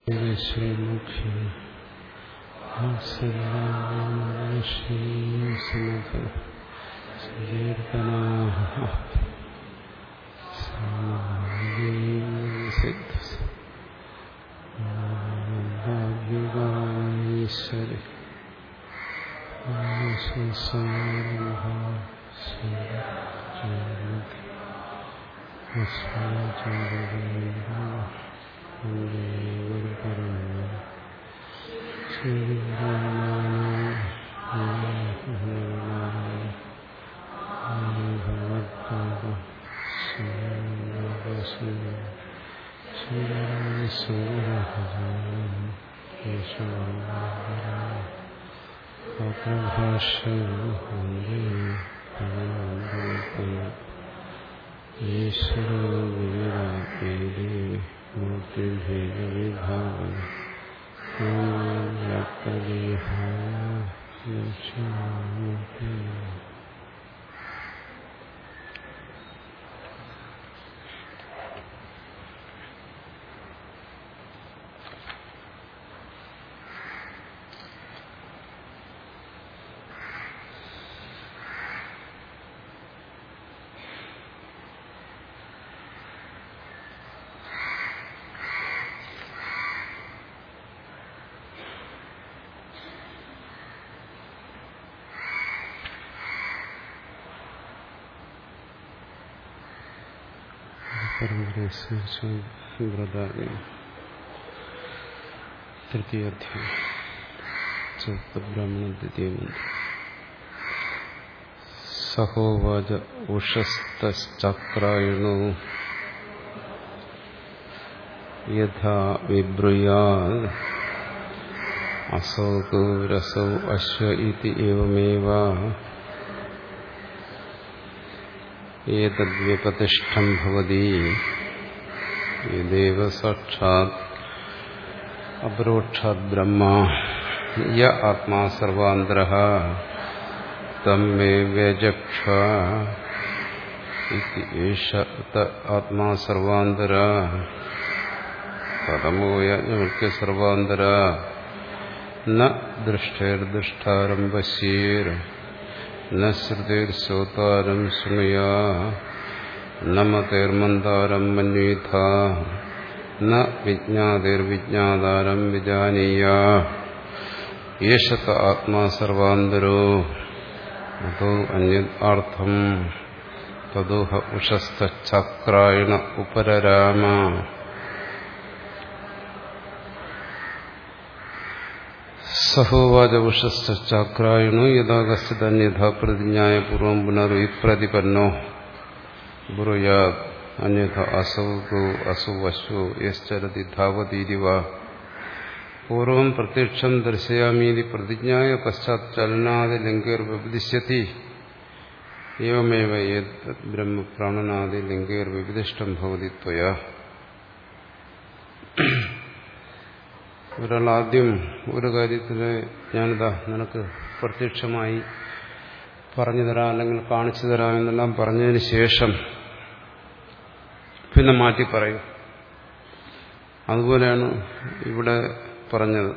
ശ്രീമുഖി ശ്രീസമത സങ്കീർത്തനാ ഈശ്വരി തൃതീയാധ്യായം ചതുബ്രാഹ്മണ ദ്വിതീയമന്ത്രം സഹോവാച ഉഷസ്തശ്ചക്രായണോ യഥാ വിബ്രൂയാ അസൗ തു രസൗ അശ്വ ഇതി ഏവമേവ ഏതദ്വ്യപതിഷ്ഠം ഭവതി യദേവ സാക്ഷാത് അപരോക്ഷാത് ബ്രഹ്മ യ ആത്മാ സർവാന്തര തം മേ വ്യജക്ഷ ഏഷ ആത്മാ സർവാന്തര പരമോ യജ്ഞവൽക്യ സർവാന്തര ന ദൃഷ്ടേർദൃഷ്ടാരം പശ്യേർ ന ശ്രുതിർശ്രോതാരം ശൃണുയാ ന മതേർമന്ദാരം മന്വേഥ ന വിജ്ഞാതിർവിജ്ഞാതാരം വിജാനീയ യേശത ആത്മാ സർവാന്തരോ അതോ അന്യർത്ഥം തദോഹ ഉഷസ്ഥക്രായണ ഉപരരാമ സഹോവാച ഉഷസ്ഥക്രായണോ യഥാ കശ്ചിതന്യഥാ പ്രതിജ്ഞായ പൂർവം പുനർവിപ്രതിപന്നോ ബ്രൂയാ അന്യഥ അസൗ ഗോ അസു അശ്വോ യശ്ചരതി ധാവതീരിവ പൂർവം പ്രത്യക്ഷം ദർശയാമീതി പ്രതിജ്ഞായ പശ്ചാത് ചലനാദി ലിംഗേർ വ്യപദിശ്യതി ഏവമേവ ബ്രഹ്മപ്രാണനാദി ലിംഗേർ വ്യപദിഷ്ടം ഭവതി ത്വയ ഒരാൾ ആദ്യം ഒരു കാര്യത്തിന് ഞാനിതാ നിനക്ക് പ്രത്യക്ഷമായി പറഞ്ഞു തരാം അല്ലെങ്കിൽ കാണിച്ചു തരാം എന്നെല്ലാം പറഞ്ഞതിന് ശേഷം പിന്നെ മാറ്റി പറയും അതുപോലെയാണ് ഇവിടെ പറഞ്ഞത്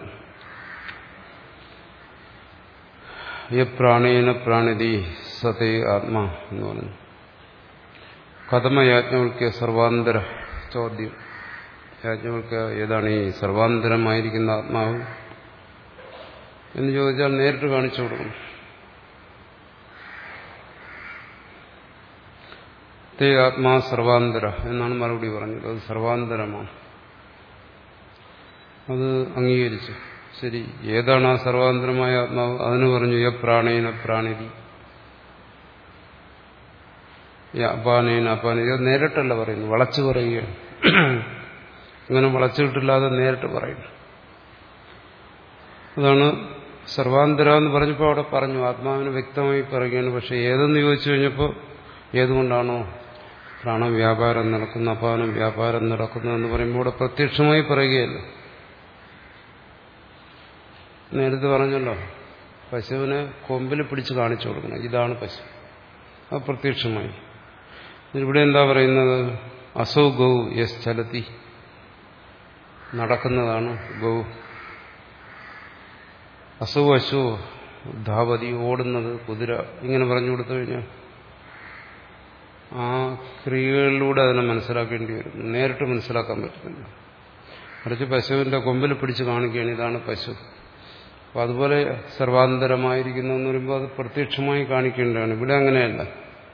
യ പ്രാണേന പ്രാണിതി സതേ ആത്മാ എന്ന് പറഞ്ഞു കഥമയാജ്ഞവൽക്ക സർവാന്തര ചോദ്യം യാജ്ഞവൽക്ക ഏതാണ് ഈ സർവാന്തരമായിരിക്കുന്ന ആത്മാവ് എന്ന് ചോദിച്ചാൽ നേരിട്ട് കാണിച്ചു കൊടുക്കണം തേ ആത്മാ സർവാന്തര എന്നാണ് മറുപടി പറഞ്ഞത് അത് സർവാന്തരമാണ് അത് അംഗീകരിച്ചു ശരി ഏതാണ് ആ സർവാന്തരമായ ആത്മാവ് അതിന് പറഞ്ഞു യ പ്രാണേന പ്രാണിതി അപാനേന അപാനേന ഇത് നേരിട്ടല്ല പറയുന്നു വളച്ചു പറയുകയാണ് അങ്ങനെ വളച്ചുവിട്ടില്ലാതെ നേരിട്ട് പറയുന്നു അതാണ് സർവാന്തര എന്ന് പറഞ്ഞപ്പോൾ അവിടെ പറഞ്ഞു ആത്മാവിന് വ്യക്തമായി പറയുകയാണ് പക്ഷെ ഏതെന്ന് ചോദിച്ചു കഴിഞ്ഞപ്പോൾ ഏതുകൊണ്ടാണോ പ്രാണം വ്യാപാരം നടക്കുന്ന അപാനം വ്യാപാരം നടക്കുന്നു എന്ന് പറയുമ്പോൾ ഇവിടെ പ്രത്യക്ഷമായി പറയുകയല്ല നേരത്തെ പറഞ്ഞല്ലോ പശുവിനെ കൊമ്പിൽ പിടിച്ച് കാണിച്ചു കൊടുക്കണം ഇതാണ് പശു അത് പ്രത്യക്ഷമായി ഇവിടെ എന്താ പറയുന്നത് അസൗ ഗൗ യസ് ചലത്തി നടക്കുന്നതാണ് ഗൗ അസു അശു ധാവതി ഓടുന്നത് കുതിര ഇങ്ങനെ പറഞ്ഞു കൊടുത്തു കഴിഞ്ഞാൽ ആ ക്രിയകളിലൂടെ അതിനെ മനസ്സിലാക്കേണ്ടി വരും നേരിട്ട് മനസ്സിലാക്കാൻ പറ്റുന്നില്ല മറിച്ച് പശുവിന്റെ കൊമ്പിൽ പിടിച്ച് കാണിക്കുകയാണ് ഇതാണ് പശു അപ്പൊ അതുപോലെ സർവാന്തരമായിരിക്കുന്നു എന്ന് പറയുമ്പോൾ അത് പ്രത്യക്ഷമായി കാണിക്കേണ്ടതാണ് ഇവിടെ അങ്ങനെയല്ല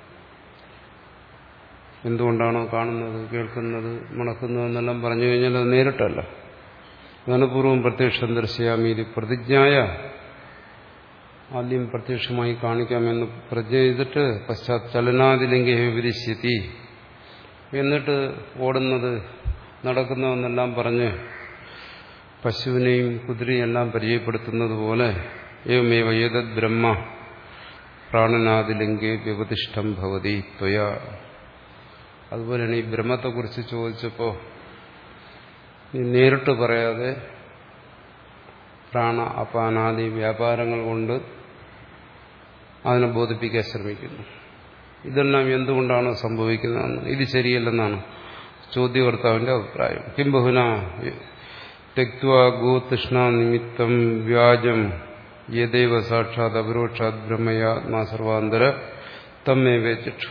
എന്തുകൊണ്ടാണോ കാണുന്നത് കേൾക്കുന്നത് മണക്കുന്നത് എന്നെല്ലാം പറഞ്ഞു കഴിഞ്ഞാൽ അത് നേരിട്ടല്ല അതാണ് പൂർവ്വം പ്രത്യക്ഷം ദർശയാമീതി പ്രതിജ്ഞായ ആദ്യം പ്രത്യക്ഷമായി കാണിക്കാമെന്ന് പ്രതിജ്ഞ ചെയ്തിട്ട് പശ്ചാത് ചലനാതിലിംഗ വിരിശ്യത്തി എന്നിട്ട് ഓടുന്നത് നടക്കുന്നതെന്നെല്ലാം പറഞ്ഞ് പശുവിനെയും കുതിരയും എല്ലാം പരിചയപ്പെടുത്തുന്നത് പോലെ ഏവമേവ ഏതത് ബ്രഹ്മ പ്രാണനാദിലിംഗേ വ്യവതിഷ്ഠം ഭവതി ത്വയ അതുപോലെയാണ് ഈ ബ്രഹ്മത്തെക്കുറിച്ച് ചോദിച്ചപ്പോൾ നീ നേരിട്ട് പറയാതെ പ്രാണ അപാനാദി വ്യാപാരങ്ങൾ കൊണ്ട് അതിനെ ബോധിപ്പിക്കാൻ ശ്രമിക്കുന്നു ഇതെല്ലാം എന്തുകൊണ്ടാണ് സംഭവിക്കുന്നതെന്ന് ഇത് ശരിയല്ലെന്നാണ് ചോദ്യകർത്താവിന്റെ അഭിപ്രായം കിം ബഹുന തെക്വ ഗോതൃഷ്ണ നിമിത്തം വ്യാജം യദൈവ സാക്ഷാത് അപരോക്ഷാത് ബ്രഹ്മയാത്മാ സർവാന്തര തമ്മേവേ ചക്ഷു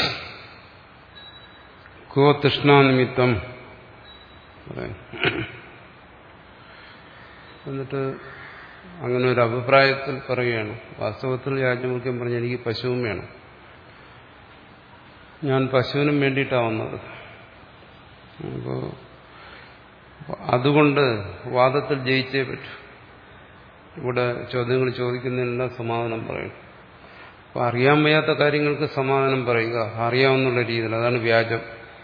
ഗോതൃഷ്ണാനിമിത്തം എന്നിട്ട് അങ്ങനെ ഒരു അഭിപ്രായത്തിൽ പറയുകയാണ് വാസ്തവത്തിൽ യാജ്ഞമുഖ്യം പറഞ്ഞ എനിക്ക് പശുവും വേണം ഞാൻ പശുവിനും വേണ്ടിയിട്ടാണ് വന്നത് അപ്പോൾ അതുകൊണ്ട് വാദത്തിൽ ജയിച്ചേ പറ്റൂ ഇവിടെ ചോദ്യങ്ങൾ ചോദിക്കുന്നതിനെല്ലാം സമാധാനം പറയണം അപ്പൊ അറിയാൻ വയ്യാത്ത കാര്യങ്ങൾക്ക് സമാധാനം പറയുക അറിയാവുന്നുള്ള രീതിയിൽ അതാണ് വ്യാജം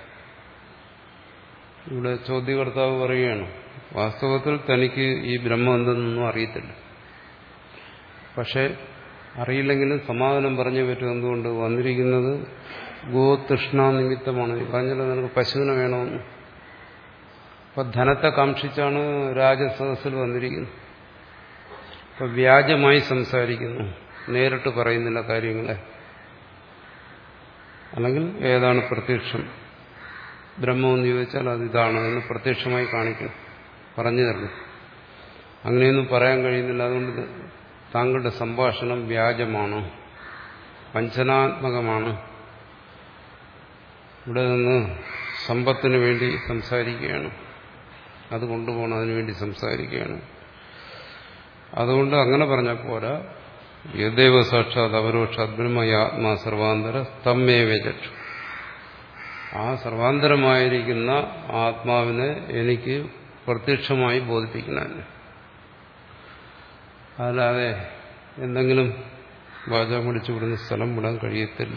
ഇവിടെ ചോദ്യകർത്താവ് പറയുകയാണ് വാസ്തവത്തിൽ തനിക്ക് ഈ ബ്രഹ്മം എന്തെന്നൊന്നും അറിയത്തില്ല പക്ഷെ അറിയില്ലെങ്കിലും സമാധാനം പറഞ്ഞു പറ്റും എന്തുകൊണ്ട് വന്നിരിക്കുന്നത് ഗോതൃഷ്ണ നിമിത്തമാണ് പറഞ്ഞല്ലോ നിനക്ക് പശുവിനെ വേണമെന്ന് അപ്പൊ ധനത്തെ കാക്ഷിച്ചാണ് രാജസദസ്സിൽ വന്നിരിക്കുന്നത് അപ്പൊ വ്യാജമായി സംസാരിക്കുന്നു നേരിട്ട് പറയുന്നില്ല കാര്യങ്ങളെ അല്ലെങ്കിൽ ഏതാണ് പ്രത്യക്ഷം ബ്രഹ്മമെന്ന് ചോദിച്ചാൽ അത് ഇതാണ് എന്ന് പ്രത്യക്ഷമായി കാണിക്കണം പറഞ്ഞു തരണം അങ്ങനെയൊന്നും പറയാൻ കഴിയുന്നില്ല അതുകൊണ്ട് താങ്കളുടെ സംഭാഷണം വ്യാജമാണ് വഞ്ചനാത്മകമാണ് ഇവിടെ നിന്ന് സമ്പത്തിന് വേണ്ടി സംസാരിക്കുകയാണ് അത് കൊണ്ടുപോകണം അതിനുവേണ്ടി സംസാരിക്കുകയാണ് അതുകൊണ്ട് അങ്ങനെ പറഞ്ഞ പോരാ യദേവ സാക്ഷാത് അപരോക്ഷാത് ബ്രഹ്മയാത്മാ സർവാന്തര തമ്മേവ ചക്ഷു ആ സർവാന്തരമായിരിക്കുന്ന ആത്മാവിനെ എനിക്ക് പ്രത്യക്ഷമായി ബോധിപ്പിക്കണം അല്ലാതെ എന്തെങ്കിലും വാചകം പിടിച്ചു വിടുന്ന സ്ഥലം വിടാൻ കഴിയത്തില്ല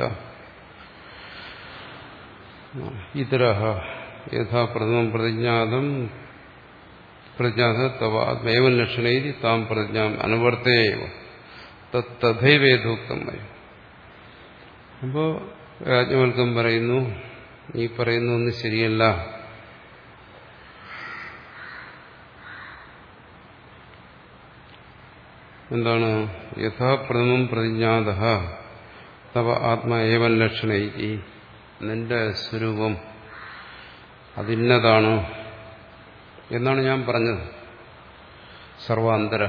ഇതര യഥാ പ്രഥമം പ്രതിജ്ഞാതം പ്രജ്ഞാത തവ ആത്മേവൻ ലക്ഷണയിൽ താം പ്രതിജ്ഞാം അനുവർത്തേവ തഥൈവേദോക്തമായി അപ്പോ രാജ്ഞവൽക്കം പറയുന്നു ഈ പറയുന്നൊന്നും ശരിയല്ല എന്താണ് യഥാപ്രഥമം പ്രതിജ്ഞാത തവ ആത്മാ ഏവൻ ലക്ഷണൈതി നിന്റെ സ്വരൂപം അതിന്നതാണ് എന്നാണ് ഞാൻ പറഞ്ഞത് സർവാന്തര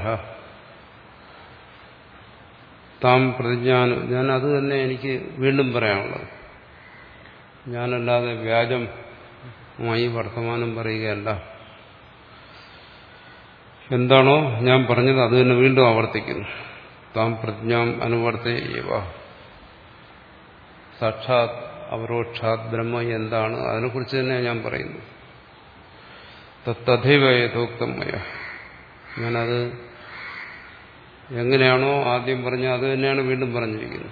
താം പ്രതിജ്ഞാന ഞാൻ അത് തന്നെ എനിക്ക് വീണ്ടും പറയാനുള്ളത് ഞാനല്ലാതെ വ്യാജമായി വർത്തമാനം പറയുകയല്ല എന്താണോ ഞാൻ പറഞ്ഞത് അത് തന്നെ വീണ്ടും ആവർത്തിക്കുന്നു താം പ്രതിജ്ഞാം അനുവർത്തേവ സാക്ഷാത് അപരോക്ഷാത് ബ്രഹ്മ എന്താണ് അതിനെക്കുറിച്ച് തന്നെ ഞാൻ പറയുന്നു തഥൈവ യഥോക്തമയ ഞാനത് എങ്ങനെയാണോ ആദ്യം പറഞ്ഞത് അത് തന്നെയാണ് വീണ്ടും പറഞ്ഞിരിക്കുന്നത്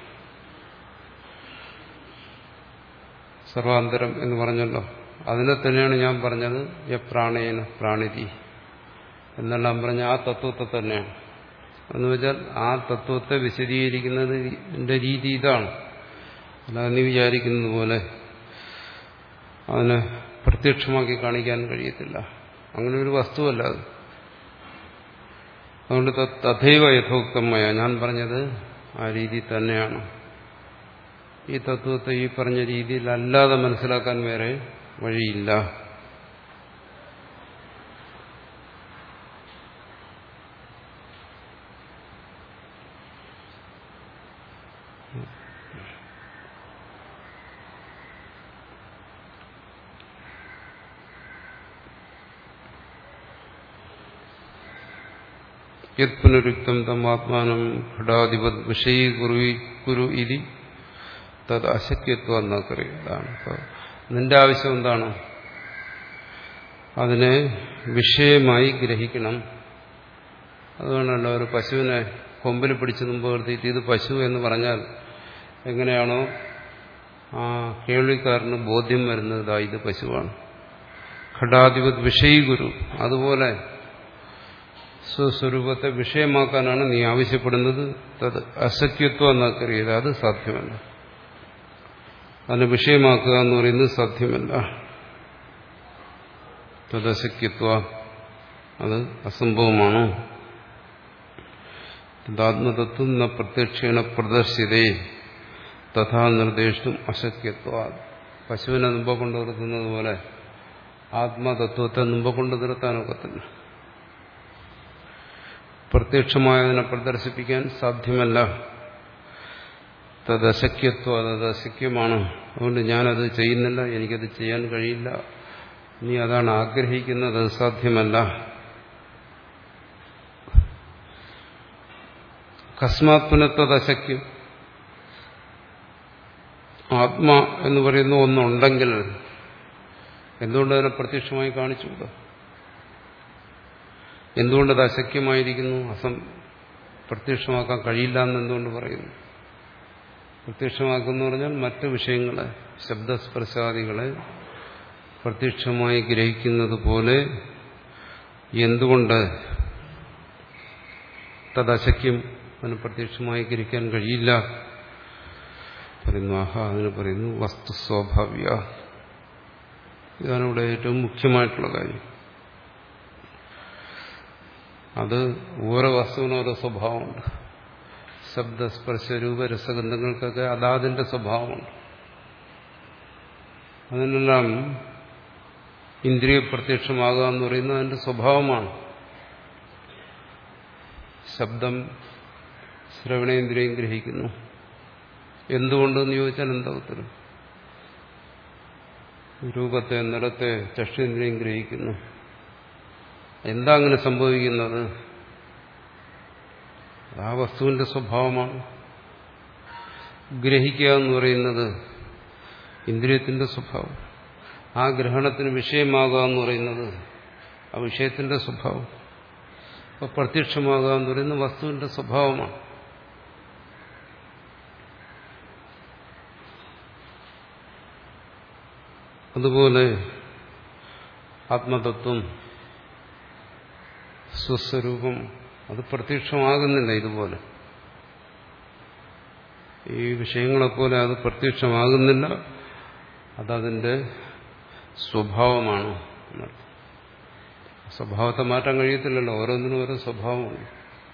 സർവാന്തരം എന്ന് പറഞ്ഞല്ലോ അതിനെ തന്നെയാണ് ഞാൻ പറഞ്ഞത് യ പ്രാണേന പ്രാണിതി എന്നെല്ലാം പറഞ്ഞ ആ തത്വത്തെ തന്നെയാണ് എന്ന് വെച്ചാൽ ആ തത്വത്തെ വിശദീകരിക്കുന്നത് എന്റെ രീതി ഇതാണ് അല്ലാതെ നീ വിചാരിക്കുന്നത് പോലെ അതിനെ പ്രത്യക്ഷമാക്കി കാണിക്കാൻ കഴിയത്തില്ല അങ്ങനെ ഒരു വസ്തുവല്ല അത് അതുകൊണ്ട് തഥൈവ യഥോക്തമായ ഞാൻ പറഞ്ഞത് ആ രീതി തന്നെയാണ് ഈ തത്വത്തെ ഈ പറഞ്ഞ രീതിയിൽ അല്ലാതെ മനസ്സിലാക്കാൻ വേറെ വഴിയില്ല യത് പുനരുക്തം തം ആത്മാനം ഘടാധിപത് വിഷയീ കുറി കുരു ഇതി തത് അശക്യത്വം എന്നൊക്കറിയാം അപ്പോൾ നിന്റെ ആവശ്യം എന്താണ് അതിനെ വിഷയമായി ഗ്രഹിക്കണം അതുകൊണ്ടല്ല ഒരു പശുവിനെ കൊമ്പിൽ പിടിച്ച് മുമ്പ് നിർത്തിയിട്ട് ഇത് പശു എന്ന് പറഞ്ഞാൽ എങ്ങനെയാണോ ആ കേൾവിക്കാരന് ബോധ്യം വരുന്നത് ഇതാ ഇത് പശുവാണ് ഘടാധിപത് വിഷയീ ഗുരു അതുപോലെ സ്വസ്വരൂപത്തെ വിഷയമാക്കാനാണ് നീ ആവശ്യപ്പെടുന്നത് തത് അസത്യത്വം എന്നൊക്കറിയത് അത് സാധ്യമല്ല അതിനെ വിഷയമാക്കുക എന്ന് പറയുന്നത് സാധ്യമല്ല തദശക്യത്വ അത് അസംഭവമാണ് തദാത്മതത്വം ന പ്രത്യക്ഷേണ പ്രദർശിതേ തഥാ നിർദ്ദേശിച്ചും അശക്യത്വ പശുവിനെ മുമ്പ് കൊണ്ടു നിർത്തുന്നത് പോലെ ആത്മതത്വത്തെ മുമ്പ് കൊണ്ടു നിർത്താനൊക്കത്തില്ല പ്രത്യക്ഷമായതിനെ പ്രദർശിപ്പിക്കാൻ സാധ്യമല്ല തദശക്യത്വം അത് അശക്യമാണ് അതുകൊണ്ട് ഞാനത് ചെയ്യുന്നില്ല എനിക്കത് ചെയ്യാൻ കഴിയില്ല നീ അതാണ് ആഗ്രഹിക്കുന്നത് അത് സാധ്യമല്ല കസ്മാത് പുനത്തതശക്യം ആത്മാ എന്ന് പറയുന്ന ഒന്നുണ്ടെങ്കിൽ എന്തുകൊണ്ട് അതിനെ പ്രത്യക്ഷമായി കാണിച്ചുകൂടാ എന്തുകൊണ്ടത് അശക്യമായിരിക്കുന്നു അസം പ്രത്യക്ഷമാക്കാൻ കഴിയില്ല എന്ന് എന്തുകൊണ്ട് പറയുന്നു പ്രത്യക്ഷമാക്കുന്ന പറഞ്ഞാൽ മറ്റ് വിഷയങ്ങളെ ശബ്ദസ്പർശാദികളെ പ്രത്യക്ഷമായി ഗ്രഹിക്കുന്നത് പോലെ എന്തുകൊണ്ട് തദശക്യം അതിന് പ്രത്യക്ഷമായി ഗ്രഹിക്കാൻ കഴിയില്ല പറയുന്നു ആഹ അതിന് പറയുന്നു വസ്തു സ്വാഭാവിക ഇതാണ് ഇവിടെ ഏറ്റവും മുഖ്യമായിട്ടുള്ള കാര്യം അത് ഓരോ വസ്തുവിനും ഓരോ സ്വഭാവമുണ്ട് ശബ്ദസ്പർശ രൂപ രസഗന്ധങ്ങൾക്കൊക്കെ അതാതിന്റെ സ്വഭാവമുണ്ട് അതിനെല്ലാം ഇന്ദ്രിയ പ്രത്യക്ഷമാകുക എന്ന് പറയുന്നത് അതിന്റെ സ്വഭാവമാണ് ശബ്ദം ശ്രവണേന്ദ്രിയം ഗ്രഹിക്കുന്നു എന്തുകൊണ്ടെന്ന് ചോദിച്ചാൽ എന്താ ഉത്തരം രൂപത്തെ നിറത്തെ ചക്ഷേന്ദ്രിയം ഗ്രഹിക്കുന്നു എന്താ അങ്ങനെ സംഭവിക്കുന്നത് ആ വസ്തുവിന്റെ സ്വഭാവമാണ് ഗ്രഹിക്കുക എന്ന് പറയുന്നത് ഇന്ദ്രിയത്തിന്റെ സ്വഭാവം ആ ഗ്രഹണത്തിന് വിഷയമാകുക എന്ന് പറയുന്നത് ആ വിഷയത്തിന്റെ സ്വഭാവം അപ്പൊ പ്രത്യക്ഷമാകുക എന്ന് പറയുന്നത് വസ്തുവിന്റെ സ്വഭാവമാണ് അതുപോലെ ആത്മതത്വം സ്വസ്വരൂപം അത് പ്രത്യക്ഷമാകുന്നില്ല ഇതുപോലെ ഈ വിഷയങ്ങളെപ്പോലെ അത് പ്രത്യക്ഷമാകുന്നില്ല അതതിന്റെ സ്വഭാവമാണ് എന്നർത്ഥം സ്വഭാവത്തെ മാറ്റാൻ കഴിയത്തില്ലല്ലോ ഓരോന്നിനും ഓരോ സ്വഭാവമുണ്ട്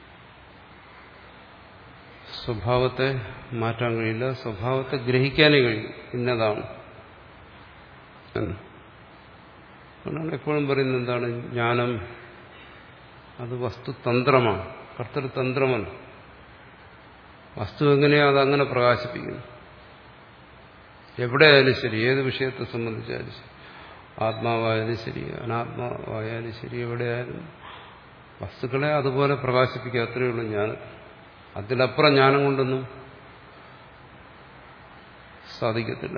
സ്വഭാവത്തെ മാറ്റാൻ കഴിയില്ല സ്വഭാവത്തെ ഗ്രഹിക്കാനേ കഴിയും ഇന്നതാണ് എന്ന് അതുകൊണ്ടാണ് എപ്പോഴും പറയുന്നത് എന്താണ് ജ്ഞാനം അത് വസ്തുതന്ത്രമാണ് കർത്തൃതന്ത്രമല്ല വസ്തു എങ്ങനെയോ അതങ്ങനെ പ്രകാശിപ്പിക്കുന്നു എവിടെയായാലും ശരി ഏത് വിഷയത്തെ സംബന്ധിച്ചാലും ശരി ആത്മാവായാലും ശരി അനാത്മാവായാലും ശരി എവിടെയായാലും വസ്തുക്കളെ അതുപോലെ പ്രകാശിപ്പിക്കുക അത്രയേ ഉള്ളൂ ജ്ഞാനം അതിലപ്പുറം ജ്ഞാനം കൊണ്ടൊന്നും സാധിക്കത്തില്ല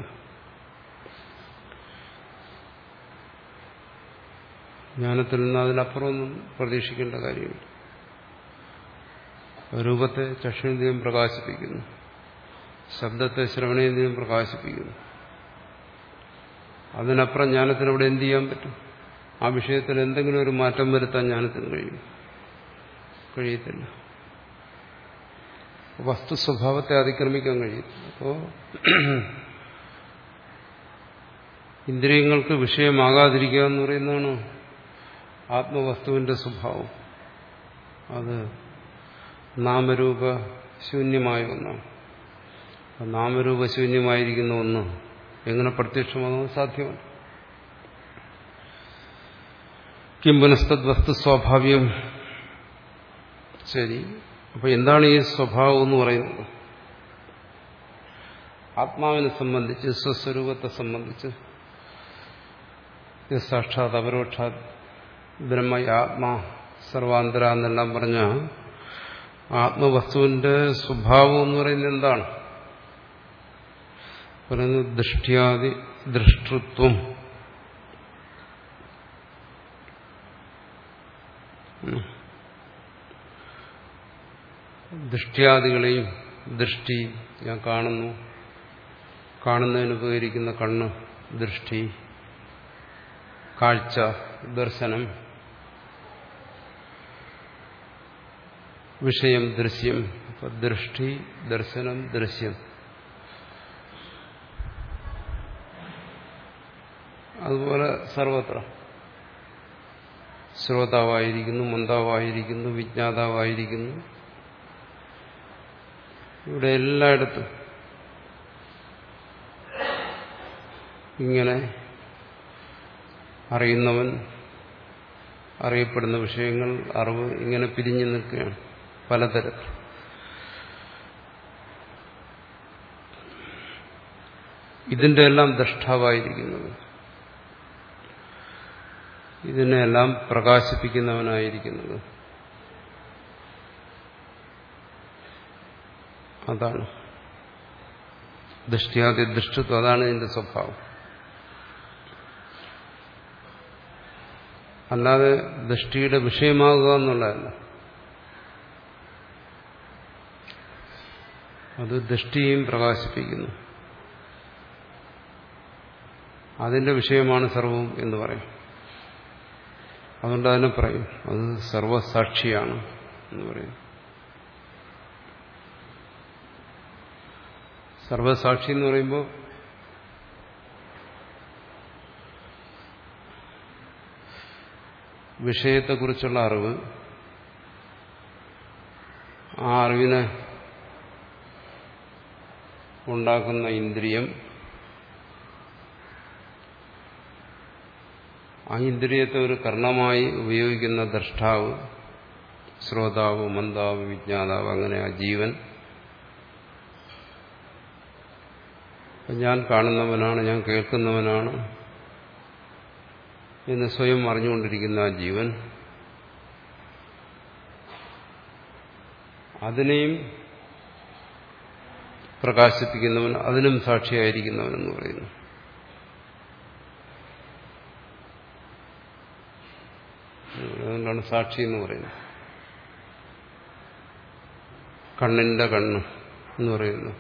ജ്ഞാനത്തിൽ നിന്ന് അതിനപ്പുറമൊന്നും പ്രതീക്ഷിക്കേണ്ട കാര്യമില്ല രൂപത്തെ ചക്ഷുന്ദ്രിയം പ്രകാശിപ്പിക്കുന്നു ശബ്ദത്തെ ശ്രവണേന്ദ്രിയം പ്രകാശിപ്പിക്കുന്നു അതിനപ്പുറം ജ്ഞാനത്തിന് അവിടെ എന്ത് ചെയ്യാൻ പറ്റും ആ വിഷയത്തിൽ എന്തെങ്കിലും ഒരു മാറ്റം വരുത്താൻ ജ്ഞാനത്തിന് കഴിയും കഴിയത്തില്ല വസ്തു സ്വഭാവത്തെ അതിക്രമിക്കാൻ കഴിയും അപ്പോൾ ഇന്ദ്രിയങ്ങൾക്ക് വിഷയമാകാതിരിക്കുക എന്ന് പറയുന്നതാണ് ആത്മവസ്തുവിന്റെ സ്വഭാവം അത് നാമരൂപ ശൂന്യമായ ഒന്നാണ് നാമരൂപശൂന്യമായിരിക്കുന്ന ഒന്ന് എങ്ങനെ പ്രത്യക്ഷമാകുന്നത് സാധ്യമല്ല കിംബുനസ്തദ് വസ്തു സ്വാഭാവികം ശരി അപ്പൊ എന്താണ് ഈ സ്വഭാവം എന്ന് പറയുന്നത് ആത്മാവിനെ സംബന്ധിച്ച് സ്വസ്വരൂപത്തെ സംബന്ധിച്ച് സാക്ഷാത് അപരോക്ഷാത് ബ്രഹ്മ ആത്മാ സർവാന്തര എന്നെല്ലാം പറഞ്ഞ ആത്മവസ്തുവിന്റെ സ്വഭാവം എന്ന് പറയുന്നത് എന്താണ് പറയുന്നത് ദൃഷ്ട്യാദി ദൃഷ്ടൃത്വം ദൃഷ്ട്യാദികളെയും ദൃഷ്ടി ഞാൻ കാണുന്നു കാണുന്നതിന് ഉപകരിക്കുന്ന കണ്ണ് ദൃഷ്ടി കാഴ്ച ദർശനം വിഷയം ദൃശ്യം അപ്പൊ ദൃഷ്ടി ദർശനം ദൃശ്യം അതുപോലെ സർവത്ര ശ്രോതാവായിരിക്കുന്നു മന്ദാവായിരിക്കുന്നു വിജ്ഞാതാവായിരിക്കുന്നു ഇവിടെ എല്ലായിടത്തും ഇങ്ങനെ അറിയുന്നവൻ അറിയപ്പെടുന്ന വിഷയങ്ങൾ അറിവ് ഇങ്ങനെ പിരിഞ്ഞു നിൽക്കുകയാണ് പലതരത്തിൽ ഇതിന്റെ എല്ലാം ദ്രഷ്ടാവായിരിക്കുന്നത് ഇതിനെല്ലാം പ്രകാശിപ്പിക്കുന്നവനായിരിക്കുന്നത് അതാണ് ദൃഷ്ടിയാദി ദൃഷ്ടത്വം അതാണ് ഇതിന്റെ സ്വഭാവം അല്ലാതെ ദൃഷ്ടിയുടെ വിഷയമാകുക എന്നുള്ളതല്ല അത് ദൃഷ്ടിയും പ്രകാശിപ്പിക്കുന്നു അതിന്റെ വിഷയമാണ് സർവവും എന്ന് പറയും അതുകൊണ്ട് അതിനെ പറയും അത് സർവസാക്ഷിയാണ് എന്ന് പറയും സർവസാക്ഷി എന്ന് പറയുമ്പോൾ വിഷയത്തെക്കുറിച്ചുള്ള അറിവ് ആ അറിവിനെ ഉണ്ടാക്കുന്ന ഇന്ദ്രിയം ആ ഇന്ദ്രിയത്തെ ഒരു കർണമായി ഉപയോഗിക്കുന്ന ദ്രഷ്ടാവ് ശ്രോതാവ് മന്ദാവ് വിജ്ഞാതാവ് അങ്ങനെ ആ ജീവൻ ഞാൻ കാണുന്നവനാണ് ഞാൻ കേൾക്കുന്നവനാണ് എന്ന് സ്വയം അറിഞ്ഞുകൊണ്ടിരിക്കുന്ന ആ ജീവൻ അതിനെയും പ്രകാശിപ്പിക്കുന്നവൻ അതിനും സാക്ഷിയായിരിക്കുന്നവൻ എന്ന് പറയുന്നു അതുകൊണ്ടാണ് സാക്ഷി എന്ന് പറയുന്നത് കണ്ണിന്റെ കണ്ണ് എന്ന് പറയുന്നു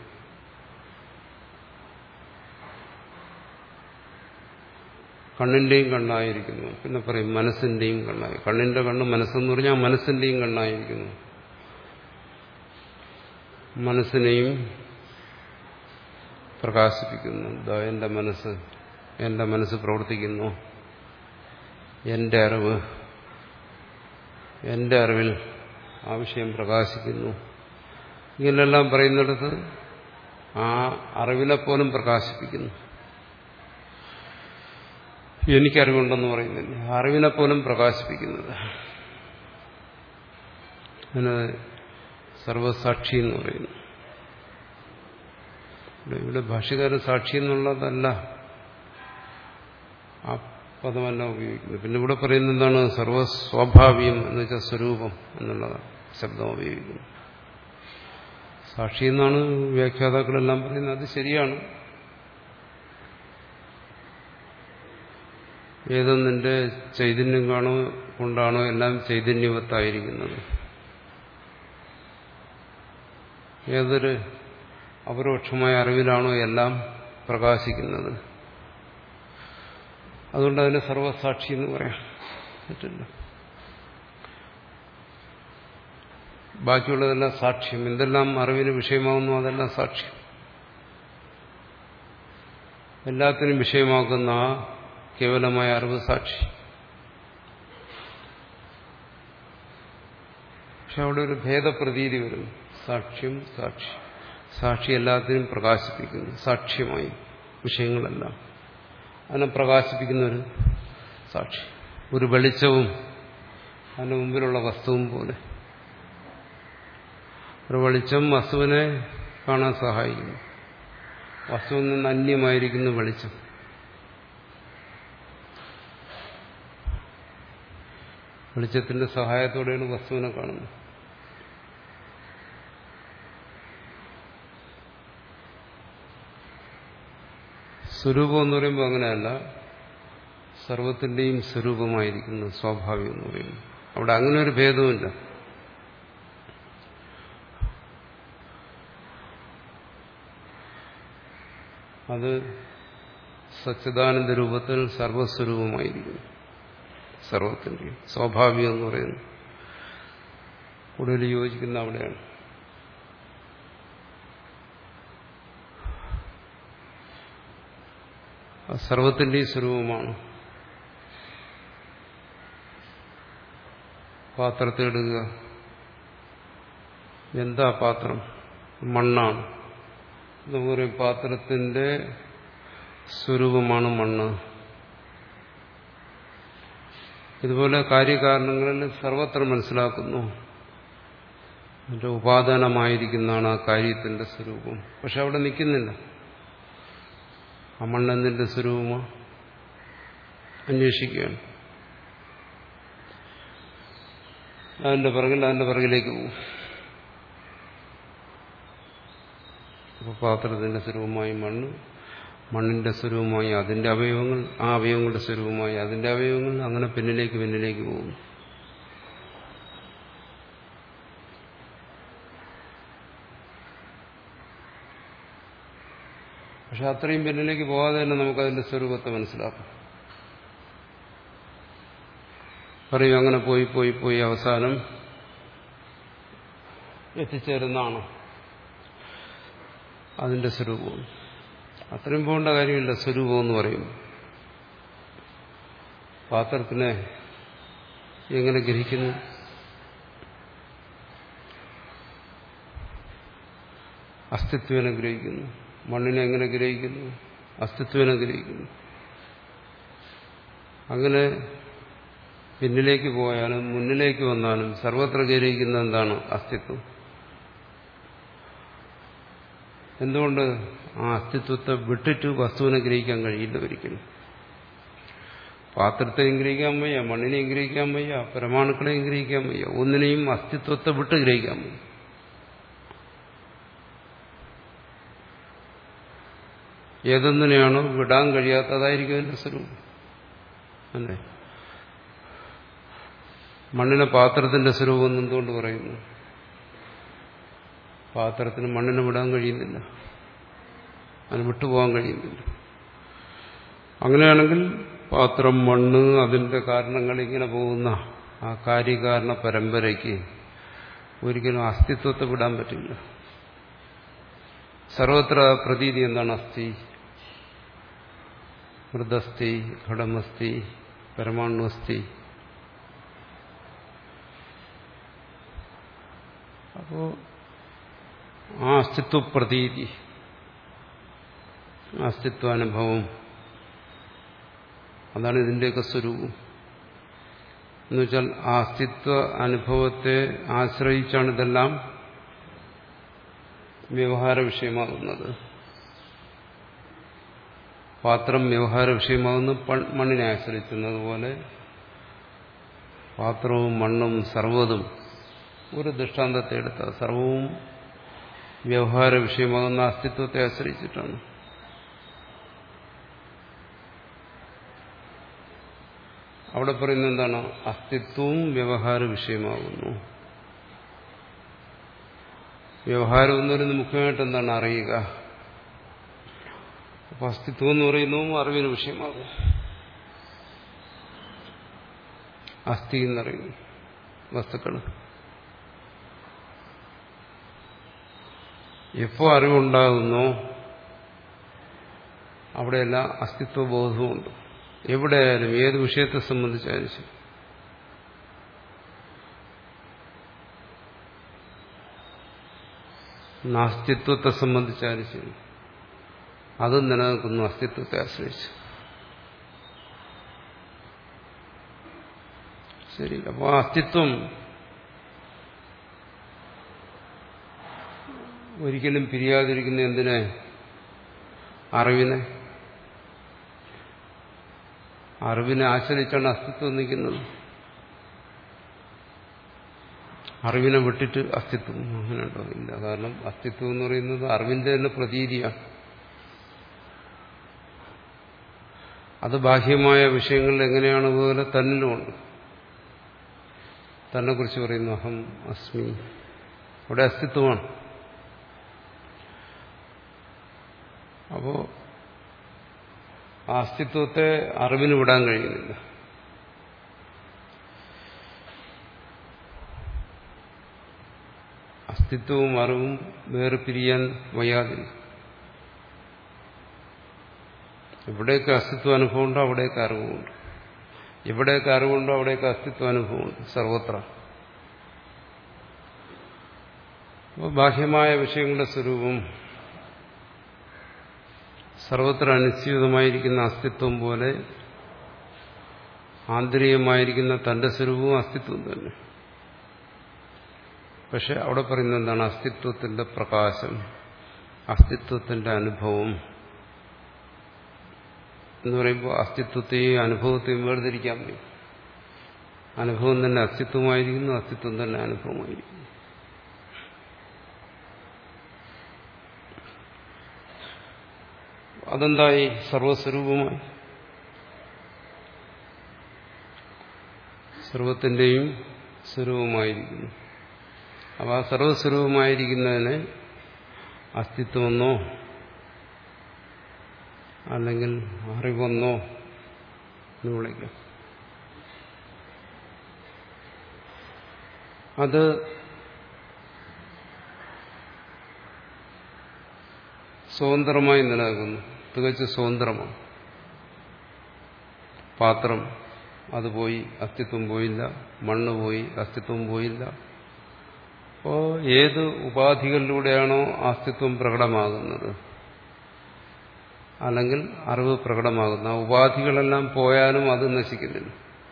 കണ്ണിന്റെയും കണ്ണായിരിക്കുന്നു പിന്നെ പറയും മനസ്സിന്റെയും കണ്ണായി കണ്ണിന്റെ കണ്ണ് മനസ്സെന്ന് പറഞ്ഞാൽ മനസ്സിന്റെയും കണ്ണായിരിക്കുന്നു മനസ്സിനെയും പ്രകാശിപ്പിക്കുന്നു ഇതാ എന്റെ മനസ്സ് എന്റെ മനസ്സ് പ്രവർത്തിക്കുന്നു എന്റെ അറിവ് എന്റെ അറിവിൽ ആ വിഷയം പ്രകാശിക്കുന്നു ഇങ്ങനെല്ലാം പറയുന്നിടത്ത് ആ അറിവിനെ പോലും പ്രകാശിപ്പിക്കുന്നു എനിക്കറിവുണ്ടെന്ന് പറയുന്നില്ല അറിവിനെ പോലും പ്രകാശിപ്പിക്കുന്നത് അതിന് സർവസാക്ഷി എന്ന് പറയുന്നു ഇവിടെ ഭാഷ്യകാരൻ സാക്ഷി എന്നുള്ളതല്ല ആ പദമല്ല ഉപയോഗിക്കുന്നത് പിന്നെ ഇവിടെ പറയുന്നത് എന്താണ് സർവസ്വാഭാവികം എന്ന് വെച്ചാൽ സ്വരൂപം എന്നുള്ളതാണ് ശബ്ദം ഉപയോഗിക്കുന്നത് സാക്ഷി എന്നാണ് വ്യാഖ്യാതാക്കളെല്ലാം പറയുന്നത് അത് ശരിയാണ് ഏതൊന്നിന്റെ ചൈതന്യം കാണോ കൊണ്ടാണോ എല്ലാം ചൈതന്യവത്തായിരിക്കുന്നത് ഏതൊരു അപരോക്ഷമായ അറിവിലാണോ എല്ലാം പ്രകാശിക്കുന്നത് അതുകൊണ്ട് അതിനെ സർവസാക്ഷി എന്ന് പറയാം പറ്റില്ല ബാക്കിയുള്ളതെല്ലാം സാക്ഷ്യം എന്തെല്ലാം അറിവിന് വിഷയമാകുന്നു അതെല്ലാം സാക്ഷ്യം എല്ലാത്തിനും വിഷയമാക്കുന്ന ആ കേവലമായ അറിവ് സാക്ഷി പക്ഷെ അവിടെ ഒരു ഭേദപ്രതീതി വരും സാക്ഷ്യം സാക്ഷി സാക്ഷി എല്ലാത്തിനും പ്രകാശിപ്പിക്കുന്നു സാക്ഷ്യമായി വിഷയങ്ങളെല്ലാം അതിനെ പ്രകാശിപ്പിക്കുന്ന ഒരു സാക്ഷി ഒരു വെളിച്ചവും അതിന് മുമ്പിലുള്ള വസ്തുവും പോലെ ഒരു വെളിച്ചം വസ്തുവിനെ കാണാൻ സഹായിക്കുന്നു വസ്തുവിൽ നിന്ന് അന്യമായിരിക്കുന്ന വെളിച്ചം വെളിച്ചത്തിന്റെ സഹായത്തോടെയാണ് വസ്തുവിനെ കാണുന്നത് സ്വരൂപം എന്ന് പറയുമ്പോൾ അങ്ങനെയല്ല സർവത്തിന്റെയും സ്വരൂപമായിരിക്കുന്നു സ്വാഭാവികം എന്ന് പറയുന്നു അവിടെ അങ്ങനെ ഒരു ഭേദവുമില്ല അത് സച്ചിദാനന്ദ രൂപത്തിൽ സർവസ്വരൂപമായിരിക്കുന്നു സർവത്തിന്റെയും സ്വാഭാവികം എന്ന് പറയുന്നു കൂടുതൽ യോജിക്കുന്ന അവിടെയാണ് സർവത്തിന്റെയും സ്വരൂപമാണ് പാത്രത്തെ എടുക്കുക എന്താ പാത്രം മണ്ണാണ് എന്ന് പറയും പാത്രത്തിന്റെ സ്വരൂപമാണ് മണ്ണ് ഇതുപോലെ കാര്യകാരണങ്ങളിൽ സർവത്ര മനസ്സിലാക്കുന്നു അതിന്റെ ഉപാദാനമായിരിക്കുന്നതാണ് ആ കാര്യത്തിന്റെ സ്വരൂപം പക്ഷെ അവിടെ നിൽക്കുന്നില്ല ആ മണ്ണെന്തിന്റെ സ്വരൂപമോ അന്വേഷിക്കുകയാണ് അതിന്റെ പിറകിൽ അതിന്റെ പിറകിലേക്ക് പോകും അപ്പോൾ പാത്രത്തിന്റെ സ്വരൂപമായി മണ്ണ് മണ്ണിന്റെ സ്വരൂപമായി അതിന്റെ അവയവങ്ങൾ ആ അവയവങ്ങളുടെ സ്വരൂപമായി അതിന്റെ അവയവങ്ങൾ അങ്ങനെ പിന്നിലേക്ക് പിന്നിലേക്ക് പോകും പക്ഷെ അത്രയും പിന്നിലേക്ക് പോകാതെ തന്നെ നമുക്കതിന്റെ സ്വരൂപത്തെ മനസ്സിലാക്കാം പറയും അങ്ങനെ പോയി പോയി പോയി അവസാനം എത്തിച്ചേരുന്നതാണ് അതിന്റെ സ്വരൂപം അത്രയും പോകേണ്ട കാര്യമില്ല സ്വരൂപം എന്ന് പറയും പാത്രത്തിനെ എങ്ങനെ ഗ്രഹിക്കുന്നു അസ്തിത്വനെ ഗ്രഹിക്കുന്നു മണ്ണിനെ എങ്ങനെ ഗ്രഹിക്കുന്നു അസ്തിത്വനെ ഗ്രഹിക്കുന്നു അങ്ങനെ പിന്നിലേക്ക് പോയാലും മുന്നിലേക്ക് വന്നാലും സർവത്ര ഗ്രഹിക്കുന്ന എന്താണ് അസ്തിത്വം എന്തുകൊണ്ട് ആ അസ്തിത്വത്തെ വിട്ടിട്ട് വസ്തുവിനെ ഗ്രഹിക്കാൻ കഴിയില്ല ഒരിക്കലും പാത്രത്തെയും ഗ്രഹിക്കാൻ വയ്യ മണ്ണിനെയും ഗ്രഹിക്കാൻ വയ്യ പരമാണുക്കളെയും ഗ്രഹിക്കാൻ വയ്യ ഒന്നിനെയും അസ്തിത്വത്തെ വിട്ട് ഗ്രഹിക്കാൻ വയ്യ ഏതൊന്നിനെയാണോ വിടാൻ കഴിയാത്തതായിരിക്കും അതിന്റെ സ്വരൂപം അല്ലേ മണ്ണിനെ പാത്രത്തിന്റെ സ്വരൂപം എന്തുകൊണ്ട് പറയുന്നു പാത്രത്തിന് മണ്ണിനെ വിടാൻ കഴിയുന്നില്ല അതിന് വിട്ടുപോകാൻ കഴിയുന്നില്ല അങ്ങനെയാണെങ്കിൽ പാത്രം മണ്ണ് അതിന്റെ കാരണങ്ങൾ ഇങ്ങനെ പോകുന്ന ആ കാര്യകാരണ പരമ്പരയ്ക്ക് ഒരിക്കലും അസ്തിത്വത്തെ വിടാൻ പറ്റില്ല സർവത്ര പ്രതീതി എന്താണ് അസ്ഥി മൃദസ്ഥി ഘടമസ്ഥി പരമാണുസ്ഥി അപ്പോ ആ അസ്തിത്വപ്രതീതി അസ്തിത്വാനുഭവം അതാണ് ഇതിന്റെയൊക്കെ സ്വരൂപം എന്നുവെച്ചാൽ ആ അസ്തിത്വ അനുഭവത്തെ ആശ്രയിച്ചാണ് ഇതെല്ലാം വ്യവഹാര വിഷയമാകുന്നത് പാത്രം വ്യവഹാര വിഷയമാകുന്ന മണ്ണിനെ ആശ്രയിക്കുന്നതുപോലെ പാത്രവും മണ്ണും സർവ്വതും ഒരു ദൃഷ്ടാന്തത്തെ എടുത്ത സർവവും വ്യവഹാര വിഷയമാകുന്ന അസ്തിത്വത്തെ ആശ്രയിച്ചിട്ടാണ് അവിടെ പറയുന്നത് എന്താണ് അസ്തിത്വവും വ്യവഹാര വിഷയമാകുന്നു വ്യവഹാരം എന്ന് പറയുന്നത് മുഖ്യമായിട്ട് എന്താണ് അറിയുക അപ്പൊ അസ്തിത്വം എന്ന് പറയുന്നതും അറിവിന് വിഷയമാകും അസ്ഥി എന്നറിയുന്നു വസ്തുക്കൾ എപ്പോ അറിവുണ്ടാകുന്നോ അവിടെയെല്ലാം അസ്തിത്വബോധവുമുണ്ട് എവിടെയായാലും ഏത് വിഷയത്തെ സംബന്ധിച്ചാലും ശരി നാസ്തിത്വത്തെ സംബന്ധിച്ചാലും ശരി അതും നിലനിൽക്കുന്നു അസ്തിത്വത്തെ ആശ്രയിച്ച് ശരി അപ്പോൾ ആ അസ്തിത്വം ഒരിക്കലും പിരിയാതിരിക്കുന്ന എന്തിനെ അറിവിനെ അറിവിനെ ആശ്രയിച്ചാണ് അസ്തിത്വം നിൽക്കുന്നത് അറിവിനെ വിട്ടിട്ട് അസ്തിത്വം അങ്ങനെ ഉണ്ടോ ഇല്ല കാരണം അസ്തിത്വം എന്ന് പറയുന്നത് അറിവിന്റെ തന്നെ പ്രതീതിയാണ് അത് ബാഹ്യമായ വിഷയങ്ങളിൽ എങ്ങനെയാണ് പോലെ തന്നിലുമുണ്ട് തന്നെ കുറിച്ച് പറയുന്നു അഹം അസ്മി അവിടെ അസ്തിത്വമാണ് അപ്പോ ആ അസ്തിത്വത്തെ അറിവിന് വിടാൻ കഴിയുന്നില്ല അസ്തിത്വവും അറിവും വേറെ പിരിയാൻ വയ്യാതില്ല എവിടെയൊക്കെ അസ്തിത്വ അനുഭവമുണ്ടോ അവിടെയൊക്കെ അറിവുമുണ്ട് എവിടെയൊക്കെ അറിവുണ്ടോ അവിടെയൊക്കെ അസ്തിത്വ അനുഭവമുണ്ട് സർവത്ര അപ്പോൾ ബാഹ്യമായ വിഷയങ്ങളുടെ സ്വരൂപം സർവത്ര അനുസ്യൂതമായിരിക്കുന്ന അസ്തിത്വം പോലെ ആന്തരികമായിരിക്കുന്ന തന്റെ സ്വരൂപവും അസ്തിത്വം തന്നെ പക്ഷെ അവിടെ പറയുന്നത് എന്താണ് അസ്തിത്വത്തിന്റെ പ്രകാശം അസ്തിത്വത്തിന്റെ അനുഭവം എന്ന് പറയുമ്പോൾ അസ്തിത്വത്തെയും അനുഭവത്തെയും വേർതിരിക്കാൻ വയ്യ അനുഭവം തന്നെ അസ്തിത്വമായിരിക്കുന്നു അസ്തിത്വം തന്നെ അനുഭവമായിരിക്കുന്നു അതെന്തായി സർവസ്വരൂപമായി സർവത്തിന്റെയും സ്വരൂപമായിരിക്കുന്നു അപ്പോൾ ആ സർവസ്വരൂപമായിരിക്കുന്നതിനെ അസ്തിത്വമെന്നോ അല്ലെങ്കിൽ അറിവെന്നോ എന്ന് വിളിക്കാം അത് സ്വതന്ത്രമായി നിലനിൽക്കുന്നു തികച്ച് സ്വതന്ത്രമാണ് പാത്രം അത് പോയി അസ്തിത്വം പോയില്ല മണ്ണ് പോയി അസ്തിത്വം പോയില്ല അപ്പോ ഏത് ഉപാധികളിലൂടെയാണോ അസ്തിത്വം പ്രകടമാകുന്നത് അല്ലെങ്കിൽ അറിവ് പ്രകടമാകുന്ന ആ ഉപാധികളെല്ലാം പോയാലും അത് നശിക്കുന്നില്ല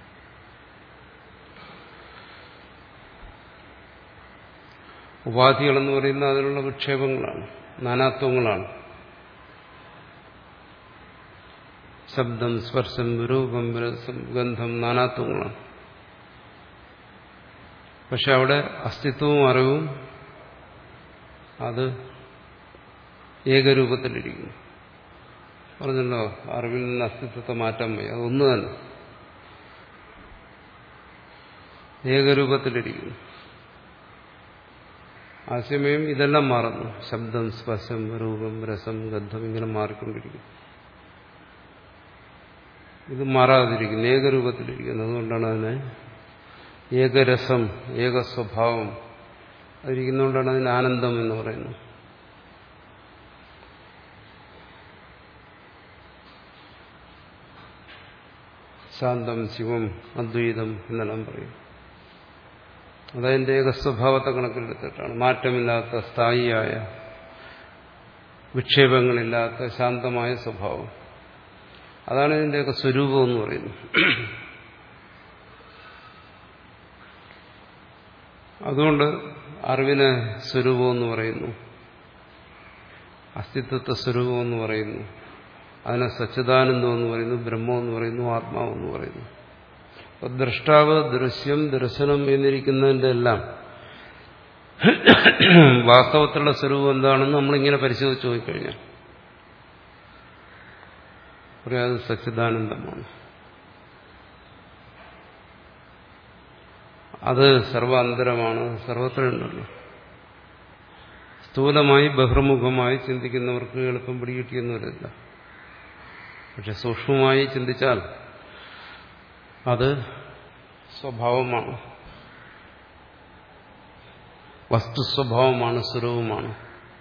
ഉപാധികളെന്ന് പറയുന്നത് അതിനുള്ള വിക്ഷേപങ്ങളാണ് നാനാത്വങ്ങളാണ് ശബ്ദം സ്പർശം രൂപം രസം ഗന്ധം നാനാത്വങ്ങളാണ് പക്ഷെ അവിടെ അസ്തിത്വവും അറിവും അത് ഏകരൂപത്തിലിരിക്കുന്നു പറഞ്ഞല്ലോ അറിവിൽ നിന്ന് അസ്തിത്വത്തെ മാറ്റാൻ വയ്യ അതൊന്നു തന്നെ ഏകരൂപത്തിലിരിക്കുന്നു ആശയമയം ഇതെല്ലാം മാറുന്നു ശബ്ദം സ്പർശം രൂപം രസം ഗന്ധം ഇങ്ങനെ മാറിക്കൊണ്ടിരിക്കുന്നു ഇത് മാറാതിരിക്കുന്നു ഏകരൂപത്തിലിരിക്കുന്നു അതുകൊണ്ടാണ് അതിനെ ഏകരസം ഏകസ്വഭാവം അതിരിക്കുന്നതുകൊണ്ടാണ് അതിന് ആനന്ദം എന്ന് പറയുന്നത് ശാന്തം ശിവം അദ്വൈതം എന്നെല്ലാം പറയും അതതിന്റെ ഏകസ്വഭാവത്തെ കണക്കിലെടുത്തിട്ടാണ് മാറ്റമില്ലാത്ത സ്ഥായിയായ വിക്ഷേപങ്ങളില്ലാത്ത ശാന്തമായ സ്വഭാവം അതാണ് ഇതിന്റെയൊക്കെ സ്വരൂപം എന്ന് പറയുന്നത് അതുകൊണ്ട് അറിവിന് സ്വരൂപമെന്ന് പറയുന്നു അസ്തിത്വത്തെ സ്വരൂപമെന്ന് പറയുന്നു അതിനെ സച്ചിദാനന്ദം എന്ന് പറയുന്നു ബ്രഹ്മം എന്ന് പറയുന്നു ആത്മാവെന്ന് പറയുന്നു അപ്പൊ ദ്രഷ്ടാവ് ദൃശ്യം ദർശനം എന്നിരിക്കുന്നതിന്റെ എല്ലാം വാസ്തവത്തിലുള്ള സ്വരൂപം എന്താണെന്ന് നമ്മളിങ്ങനെ പരിശോധിച്ച് നോക്കിക്കഴിഞ്ഞാൽ പറയാത് സച്ചിദാനന്ദമാണ് അത് സർവാന്തരമാണ് സർവത്രയുണ്ടല്ലോ സ്ഥൂലമായി ബഹിർമുഖമായി ചിന്തിക്കുന്നവർക്ക് എളുപ്പം പിടികിട്ടിയെന്ന് വരില്ല പക്ഷെ സൂക്ഷ്മമായി ചിന്തിച്ചാൽ അത് സ്വഭാവമാണ് വസ്തുസ്വഭാവമാണ് സ്വരൂപമാണ്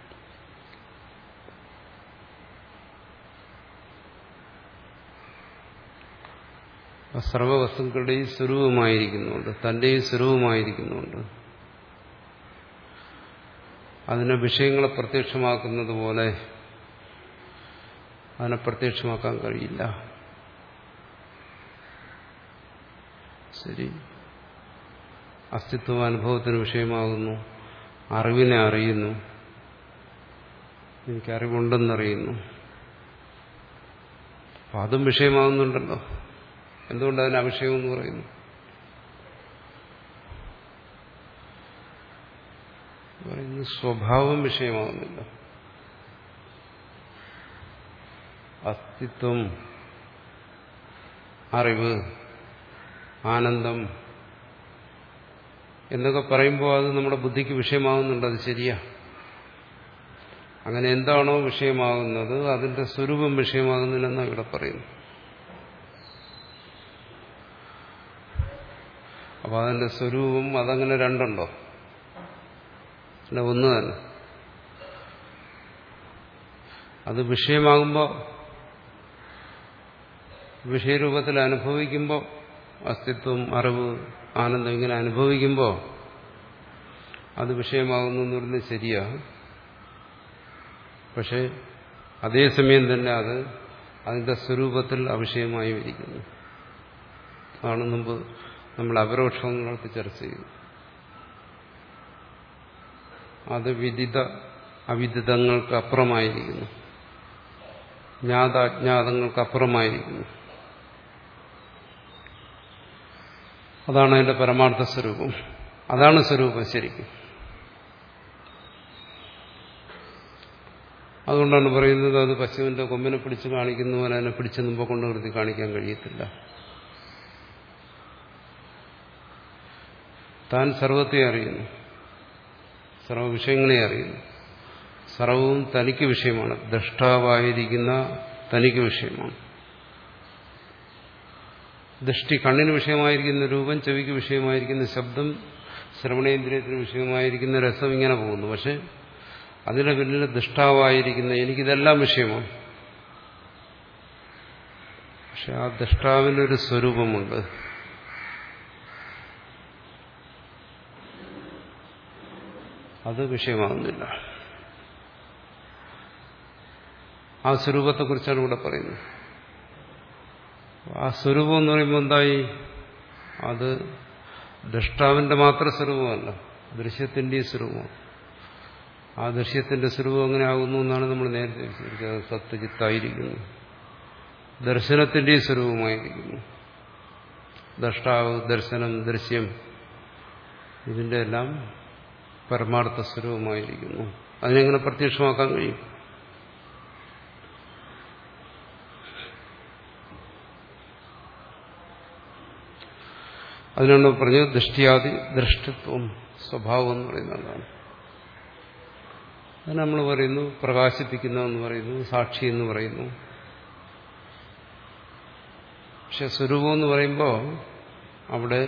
സർവവസ്തുക്കളുടെയും സ്വരൂപമായിരിക്കുന്നുണ്ട് തന്റെയും സ്വരൂപമായിരിക്കുന്നുണ്ട് അതിനെ വിഷയങ്ങളെ പ്രത്യക്ഷമാക്കുന്നത് പോലെ അതിനെ പ്രത്യക്ഷമാക്കാൻ കഴിയില്ല ശരി അസ്തിത്വ അനുഭവത്തിന് വിഷയമാകുന്നു അറിവിനെ അറിയുന്നു എനിക്ക് അറിവുണ്ടെന്നറിയുന്നു അപ്പം അതും വിഷയമാകുന്നുണ്ടല്ലോ എന്തുകൊണ്ട് അതിന് അവിഷയം എന്ന് പറയുന്നു പറയുന്നത് സ്വഭാവം വിഷയമാകുന്നില്ല അസ്തിത്വം അറിവ് ആനന്ദം എന്നൊക്കെ പറയുമ്പോൾ അത് നമ്മുടെ ബുദ്ധിക്ക് വിഷയമാകുന്നുണ്ട് അത് ശരിയാ അങ്ങനെ എന്താണോ വിഷയമാകുന്നത് അതിന്റെ സ്വരൂപം വിഷയമാകുന്നില്ലെന്നാണ് ഇവിടെ പറയുന്നു അപ്പൊ അതിന്റെ സ്വരൂപം അതങ്ങനെ രണ്ടുണ്ടോ അല്ല ഒന്ന് തന്നെ അത് വിഷയമാകുമ്പോൾ വിഷയരൂപത്തിൽ അനുഭവിക്കുമ്പോൾ അസ്തിത്വം അറിവ് ആനന്ദം ഇങ്ങനെ അനുഭവിക്കുമ്പോൾ അത് വിഷയമാകുന്നു എന്ന് പറയുന്നത് ശരിയാ പക്ഷെ അതേസമയം തന്നെ അത് അതിന്റെ സ്വരൂപത്തിൽ അവിഷയമായി ഇരിക്കുന്നു അതാണ് മുമ്പ് നമ്മൾ അപരോക്ഷങ്ങൾക്ക് ചർച്ച ചെയ്തു അത് വിദിത അവിദിതങ്ങൾക്ക് അപ്പുറമായിരിക്കുന്നു ജ്ഞാത അജ്ഞാതങ്ങൾക്ക് അപ്പുറമായിരിക്കുന്നു അതാണ് അതിന്റെ പരമാർത്ഥ സ്വരൂപം അതാണ് സ്വരൂപം ശരിക്കും അതുകൊണ്ടാണ് പറയുന്നത് അത് പശുവിന്റെ കൊമ്പിനെ പിടിച്ച് കാണിക്കുന്നവൻ അതിനെ പിടിച്ച് മുമ്പ് കൊണ്ട് നിർത്തി കാണിക്കാൻ കഴിയത്തില്ല താൻ സർവത്തെ അറിയുന്നു സർവ വിഷയങ്ങളെ അറിയുന്നു സർവവും തനിക്ക് വിഷയമാണ് ദ്രഷ്ടാവായിരിക്കുന്ന തനിക്ക് വിഷയമാണ് ദൃഷ്ടി കണ്ണിന് വിഷയമായിരിക്കുന്ന രൂപം ചെവിക്ക് വിഷയമായിരിക്കുന്ന ശബ്ദം ശ്രവണേന്ദ്രിയത്തിന് വിഷയമായിരിക്കുന്ന രസം ഇങ്ങനെ പോകുന്നു പക്ഷെ അതിന്റെ പിന്നിൽ ദൃഷ്ടാവായിരിക്കുന്ന എനിക്കിതെല്ലാം വിഷയമാണ് പക്ഷെ ആ ദൃഷ്ടാവിനൊരു സ്വരൂപമുണ്ട് അത് വിഷയമാകുന്നില്ല ആ സ്വരൂപത്തെക്കുറിച്ചാണ് ഇവിടെ പറയുന്നത് ആ സ്വരൂപം എന്ന് പറയുമ്പോൾ എന്തായി അത് ദൃഷ്ടാവിന്റെ മാത്രം സ്വരൂപമല്ല ദൃശ്യത്തിന്റെയും സ്വരൂപമാണ് ആ ദൃശ്യത്തിന്റെ സ്വരൂപം എങ്ങനെ ആകുന്നു എന്നാണ് നമ്മൾ നേരത്തെ വിശദീകരിച്ചത് സത്യജിത്തായിരിക്കുന്നു ദർശനത്തിന്റെയും സ്വരൂപമായിരിക്കുന്നു ദൃഷ്ടാവ് ദർശനം ദൃശ്യം ഇതിന്റെ എല്ലാം പരമാർത്ഥ സ്വരൂപമായിരിക്കുന്നു അതിനെങ്ങനെ പ്രത്യക്ഷമാക്കാൻ കഴിയും അതിനാണ് പറഞ്ഞത് ദൃഷ്ടിയാദി ദൃഷ്ടിത്വം സ്വഭാവം എന്ന് പറയുന്നതാണ് അത് നമ്മൾ പറയുന്നു പ്രകാശിപ്പിക്കുന്ന എന്ന് പറയുന്നു സാക്ഷി എന്ന് പറയുന്നു പക്ഷെ സ്വരൂപം എന്ന് പറയുമ്പോൾ അവിടെ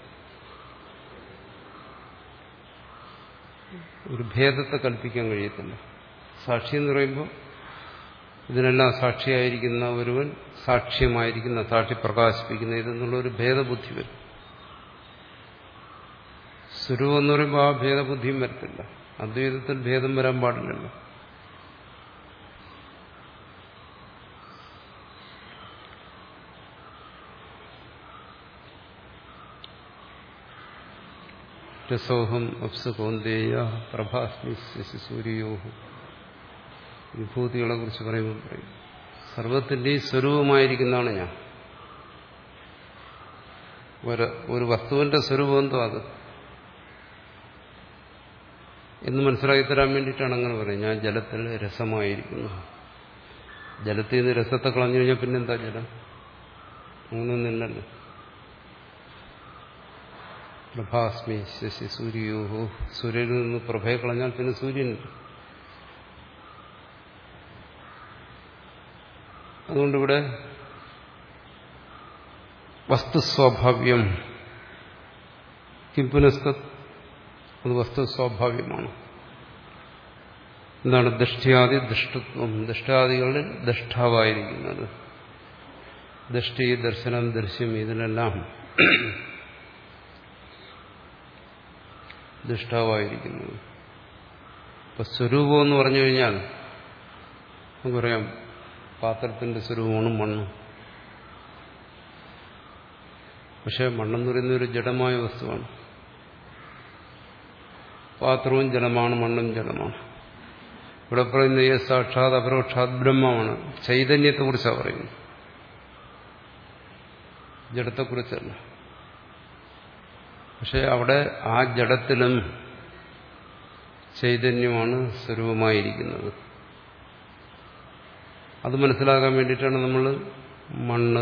ഒരു ഭേദത്തെ കൽപ്പിക്കാൻ കഴിയത്തില്ല സാക്ഷി എന്ന് പറയുമ്പോൾ ഇതിനെല്ലാം സാക്ഷിയായിരിക്കുന്ന ഒരുവൻ സാക്ഷ്യമായിരിക്കുന്ന സാക്ഷി പ്രകാശിപ്പിക്കുന്ന ഇതെന്നുള്ള ഒരു ഭേദബുദ്ധി വരും സ്വരൂപം എന്ന് പറയുമ്പോൾ ആ ഭേദബുദ്ധിയും വരത്തില്ല അദ്വൈതത്തിൽ ഭേദം വരാൻ പാടില്ലല്ലോ രസോഹം അപ്സ് കോന്തേയ പ്രഭാസ്മി സൂര്യോഹം വിഭൂതികളെ കുറിച്ച് പറയുമ്പോൾ പറയും സർവത്തിൻ്റെയും സ്വരൂപമായിരിക്കുന്നതാണ് ഞാൻ ഒരു ഒരു വസ്തുവിന്റെ സ്വരൂപം എന്തോ അത് എന്ന് മനസ്സിലാക്കി തരാൻ വേണ്ടിയിട്ടാണ് അങ്ങനെ പറയുന്നത് ഞാൻ ജലത്തിൽ രസമായിരിക്കുന്നു ജലത്തിൽ നിന്ന് രസത്തെ കളഞ്ഞു കഴിഞ്ഞാൽ പിന്നെന്താ ജലം അങ്ങനൊന്നുമില്ലല്ലോ പ്രഭാസ്മി ശശി സൂര്യോഹോ സൂര്യനിൽ നിന്ന് പ്രഭയെ കളഞ്ഞാൽ പിന്നെ സൂര്യനില്ല അതുകൊണ്ടിവിടെ വസ്തുസ്വാഭാവ്യം കിംപുനസ്ക അത് വസ്തുസ്വാഭാവ്യമാണ് എന്താണ് ദൃഷ്ടിയാദി ദൃഷ്ടത്വം ദൃഷ്ടാദികളിൽ ദൃഷ്ടാവായിരിക്കുന്നത് ദൃഷ്ടി ദർശനം ദൃശ്യം ഇതിനെല്ലാം ദൃഷ്ടാവായിരിക്കുന്നത് ഇപ്പൊ സ്വരൂപം എന്ന് പറഞ്ഞു കഴിഞ്ഞാൽ നമുക്കറിയാം പാത്രത്തിന്റെ സ്വരൂപമാണ് മണ്ണ് പക്ഷെ മണ്ണെന്ന് പറയുന്ന ഒരു ജഡമായ വസ്തുവാണ് പാത്രവും ജലമാണ് മണ്ണും ജലമാണ് ഇവിടെ പറയുന്ന ഈ സാക്ഷാത് അപരോക്ഷാത് ബ്രഹ്മമാണ് ചൈതന്യത്തെക്കുറിച്ചാണ് പറയുന്നത് ജഡത്തെക്കുറിച്ചല്ല പക്ഷെ അവിടെ ആ ജഡത്തിലും ചൈതന്യമാണ് സ്വരൂപമായിരിക്കുന്നത് അത് മനസ്സിലാക്കാൻ വേണ്ടിയിട്ടാണ് നമ്മൾ മണ്ണ്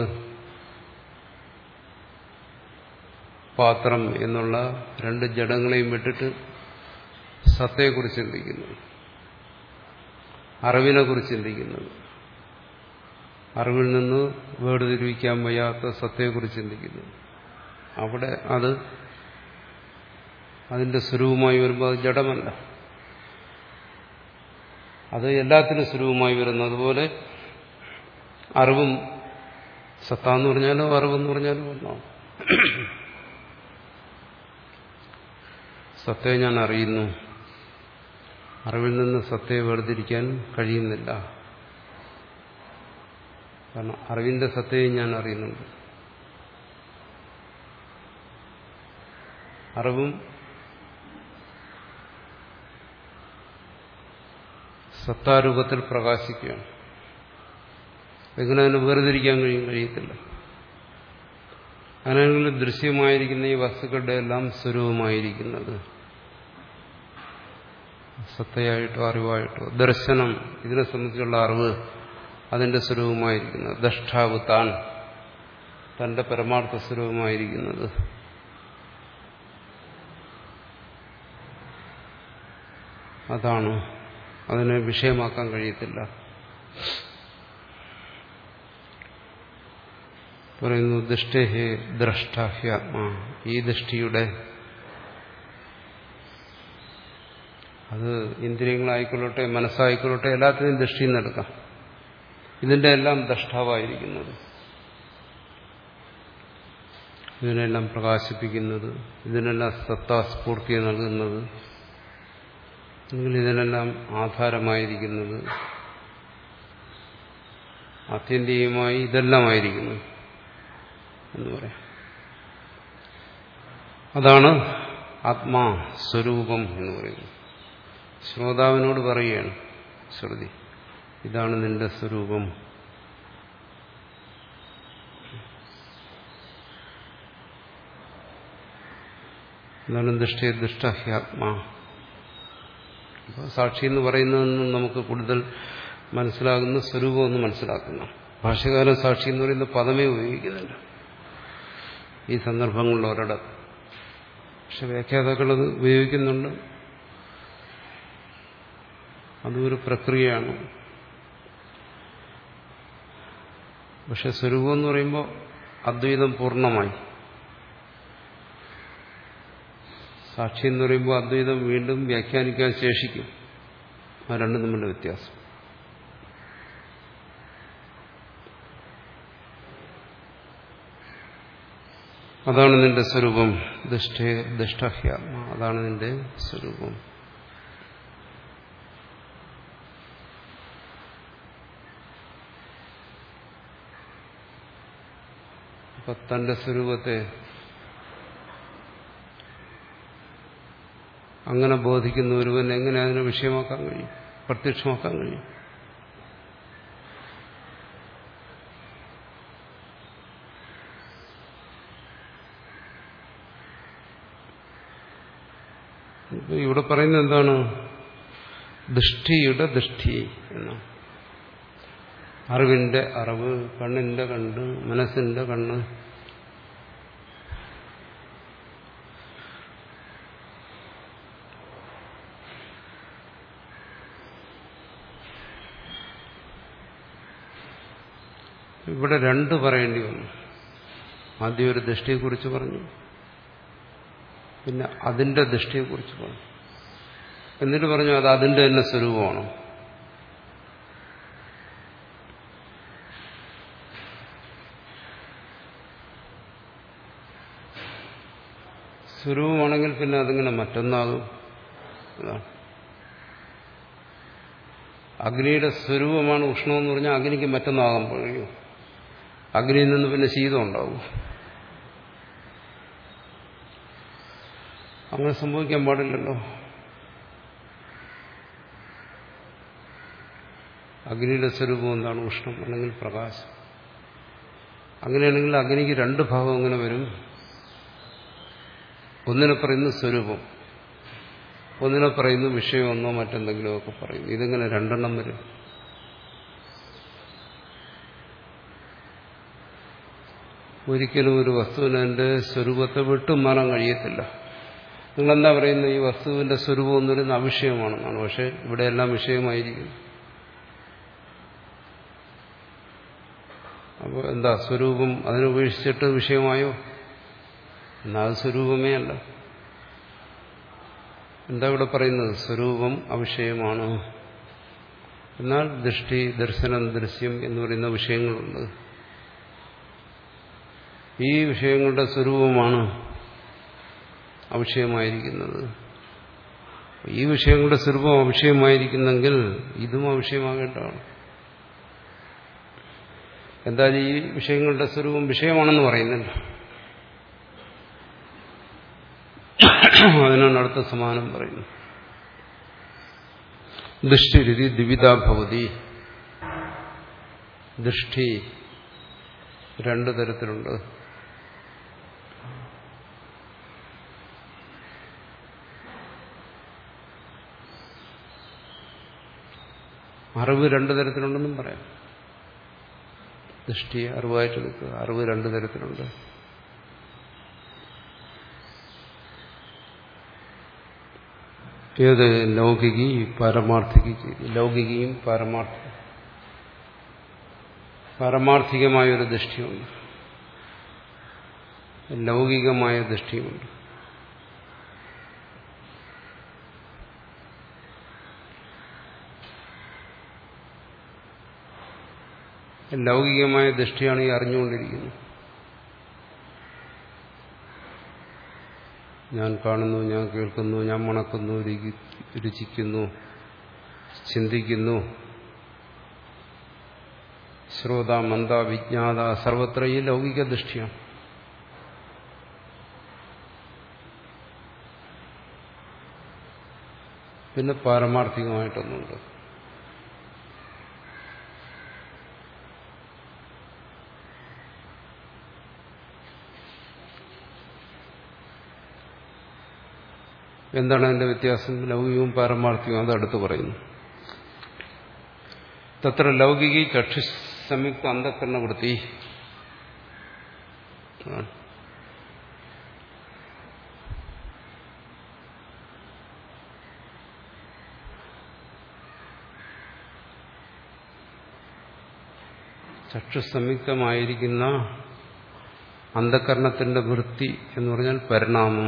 പാത്രം എന്നുള്ള രണ്ട് ജഡങ്ങളെയും വിട്ടിട്ട് സത്തയെക്കുറിച്ച് ചിന്തിക്കുന്നത് അറിവിനെ കുറിച്ച് ചിന്തിക്കുന്നത് അറിവിൽ നിന്ന് വേർതിരിവിക്കാൻ വയ്യാത്ത സത്തയെക്കുറിച്ച് ചിന്തിക്കുന്നത് അവിടെ അത് അതിന്റെ സ്വരൂപമായി വരുമ്പോൾ അത് ജഡമല്ല അത് എല്ലാത്തിനും സ്വരൂപമായി വരുന്നു അതുപോലെ അറിവും സത്ത എന്ന് പറഞ്ഞാലോ അറിവെന്ന് പറഞ്ഞാലോ ഒന്നാണ് സത്തയെ ഞാൻ അറിയുന്നു അറിവിൽ നിന്ന് സത്തയെ വേർതിരിക്കാൻ കഴിയുന്നില്ല കാരണം അറിവിന്റെ സത്തയെ ഞാൻ അറിയുന്നുണ്ട് അറിവും സത്താരൂപത്തിൽ പ്രകാശിക്കുകയാണ് എങ്ങനെ അതിനെ വേർതിരിക്കാൻ കഴിയും കഴിയത്തില്ല അങ്ങനെയെങ്കിൽ ദൃശ്യമായിരിക്കുന്ന ഈ വസ്തുക്കളുടെ എല്ലാം സ്വരൂപമായിരിക്കുന്നത് സത്തയായിട്ടോ അറിവായിട്ടോ ദർശനം ഇതിനെ സംബന്ധിച്ചുള്ള അറിവ് അതിന്റെ സ്വരൂപമായിരിക്കുന്നത് ദഷ്ടാവ് താൻ തന്റെ പരമാർത്ഥ സ്വരൂപമായിരിക്കുന്നത് അതാണ് അതിനെ വിഷയമാക്കാൻ കഴിയത്തില്ല പറയുന്നു ദൃഷ്ടേഹേ ദ്രഷ്ടാഹ്യാത്മാ ഈ ദൃഷ്ടിയുടെ അത് ഇന്ദ്രിയങ്ങളായിക്കൊള്ളട്ടെ മനസ്സായിക്കൊള്ളട്ടെ എല്ലാത്തിനും ദൃഷ്ടിയിൽ നിന്നെടുക്കാം ഇതിന്റെ എല്ലാം ദ്രഷ്ടാവായിരിക്കുന്നത് ഇതിനെല്ലാം പ്രകാശിപ്പിക്കുന്നത് ഇതിനെല്ലാം സത്താസ്ഫൂർത്തി നൽകുന്നത് അല്ലെങ്കിൽ ഇതിനെല്ലാം ആധാരമായിരിക്കുന്നത് ആത്യന്തികമായി ഇതെല്ലാമായിരിക്കുന്നു എന്ന് പറയാം അതാണ് ആത്മാ സ്വരൂപം എന്ന് പറയുന്നത് ശ്രോതാവിനോട് പറയുകയാണ് ശ്രുതി ഇതാണ് നിന്റെ സ്വരൂപം എന്താണ് ദൃഷ്ടി ദുഷ്ടഹ്യാത്മാ സാക്ഷി എന്ന് പറയുന്നതൊന്നും നമുക്ക് കൂടുതൽ മനസ്സിലാകുന്ന സ്വരൂപമൊന്നും മനസ്സിലാക്കുന്ന ഭാഷകാരൻ സാക്ഷി എന്ന് പറയുന്ന പദമേ ഉപയോഗിക്കുന്നില്ല ഈ സന്ദർഭങ്ങളിൽ ഒരിടത്ത് പക്ഷെ വ്യാഖ്യാതാക്കളത് ഉപയോഗിക്കുന്നുണ്ട് അതൊരു പ്രക്രിയയാണ് പക്ഷെ സ്വരൂപം എന്ന് പറയുമ്പോൾ അദ്വൈതം പൂർണ്ണമായി സാക്ഷി എന്ന് പറയുമ്പോൾ അദ്വൈതം വീണ്ടും വ്യാഖ്യാനിക്കാൻ ശേഷിക്കും ആ രണ്ടും തമ്മിലുള്ള വ്യത്യാസം അതാണ് നിന്റെ സ്വരൂപം ദുഷ്ടേ ദുഷ്ടഹ്യാത്മ അതാണ് നിന്റെ സ്വരൂപം അപ്പൊ തന്റെ സ്വരൂപത്തെ അങ്ങനെ ബോധിക്കുന്ന ഒരുവൻ എങ്ങനെ അതിനെ വിഷയമാക്കാൻ കഴിയും പ്രത്യക്ഷമാക്കാൻ കഴിയും ഇവിടെ പറയുന്നത് എന്താണ് ദൃഷ്ടിയുടെ ദൃഷ്ടി എന്നാണ് അറിവിന്റെ അറിവ് കണ്ണിന്റെ കണ്ണ് മനസ്സിന്റെ കണ്ണ് ഇവിടെ രണ്ട് പറയേണ്ടി വന്നു ആദ്യം ഒരു ദൃഷ്ടിയെക്കുറിച്ച് പറഞ്ഞു പിന്നെ അതിന്റെ ദൃഷ്ടിയെക്കുറിച്ച് പറഞ്ഞു എന്നിട്ട് പറഞ്ഞു അത് അതിന്റെ തന്നെ സ്വരൂപമാണ് സ്വരൂപമാണെങ്കിൽ പിന്നെ അതിങ്ങനെ മറ്റൊന്നാകും അതാണ് അഗ്നിയുടെ സ്വരൂപമാണ് ഉഷ്ണമെന്ന് പറഞ്ഞാൽ അഗ്നിക്ക് മറ്റൊന്നാകാൻ കഴിയും അഗ്നിയിൽ നിന്ന് പിന്നെ ശീതം ഉണ്ടാവും അങ്ങനെ സംഭവിക്കാൻ പാടില്ലല്ലോ അഗ്നിയുടെ സ്വരൂപം എന്താണ് ഉഷ്ണം അല്ലെങ്കിൽ പ്രകാശം അങ്ങനെയാണെങ്കിൽ അഗ്നിക്ക് രണ്ട് ഭാഗം എങ്ങനെ വരും ഒന്നിനെ പറയുന്ന സ്വരൂപം ഒന്നിനെ പറയുന്നു വിഷയമൊന്നോ മറ്റെന്തെങ്കിലുമൊക്കെ പറയുന്നു ഇതിങ്ങനെ രണ്ടെണ്ണം വരും ഒരിക്കലും ഒരു വസ്തുവിന് അതിന്റെ സ്വരൂപത്തെ വിട്ടും മാറാൻ കഴിയത്തില്ല നിങ്ങളെന്താ പറയുന്നത് ഈ വസ്തുവിന്റെ സ്വരൂപം എന്ന് പറയുന്നത് അവിഷയമാണെന്നാണ് പക്ഷെ ഇവിടെ എല്ലാം വിഷയമായിരിക്കും അപ്പോൾ എന്താ സ്വരൂപം അതിനുപേക്ഷിച്ചിട്ട് വിഷയമായോ എന്നാൽ അത് സ്വരൂപമേ അല്ല എന്താ ഇവിടെ പറയുന്നത് സ്വരൂപം അവിഷയമാണ് എന്നാൽ ദൃഷ്ടി ദർശനം ദൃശ്യം എന്ന് പറയുന്ന വിഷയങ്ങളുണ്ട് ഈ വിഷയങ്ങളുടെ സ്വരൂപമാണ് അവിഷയമായിരിക്കുന്നത് ഈ വിഷയങ്ങളുടെ സ്വരൂപം അവിഷയമായിരിക്കുന്നെങ്കിൽ ഇതും അവിഷയമാകേണ്ടതാണ് എന്തായാലും ഈ വിഷയങ്ങളുടെ സ്വരൂപം വിഷയമാണെന്ന് പറയുന്നില്ല അതിനാണ് അടുത്ത സമാനം പറയുന്നത് ദൃഷ്ടിരിതി ദ്വിവിധാഭവതി ദൃഷ്ടി രണ്ടു തരത്തിലുണ്ട് അറിവ് രണ്ടു തരത്തിലുണ്ടെന്നും പറയാം ദൃഷ്ടി അറിവായിട്ട് നിൽക്കുക അറിവ് രണ്ടു തരത്തിലുണ്ട് ഏത് ലൗകികി പാരമാർത്ഥികി ലൗകികയും പാരമാർത്ഥ പാരമാർത്ഥികമായൊരു ദൃഷ്ടിയുണ്ട് ലൗകികമായ ദൃഷ്ടിയുമുണ്ട് ലൗകികമായ ദൃഷ്ടിയാണ് ഈ അറിഞ്ഞുകൊണ്ടിരിക്കുന്നത് ഞാൻ കാണുന്നു ഞാൻ കേൾക്കുന്നു ഞാൻ മണക്കുന്നു രുചിക്കുന്നു ചിന്തിക്കുന്നു ശ്രോത മന്ദ വിജ്ഞാത സർവത്ര ഈ ലൗകിക ദൃഷ്ടിയാണ് പിന്നെ പാരമാർത്ഥികമായിട്ടൊന്നുണ്ട് എന്താണ് അതിന്റെ വ്യത്യാസം ലൗകികവും പാരമാർത്ഥികവും അത് അടുത്ത് പറയുന്നു തത്ര ലൗകികി ചക്ഷു സംയുക്ത അന്ധക്കരണവൃത്തി ചക്ഷു സംയുക്തമായിരിക്കുന്ന അന്ധകരണത്തിന്റെ വൃത്തി എന്ന് പറഞ്ഞാൽ പരിണാമം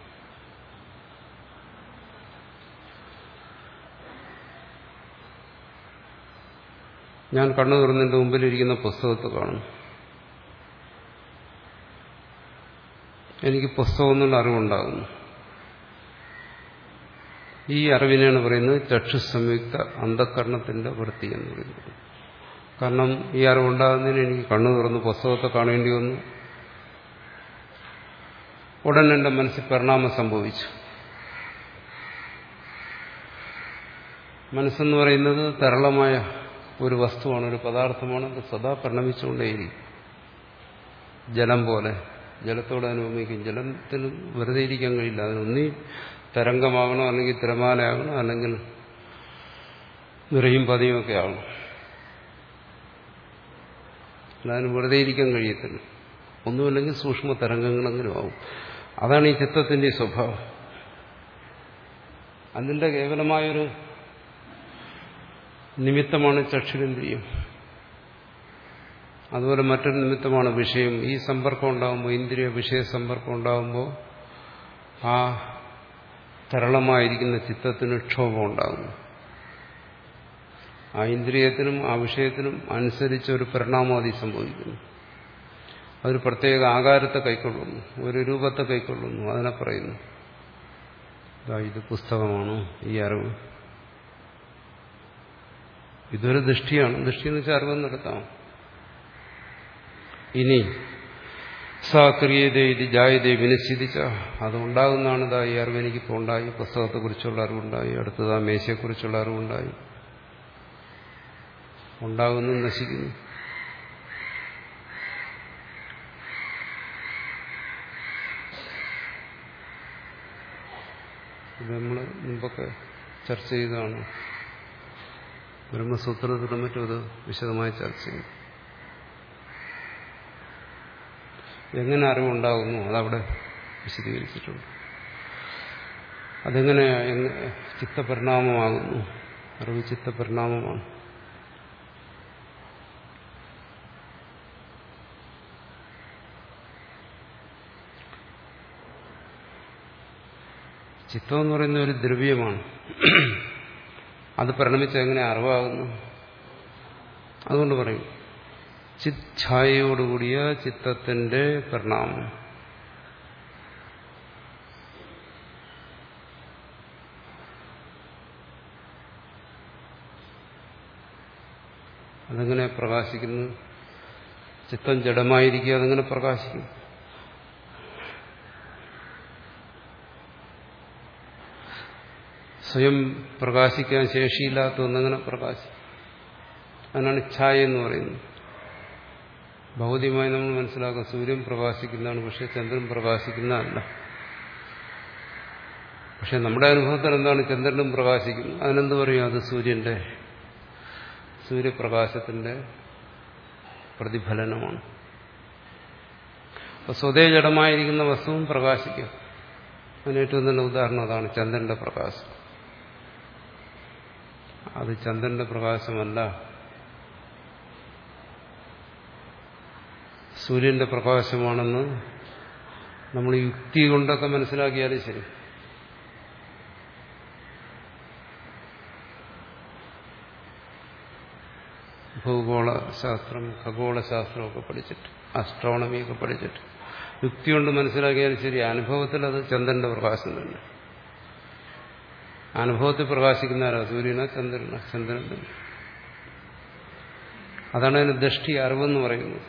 ഞാൻ കണ്ണു തുറന്നതിന്റെ മുമ്പിലിരിക്കുന്ന പുസ്തകത്തെ കാണും എനിക്ക് പുസ്തകം എന്നുള്ള അറിവുണ്ടാകുന്നു ഈ അറിവിനെയാണ് പറയുന്നത് ചക്ഷു സംയുക്ത അന്ധകരണത്തിന്റെ വൃത്തി എന്ന് പറയുന്നത് കാരണം ഈ അറിവുണ്ടാകുന്നതിന് എനിക്ക് കണ്ണു തുറന്ന് പുസ്തകത്തെ കാണേണ്ടി വന്നു ഉടൻ എന്റെ മനസ്സിൽ പരിണാമം സംഭവിച്ചു മനസ്സെന്ന് പറയുന്നത് തരളമായ ഒരു വസ്തുവാണ് ഒരു പദാർത്ഥമാണ് അത് സദാ പരിണമിച്ചുകൊണ്ടേയിരിക്കും ജലം പോലെ ജലത്തോട് അനുഭവിക്കും ജലത്തിന് വെറുതെ ഇരിക്കാൻ കഴിയില്ല അതിനൊന്നീ തരംഗമാകണം അല്ലെങ്കിൽ തിരമാലയാകണം അല്ലെങ്കിൽ നിറയും പതിയും ഒക്കെ ആകണം അതിന് വെറുതെ ഇരിക്കാൻ കഴിയത്തില്ല ഒന്നുമില്ലെങ്കിൽ സൂക്ഷ്മ തരംഗങ്ങളെങ്കിലും ആവും അതാണ് ഈ ചിത്രത്തിന്റെ സ്വഭാവം അതിന്റെ കേവലമായൊരു നിമിത്തമാണ് ചക്ഷുരേന്ദ്രിയം അതുപോലെ മറ്റൊരു നിമിത്തമാണ് വിഷയം ഈ സമ്പർക്കം ഉണ്ടാകുമ്പോൾ ഇന്ദ്രിയ വിഷയ സമ്പർക്കം ഉണ്ടാകുമ്പോൾ ആ തരളമായിരിക്കുന്ന ചിത്തത്തിന് ക്ഷോഭം ഉണ്ടാകുന്നു ആ ഇന്ദ്രിയത്തിനും ആ വിഷയത്തിനും അനുസരിച്ച് ഒരു പരിണാമാതി സംഭവിക്കുന്നു അതൊരു പ്രത്യേക ആകാരത്തെ കൈക്കൊള്ളുന്നു ഒരു രൂപത്തെ കൈക്കൊള്ളുന്നു അതിനെ പറയുന്നു ഇത് പുസ്തകമാണ് ഈ അറിവ് ഇതൊരു ദൃഷ്ടിയാണ് ദൃഷ്ടി എന്ന് വെച്ചാൽ അറിവെന്നെടുത്താം ഇനി സക്രിയതേ ഇത് ജായതേ വിനശിതിച്ച അതുണ്ടാകുന്നതാണ് ഇതാ ഈ അറിവ് എനിക്കിപ്പോൾ ഉണ്ടായി പുസ്തകത്തെക്കുറിച്ചുള്ള അറിവുണ്ടായി അടുത്തത് ആ മേശയെക്കുറിച്ചുള്ള അറിവുണ്ടായി ഉണ്ടാകുന്നു നശിക്കുന്നു ഇത് നമ്മൾ മുമ്പൊക്കെ ചർച്ച ചെയ്തതാണ് ബ്രഹ്മസൂത്രത്തിലും മറ്റും അത് വിശദമായി ചർച്ച ചെയ്തു എങ്ങനെ അറിവുണ്ടാകുന്നു അതവിടെ വിശദീകരിച്ചിട്ടുണ്ട് അതെങ്ങനെ ചിത്തപരിണാമമാകുന്നു അറിവ് ചിത്തപരിണാമമാണ് ചിത്തം എന്ന് പറയുന്ന ഒരു ദ്രവ്യമാണ് അത് പരിണമിച്ച് എങ്ങനെ അറിവാകുന്നു അതുകൊണ്ട് പറയും ചിത് ഛായയോടുകൂടിയ ചിത്തത്തിന്റെ പരിണാമം അതെങ്ങനെ പ്രകാശിക്കുന്നു ചിത്തം ജഡമായിരിക്കുക അതെങ്ങനെ പ്രകാശിക്കും സ്വയം പ്രകാശിക്കാൻ ശേഷിയില്ലാത്ത ഒന്നെങ്ങനെ പ്രകാശിക്കും അതിനാണ് ഛായ എന്ന് പറയുന്നത് ഭൗതികമായി നമ്മൾ മനസ്സിലാക്കുക സൂര്യൻ പ്രകാശിക്കുന്നതാണ് പക്ഷെ ചന്ദ്രൻ പ്രകാശിക്കുന്നതല്ല പക്ഷെ നമ്മുടെ അനുഭവത്തിൽ എന്താണ് ചന്ദ്രനും പ്രകാശിക്കുന്നത് അതിനെന്ത് പറയും അത് സൂര്യന്റെ സൂര്യപ്രകാശത്തിന്റെ പ്രതിഫലനമാണ് അപ്പൊ സ്വതേ ജഡമായിരിക്കുന്ന വസ്തുവും പ്രകാശിക്കും അതിന് ഏറ്റവും നല്ല ഉദാഹരണം അതാണ് ചന്ദ്രന്റെ പ്രകാശം അത് ചന്ദ്രന്റെ പ്രകാശമല്ല സൂര്യന്റെ പ്രകാശമാണെന്ന് നമ്മൾ യുക്തി കൊണ്ടൊക്കെ മനസ്സിലാക്കിയാലും ശരി ഭൂഗോള ശാസ്ത്രം ഖഗോള ശാസ്ത്രമൊക്കെ പഠിച്ചിട്ട് അസ്ട്രോണമിയൊക്കെ പഠിച്ചിട്ട് യുക്തി കൊണ്ട് മനസ്സിലാക്കിയാലും ശരി അനുഭവത്തിൽ അത് ചന്ദ്രന്റെ പ്രകാശം തന്നെ അനുഭവത്തിൽ പ്രകാശിക്കുന്ന ആരാ സൂര്യനോ ചന്ദ്രനോ ചന്ദ്രൻ തന്നെ അതാണ് അതിന് ദൃഷ്ടി അറിവെന്ന് പറയുന്നത്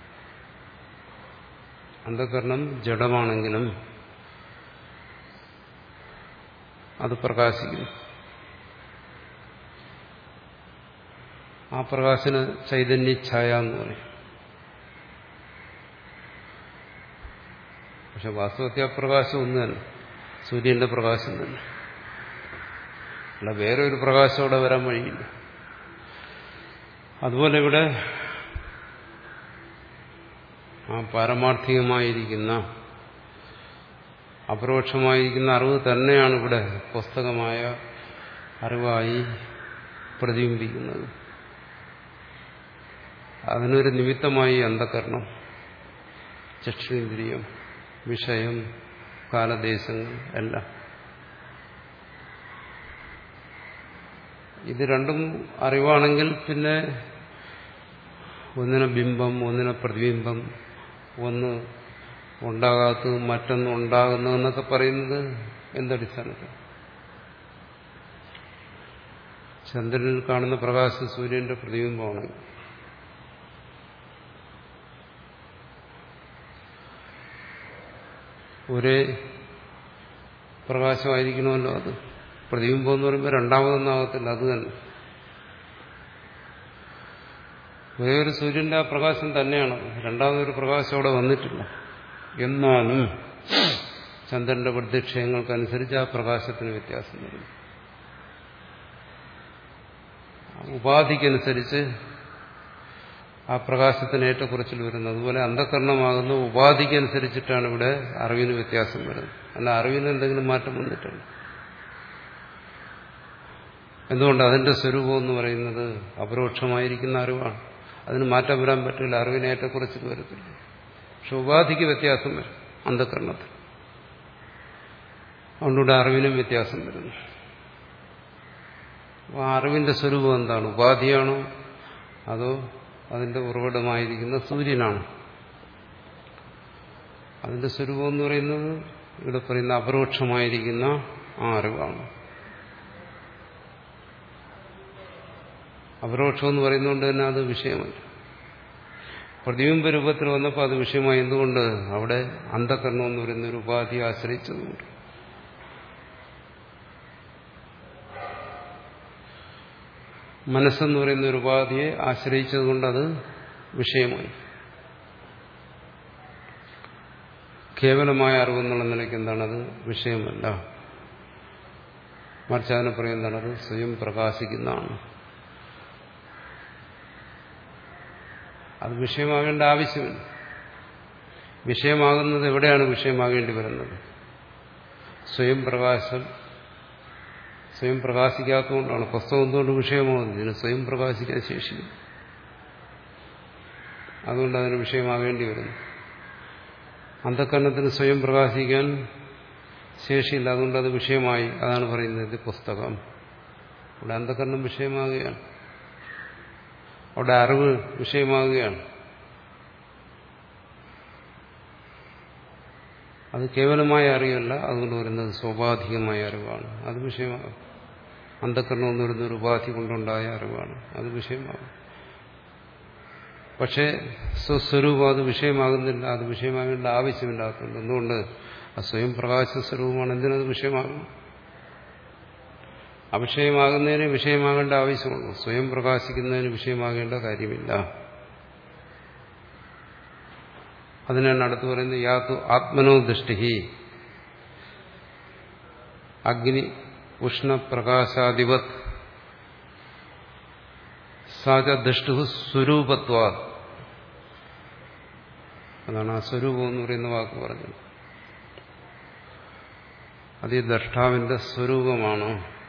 അന്ധകരണം ജഡമാണെങ്കിലും അത് പ്രകാശിക്കുന്നു ആ പ്രകാശന് ചൈതന്യഛായ എന്ന് പറയും പക്ഷെ വാസ്തവത്തിൽ ആ പ്രകാശം ഒന്ന് തന്നെ സൂര്യന്റെ പ്രകാശം തന്നെ അല്ല വേറെ ഒരു പ്രകാശം അവിടെ വരാൻ വഴിയില്ല അതുപോലെ ഇവിടെ ആ പാരമാർത്ഥികമായിരിക്കുന്ന അപരോക്ഷമായിരിക്കുന്ന അറിവ് തന്നെയാണ് ഇവിടെ പുസ്തകമായ അറിവായി പ്രതിബിംബിക്കുന്നത് അതിനൊരു നിമിത്തമായി അന്ധകരണം ചക്ഷുന്ദ്രിയം വിഷയം കാലദേശങ്ങൾ എല്ലാം ഇത് രണ്ടും അറിവാണെങ്കിൽ പിന്നെ ഒന്നിനെ ബിംബം ഒന്നിനെ പ്രതിബിംബം ഒന്ന് ഉണ്ടാകാത്തതും മറ്റൊന്ന് ഉണ്ടാകുന്നതെന്നൊക്കെ പറയുന്നത് എന്തടിസ്ഥാനത്തിൽ ചന്ദ്രനിൽ കാണുന്ന പ്രകാശം സൂര്യന്റെ പ്രതിബിംബമാണ് ഒരേ പ്രകാശമായിരിക്കണമല്ലോ അത് പ്രതിബിംബം എന്ന് പറയുമ്പോൾ രണ്ടാമതൊന്നാകത്തില്ല അത് തന്നെ ഒരേ ഒരു സൂര്യന്റെ ആ പ്രകാശം തന്നെയാണ് രണ്ടാമതൊരു പ്രകാശം അവിടെ വന്നിട്ടില്ല എന്നാലും ചന്ദ്രന്റെ പ്രത്യക്ഷയങ്ങൾക്കനുസരിച്ച് ആ പ്രകാശത്തിന് വ്യത്യാസം വരുന്നു ഉപാധിക്കനുസരിച്ച് ആ പ്രകാശത്തിന് ഏറ്റക്കുറച്ചിൽ വരുന്നത് അതുപോലെ അന്ധകരണമാകുന്ന ഉപാധിക്കനുസരിച്ചിട്ടാണ് ഇവിടെ അറിവിന് വ്യത്യാസം വരുന്നത് അല്ല അറിവിന് എന്തെങ്കിലും മാറ്റം വന്നിട്ടുണ്ട് എന്തുകൊണ്ട് അതിന്റെ സ്വരൂപം എന്ന് പറയുന്നത് അപരോക്ഷമായിരിക്കുന്ന അറിവാണ് അതിന് മാറ്റം വരാൻ പറ്റില്ല അറിവിന് ഏറ്റക്കുറച്ചിൽ വരത്തില്ല പക്ഷെ ഉപാധിക്ക് വ്യത്യാസം വരും അന്ധകരണത്തിൽ അതുകൊണ്ടിവിടെ അറിവിനും വ്യത്യാസം വരുന്നു അപ്പോൾ ആ അറിവിന്റെ സ്വരൂപം എന്താണ് ഉപാധിയാണോ അതോ അതിന്റെ ഉറവിടമായിരിക്കുന്ന സൂര്യനാണ് അതിന്റെ സ്വരൂപം എന്ന് പറയുന്നത് ഇവിടെ പറയുന്ന അപരോക്ഷമായിരിക്കുന്ന ആ അറിവാണ് അപരോക്ഷം എന്ന് പറയുന്നതുകൊണ്ട് തന്നെ അത് വിഷയമല്ല പ്രതിബിംബ രൂപത്തിൽ വന്നപ്പോൾ അത് വിഷയമായി എന്തുകൊണ്ട് അവിടെ അന്ധകരണം എന്ന് പറയുന്ന ഒരു ഉപാധിയെ ആശ്രയിച്ചതുകൊണ്ട് മനസ്സെന്ന് പറയുന്ന ഒരു ഉപാധിയെ ആശ്രയിച്ചതുകൊണ്ട് അത് വിഷയമായി കേവലമായ അറിവെന്നുള്ള നിലയ്ക്ക് എന്താണ് അത് വിഷയമല്ല മറിച്ച് അതിനെ പറയുന്നതാണ് അത് സ്വയം പ്രകാശിക്കുന്നതാണ് അത് വിഷയമാകേണ്ട ആവശ്യമില്ല വിഷയമാകുന്നത് എവിടെയാണ് വിഷയമാകേണ്ടി വരുന്നത് സ്വയം പ്രകാശം സ്വയം പ്രകാശിക്കാത്തതുകൊണ്ടാണ് പുസ്തകം എന്തുകൊണ്ട് വിഷയമാകുന്നത് ഇതിന് സ്വയം പ്രകാശിക്കാൻ ശേഷിയില്ല അതുകൊണ്ട് അതിന് വിഷയമാകേണ്ടി വരുന്നു അന്ധക്കരണത്തിന് സ്വയം പ്രകാശിക്കാൻ ശേഷിയില്ല അതുകൊണ്ട് അത് വിഷയമായി അതാണ് പറയുന്നത് ഇത് പുസ്തകം അവിടെ അന്ധക്കരണം വിഷയമാകുകയാണ് അവിടെ അറിവ് വിഷയമാകുകയാണ് അത് കേവലമായ അറിവല്ല അതുകൊണ്ട് വരുന്നത് സ്വാഭാവികമായ അറിവാണ് അത് വിഷയമാകും അന്ധക്കരണം എന്ന് പറയുന്ന ഒരു ഉപാധി കൊണ്ടുണ്ടായ അറിവാണ് അത് വിഷയമാകും പക്ഷേ സ്വസ്വരൂപം അത് വിഷയമാകുന്നില്ല അത് വിഷയമാകേണ്ട ആവശ്യമില്ലാത്തതുകൊണ്ട് എന്തുകൊണ്ട് അത് സ്വയം പ്രകാശ സ്വരൂപമാണ് എന്തിനത് വിഷയമാകും അവിഷയമാകുന്നതിന് വിഷയമാകേണ്ട ആവശ്യമുള്ളൂ സ്വയം പ്രകാശിക്കുന്നതിന് വിഷയമാകേണ്ട കാര്യമില്ല അതിനാണ് അടുത്ത് പറയുന്നത് യാതു ആത്മനോ ദൃഷ്ടി അഗ്നി ഉഷ്ണപ്രകാശാധിപത് സാച ദൃഷ്ടു സ്വരൂപത്വ അതാണ് ആ സ്വരൂപം എന്ന് പറയുന്ന വാക്ക് പറഞ്ഞത് അത് ഈ ദ്രഷ്ടാവിന്റെ സ്വരൂപമാണ്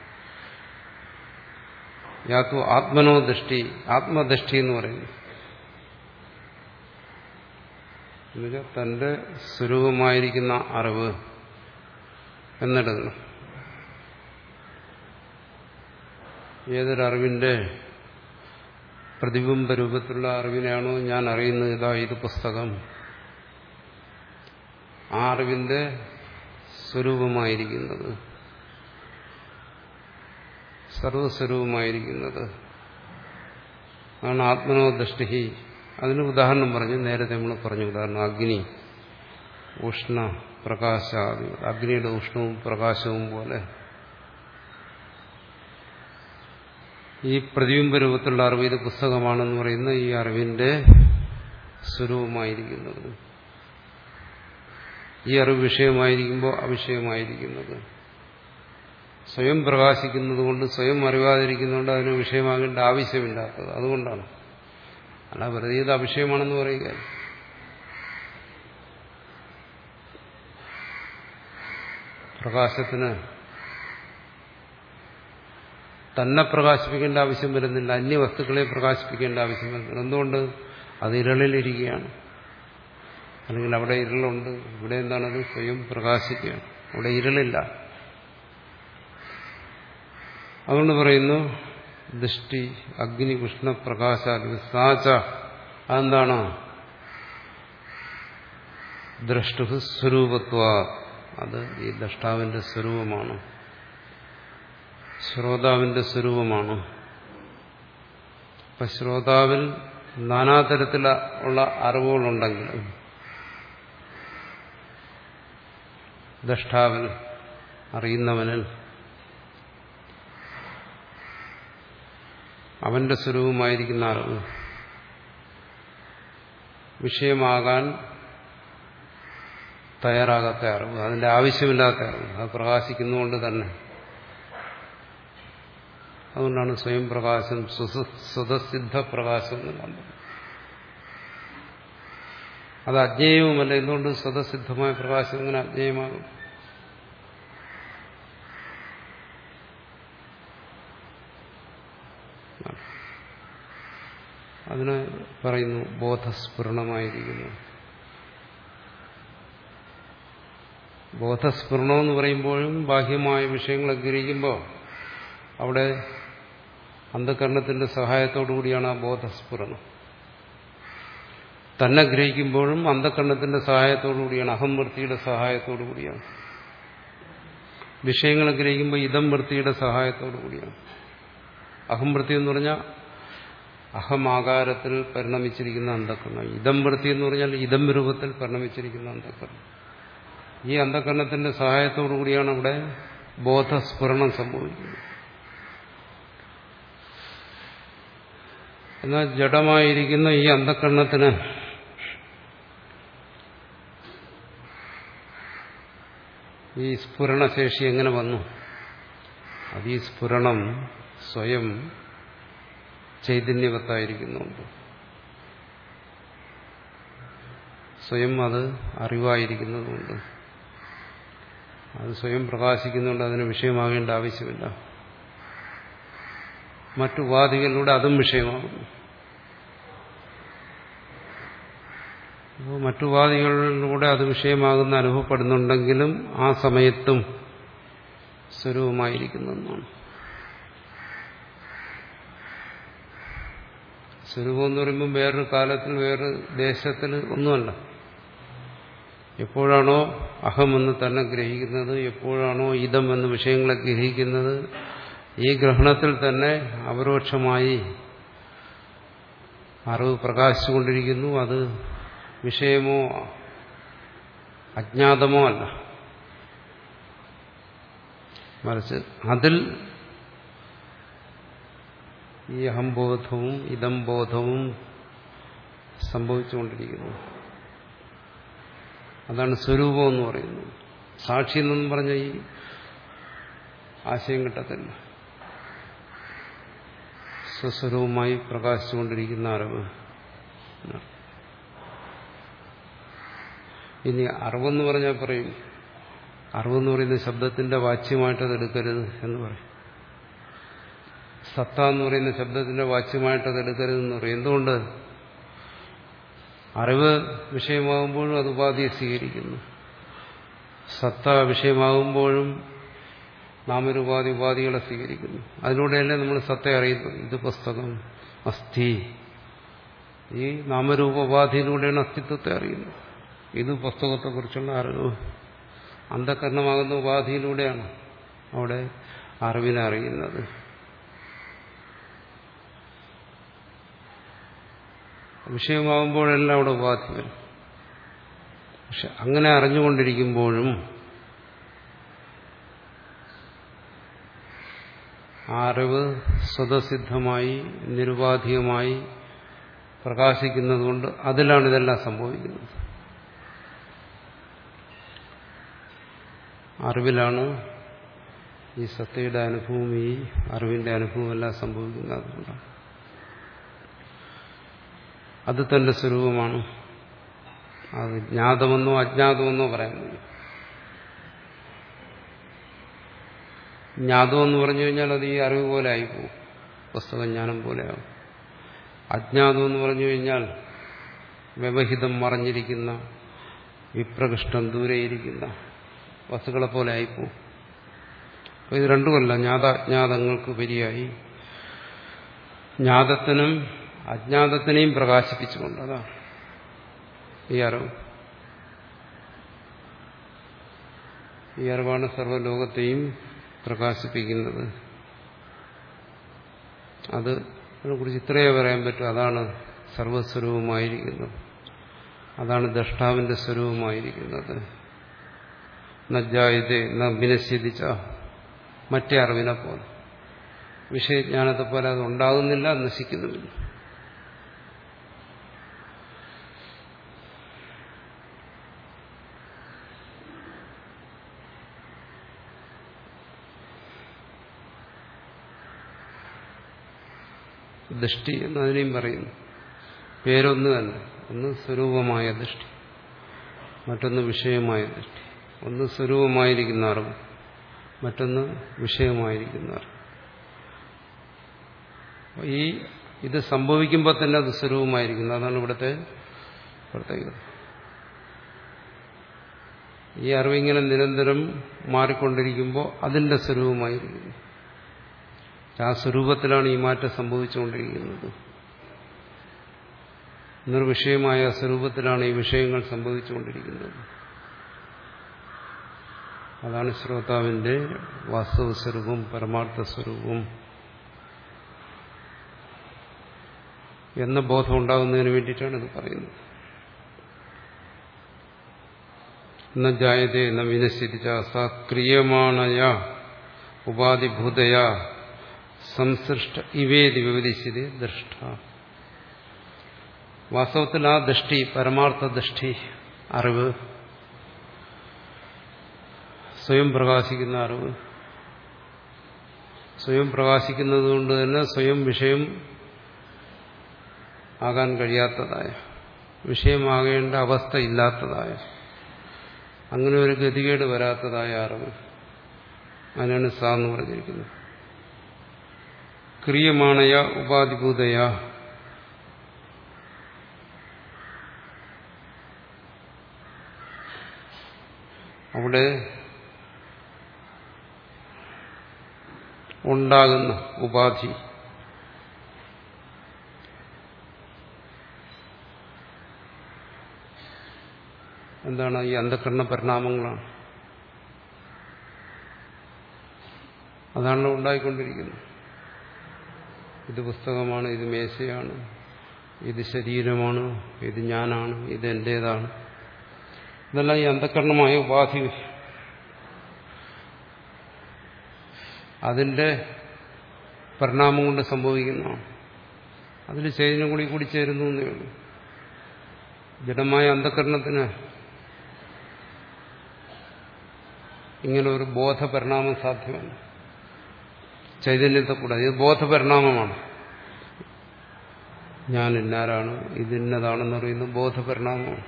യാത്തു ആത്മനോ ദൃഷ്ടി ആത്മദൃഷ്ടി എന്ന് പറയുന്നു എന്നുവെച്ചാൽ തന്റെ സ്വരൂപമായിരിക്കുന്ന അറിവ് എന്നെടുക്കണം ഏതൊരറിവിന്റെ പ്രതിബിംബ രൂപത്തിലുള്ള അറിവിനെയാണോ ഞാൻ അറിയുന്നത് ഇതാ ഇത് പുസ്തകം ആ അറിവിന്റെ സ്വരൂപമായിരിക്കുന്നത് സർവസ്വരൂപമായിരിക്കുന്നത് ആണ് ആത്മനോ ദൃഷ്ടി അതിന് ഉദാഹരണം പറഞ്ഞു നേരത്തെ നമ്മൾ പറഞ്ഞു ഉദാഹരണം അഗ്നി ഉഷ്ണ പ്രകാശ അഗ്നിയുടെ ഉഷ്ണവും പ്രകാശവും പോലെ ഈ പ്രതിബിംബ രൂപത്തിലുള്ള അറിവ് ഇത് പുസ്തകമാണെന്ന് പറയുന്ന ഈ അറിവിന്റെ സ്വരൂപമായിരിക്കുന്നത് ഈ അറിവ് വിഷയമായിരിക്കുമ്പോൾ അവിഷയമായിരിക്കുന്നത് സ്വയം പ്രകാശിക്കുന്നത് കൊണ്ട് സ്വയം അറിവാതിരിക്കുന്നതുകൊണ്ട് അതിന് വിഷയമാകേണ്ട ആവശ്യമില്ലാത്തത് അതുകൊണ്ടാണ് അല്ല വെറുതെ ഇത് അവിഷയമാണെന്ന് പറയുക പ്രകാശത്തിന് തന്നെ പ്രകാശിപ്പിക്കേണ്ട ആവശ്യം വരുന്നില്ല അന്യവസ്തുക്കളെ പ്രകാശിപ്പിക്കേണ്ട ആവശ്യം വരുന്നില്ല എന്തുകൊണ്ട് അത് ഇരളിലിരിക്കുകയാണ് അല്ലെങ്കിൽ അവിടെ ഇരുളുണ്ട് ഇവിടെ എന്താണത് സ്വയം പ്രകാശിക്കുകയാണ് അവിടെ ഇരുളില്ല അതുകൊണ്ട് പറയുന്നു ദൃഷ്ടി അഗ്നി കൃഷ്ണ പ്രകാശ സാച അതെന്താണ് ദ്രഷ്ടു സ്വരൂപത്വ അത് ഈ ദ്രഷ്ടാവിന്റെ സ്വരൂപമാണ് ശ്രോതാവിന്റെ സ്വരൂപമാണ് ഇപ്പൊ ശ്രോതാവിൽ നാനാതരത്തിലുള്ള അറിവുകളുണ്ടെങ്കിലും ദ്രഷ്ടാവിൽ അറിയുന്നവനിൽ അവന്റെ സ്വരൂപമായിരിക്കുന്ന അറിവ് വിഷയമാകാൻ തയ്യാറാകാത്ത അറിവ് അതിന്റെ ആവശ്യമില്ലാത്ത അറിവ് അത് പ്രകാശിക്കുന്നതുകൊണ്ട് തന്നെ അതുകൊണ്ടാണ് സ്വയം പ്രകാശം സ്വതസിദ്ധ പ്രകാശം എന്ന് കണ്ടത് അത് അജ്ഞേയവുമല്ല എന്തുകൊണ്ട് സ്വതസിദ്ധമായ പ്രകാശം ഇങ്ങനെ അജ്ഞേയമാകും അതിന് പറയുന്നു ബോധസ്ഫുരണമായിരിക്കുന്നു ബോധസ്ഫുരണം എന്ന് പറയുമ്പോഴും ബാഹ്യമായ വിഷയങ്ങളെ ഗ്രഹിക്കുമ്പോൾ അവിടെ അന്ധകരണത്തിന്റെ സഹായത്തോടുകൂടിയാണ് ആ ബോധസ്ഫുരണം തന്നെ ഗ്രഹിക്കുമ്പോഴും അന്ധകരണത്തിന്റെ സഹായത്തോടുകൂടിയാണ് അഹംവൃത്തിയുടെ സഹായത്തോടുകൂടിയാണ് വിഷയങ്ങളെ ഗ്രഹിക്കുമ്പോൾ ഇതം വൃത്തിയുടെ സഹായത്തോടുകൂടിയാണ് അഹംവൃത്തി എന്ന് പറഞ്ഞാൽ അഹമാകാരത്തിൽ പരിണമിച്ചിരിക്കുന്ന അന്ധകരണം ഇതം വൃത്തി എന്ന് പറഞ്ഞാൽ ഇതം രൂപത്തിൽ പരിണമിച്ചിരിക്കുന്ന അന്ധകരണം ഈ അന്ധകരണത്തിന്റെ സഹായത്തോടുകൂടിയാണ് അവിടെ ബോധസ്ഫുരണം സംഭവിക്കുന്നത് എന്നാൽ ജഡമായിരിക്കുന്ന ഈ അന്ധകരണത്തിന് ഈ സ്ഫുരണശേഷി എങ്ങനെ വന്നു അത് ഈ സ്ഫുരണം സ്വയം ചൈതന്യവത്തായിരിക്കുന്നുണ്ട് സ്വയം അത് അറിവായിരിക്കുന്നതുകൊണ്ട് അത് സ്വയം പ്രകാശിക്കുന്നുണ്ട് അതിന് വിഷയമാകേണ്ട ആവശ്യമില്ല മറ്റുപാധികളിലൂടെ അതും വിഷയമാകുന്നു അപ്പോൾ മറ്റുപാധികളിലൂടെ അത് വിഷയമാകുന്ന അനുഭവപ്പെടുന്നുണ്ടെങ്കിലും ആ സമയത്തും സ്വരൂപമായിരിക്കുന്നതാണ് സ്വരൂപം എന്ന് പറയുമ്പോൾ വേറൊരു കാലത്തിൽ വേറൊരു ദേശത്തിൽ ഒന്നുമല്ല എപ്പോഴാണോ അഹമെന്ന് തന്നെ ഗ്രഹിക്കുന്നത് എപ്പോഴാണോ ഇതം എന്ന് വിഷയങ്ങളെ ഗ്രഹിക്കുന്നത് ഈ ഗ്രഹണത്തിൽ തന്നെ അപരോക്ഷമായി അറിവ് പ്രകാശിച്ചുകൊണ്ടിരിക്കുന്നു അത് വിഷയമോ അജ്ഞാതമോ അല്ല മറിച്ച് അതിൽ ഈ അഹംബോധവും ഇതം ബോധവും സംഭവിച്ചുകൊണ്ടിരിക്കുന്നു അതാണ് സ്വരൂപം എന്ന് പറയുന്നത് സാക്ഷി എന്നും പറഞ്ഞ ഈ ആശയം കിട്ടത്തില്ല സ്വസ്വരൂപമായി പ്രകാശിച്ചുകൊണ്ടിരിക്കുന്ന അറിവ് ഇനി അറിവെന്ന് പറഞ്ഞാൽ പറയും അറിവെന്ന് പറയുന്ന ശബ്ദത്തിന്റെ വാച്യമായിട്ട് അത് എടുക്കരുത് എന്ന് പറയും സത്ത എന്ന് പറയുന്ന ശബ്ദത്തിന്റെ വാച്യമായിട്ട് അത് എടുക്കരുതെന്ന് പറയും എന്തുകൊണ്ട് അറിവ് വിഷയമാകുമ്പോഴും അത് ഉപാധിയെ സ്വീകരിക്കുന്നു സത്ത വിഷയമാകുമ്പോഴും നാമരൂപാധി ഉപാധികളെ സ്വീകരിക്കുന്നു അതിലൂടെയല്ലേ നമ്മൾ സത്ത അറിയുന്നു ഇത് പുസ്തകം അസ്ഥി ഈ നാമരൂപോപാധിയിലൂടെയാണ് അസ്തിത്വത്തെ അറിയുന്നത് ഇത് പുസ്തകത്തെക്കുറിച്ചുള്ള അറിവ് അന്ധകരണമാകുന്ന ഉപാധിയിലൂടെയാണ് അവിടെ അറിവിനെ അറിയുന്നത് വിഷയമാകുമ്പോഴെല്ലാം അവിടെ ഉപാധി വരും പക്ഷെ അങ്ങനെ അറിഞ്ഞുകൊണ്ടിരിക്കുമ്പോഴും ആ അറിവ് സ്വതസിദ്ധമായി നിരുപാധികമായി പ്രകാശിക്കുന്നതുകൊണ്ട് അതിലാണ് ഇതെല്ലാം സംഭവിക്കുന്നത് അറിവിലാണ് ഈ സത്തയുടെ അനുഭവം ഈ അറിവിന്റെ അനുഭവം എല്ലാം സംഭവിക്കുന്നത് അതുകൊണ്ടാണ് അത് തന്റെ സ്വരൂപമാണ് അത് ജ്ഞാതമെന്നോ അജ്ഞാതമെന്നോ പറയാൻ കഴിയും ജ്ഞാതം എന്ന് പറഞ്ഞു കഴിഞ്ഞാൽ അത് ഈ അറിവ് പോലെ ആയിപ്പോവും പുസ്തകജ്ഞാനം പോലെയാവും അജ്ഞാതം എന്ന് പറഞ്ഞു കഴിഞ്ഞാൽ വ്യവഹിതം മറഞ്ഞിരിക്കുന്ന വിപ്രകൃഷ്ടം ദൂരെയിരിക്കുന്ന വസ്തുക്കളെ പോലെ ആയിപ്പോവും അപ്പോൾ ഇത് രണ്ടുമല്ല ജ്ഞാതാജ്ഞാതങ്ങൾക്ക് ഉപരിയായി ജ്ഞാതത്തിനും അജ്ഞാതത്തിനെയും പ്രകാശിപ്പിച്ചുകൊണ്ട് അതാണ് ഈ അറിവ് ഈ അറിവാണ് സർവ്വലോകത്തെയും പ്രകാശിപ്പിക്കുന്നത് അത് അതിനെക്കുറിച്ച് ഇത്രയേ പറയാൻ പറ്റൂ അതാണ് സർവസ്വരൂപമായിരിക്കുന്നത് അതാണ് ദഷ്ടാവിന്റെ സ്വരൂപമായിരിക്കുന്നത് നജ്ജായത്തെ നബിനശ്യതിച്ച മറ്റേ അറിവിനെ പോലെ വിഷയജ്ഞാനത്തെ പോലെ അത് ഉണ്ടാകുന്നില്ല നശിക്കുന്നുമില്ല ദൃഷ്ടി എന്നതിനെയും പറയുന്നു പേരൊന്നു തന്നെ ഒന്ന് സ്വരൂപമായ ദൃഷ്ടി മറ്റൊന്ന് വിഷയമായ ദൃഷ്ടി ഒന്ന് സ്വരൂപമായിരിക്കുന്ന അറിവ് മറ്റൊന്ന് വിഷയമായിരിക്കുന്ന അറിവ് ഈ ഇത് സംഭവിക്കുമ്പോൾ തന്നെ അത് സ്വരൂപമായിരിക്കുന്നു അതാണ് ഇവിടുത്തെ പ്രത്യേകത ഈ അറിവിങ്ങനെ നിരന്തരം മാറിക്കൊണ്ടിരിക്കുമ്പോൾ അതിന്റെ സ്വരൂപമായിരിക്കുന്നു ആ സ്വരൂപത്തിലാണ് ഈ മാറ്റം സംഭവിച്ചുകൊണ്ടിരിക്കുന്നത് നിർവിഷയമായ സ്വരൂപത്തിലാണ് ഈ വിഷയങ്ങൾ സംഭവിച്ചുകൊണ്ടിരിക്കുന്നത് അതാണ് ശ്രോതാവിന്റെ വാസ്തവ സ്വരൂപം പരമാർത്ഥ സ്വരൂപം എന്ന ബോധം ഉണ്ടാകുന്നതിന് വേണ്ടിയിട്ടാണ് ഇത് പറയുന്നത് ന ജായതേ ന വിനശ്യതിച്ച സക്രിയമാണയ ഉപാധിഭൂതയ സംസൃഷ്ട ഇവേദി വിവരിച്ചത് ദൃഷ്ട വാസ്തവത്തിൽ ആ ദൃഷ്ടി പരമാർത്ഥ ദൃഷ്ടി അറിവ് സ്വയം പ്രകാശിക്കുന്ന അറിവ് സ്വയം പ്രകാശിക്കുന്നത് കൊണ്ട് തന്നെ സ്വയം വിഷയം ആകാൻ കഴിയാത്തതായ വിഷയമാകേണ്ട അവസ്ഥ ഇല്ലാത്തതായ അങ്ങനെ ഒരു ഗതികേട് വരാത്തതായ അറിവ് അതിനാണ് സാ എന്ന് പറഞ്ഞിരിക്കുന്നത് ക്രിയമാണയ ഉപാധിഭൂതയ അവിടെ ഉണ്ടാകുന്ന ഉപാധി എന്താണ് ഈ അന്ധകരണ പരിണാമങ്ങളാണ് അതാണ് ഉണ്ടായിക്കൊണ്ടിരിക്കുന്നത് ഇത് പുസ്തകമാണ് ഇത് മേശയാണ് ഇത് ശരീരമാണ് ഇത് ഞാനാണ് ഇത് എന്റേതാണ് ഇതെല്ലാം ഈ അന്ധകരണമായ ഉപാധി അതിന്റെ പരിണാമം കൊണ്ട് സംഭവിക്കുന്നതാണ് അതിൽ ചൈതന്യം കൂടി കൂടി ചേരുന്നു എന്നേ ഉള്ളൂ ജഡമായ അന്ധകരണത്തിന് ഇങ്ങനെ ഒരു ബോധപരിണാമം സാധ്യമല്ല ചൈതന്യത്തെ കൂടാതെ ഇത് ബോധപരിണാമമാണ് ഞാൻ ഇന്നാരാണ് ഇതിന്നതാണെന്ന് പറയുന്നത് ബോധപരിണാമമാണ്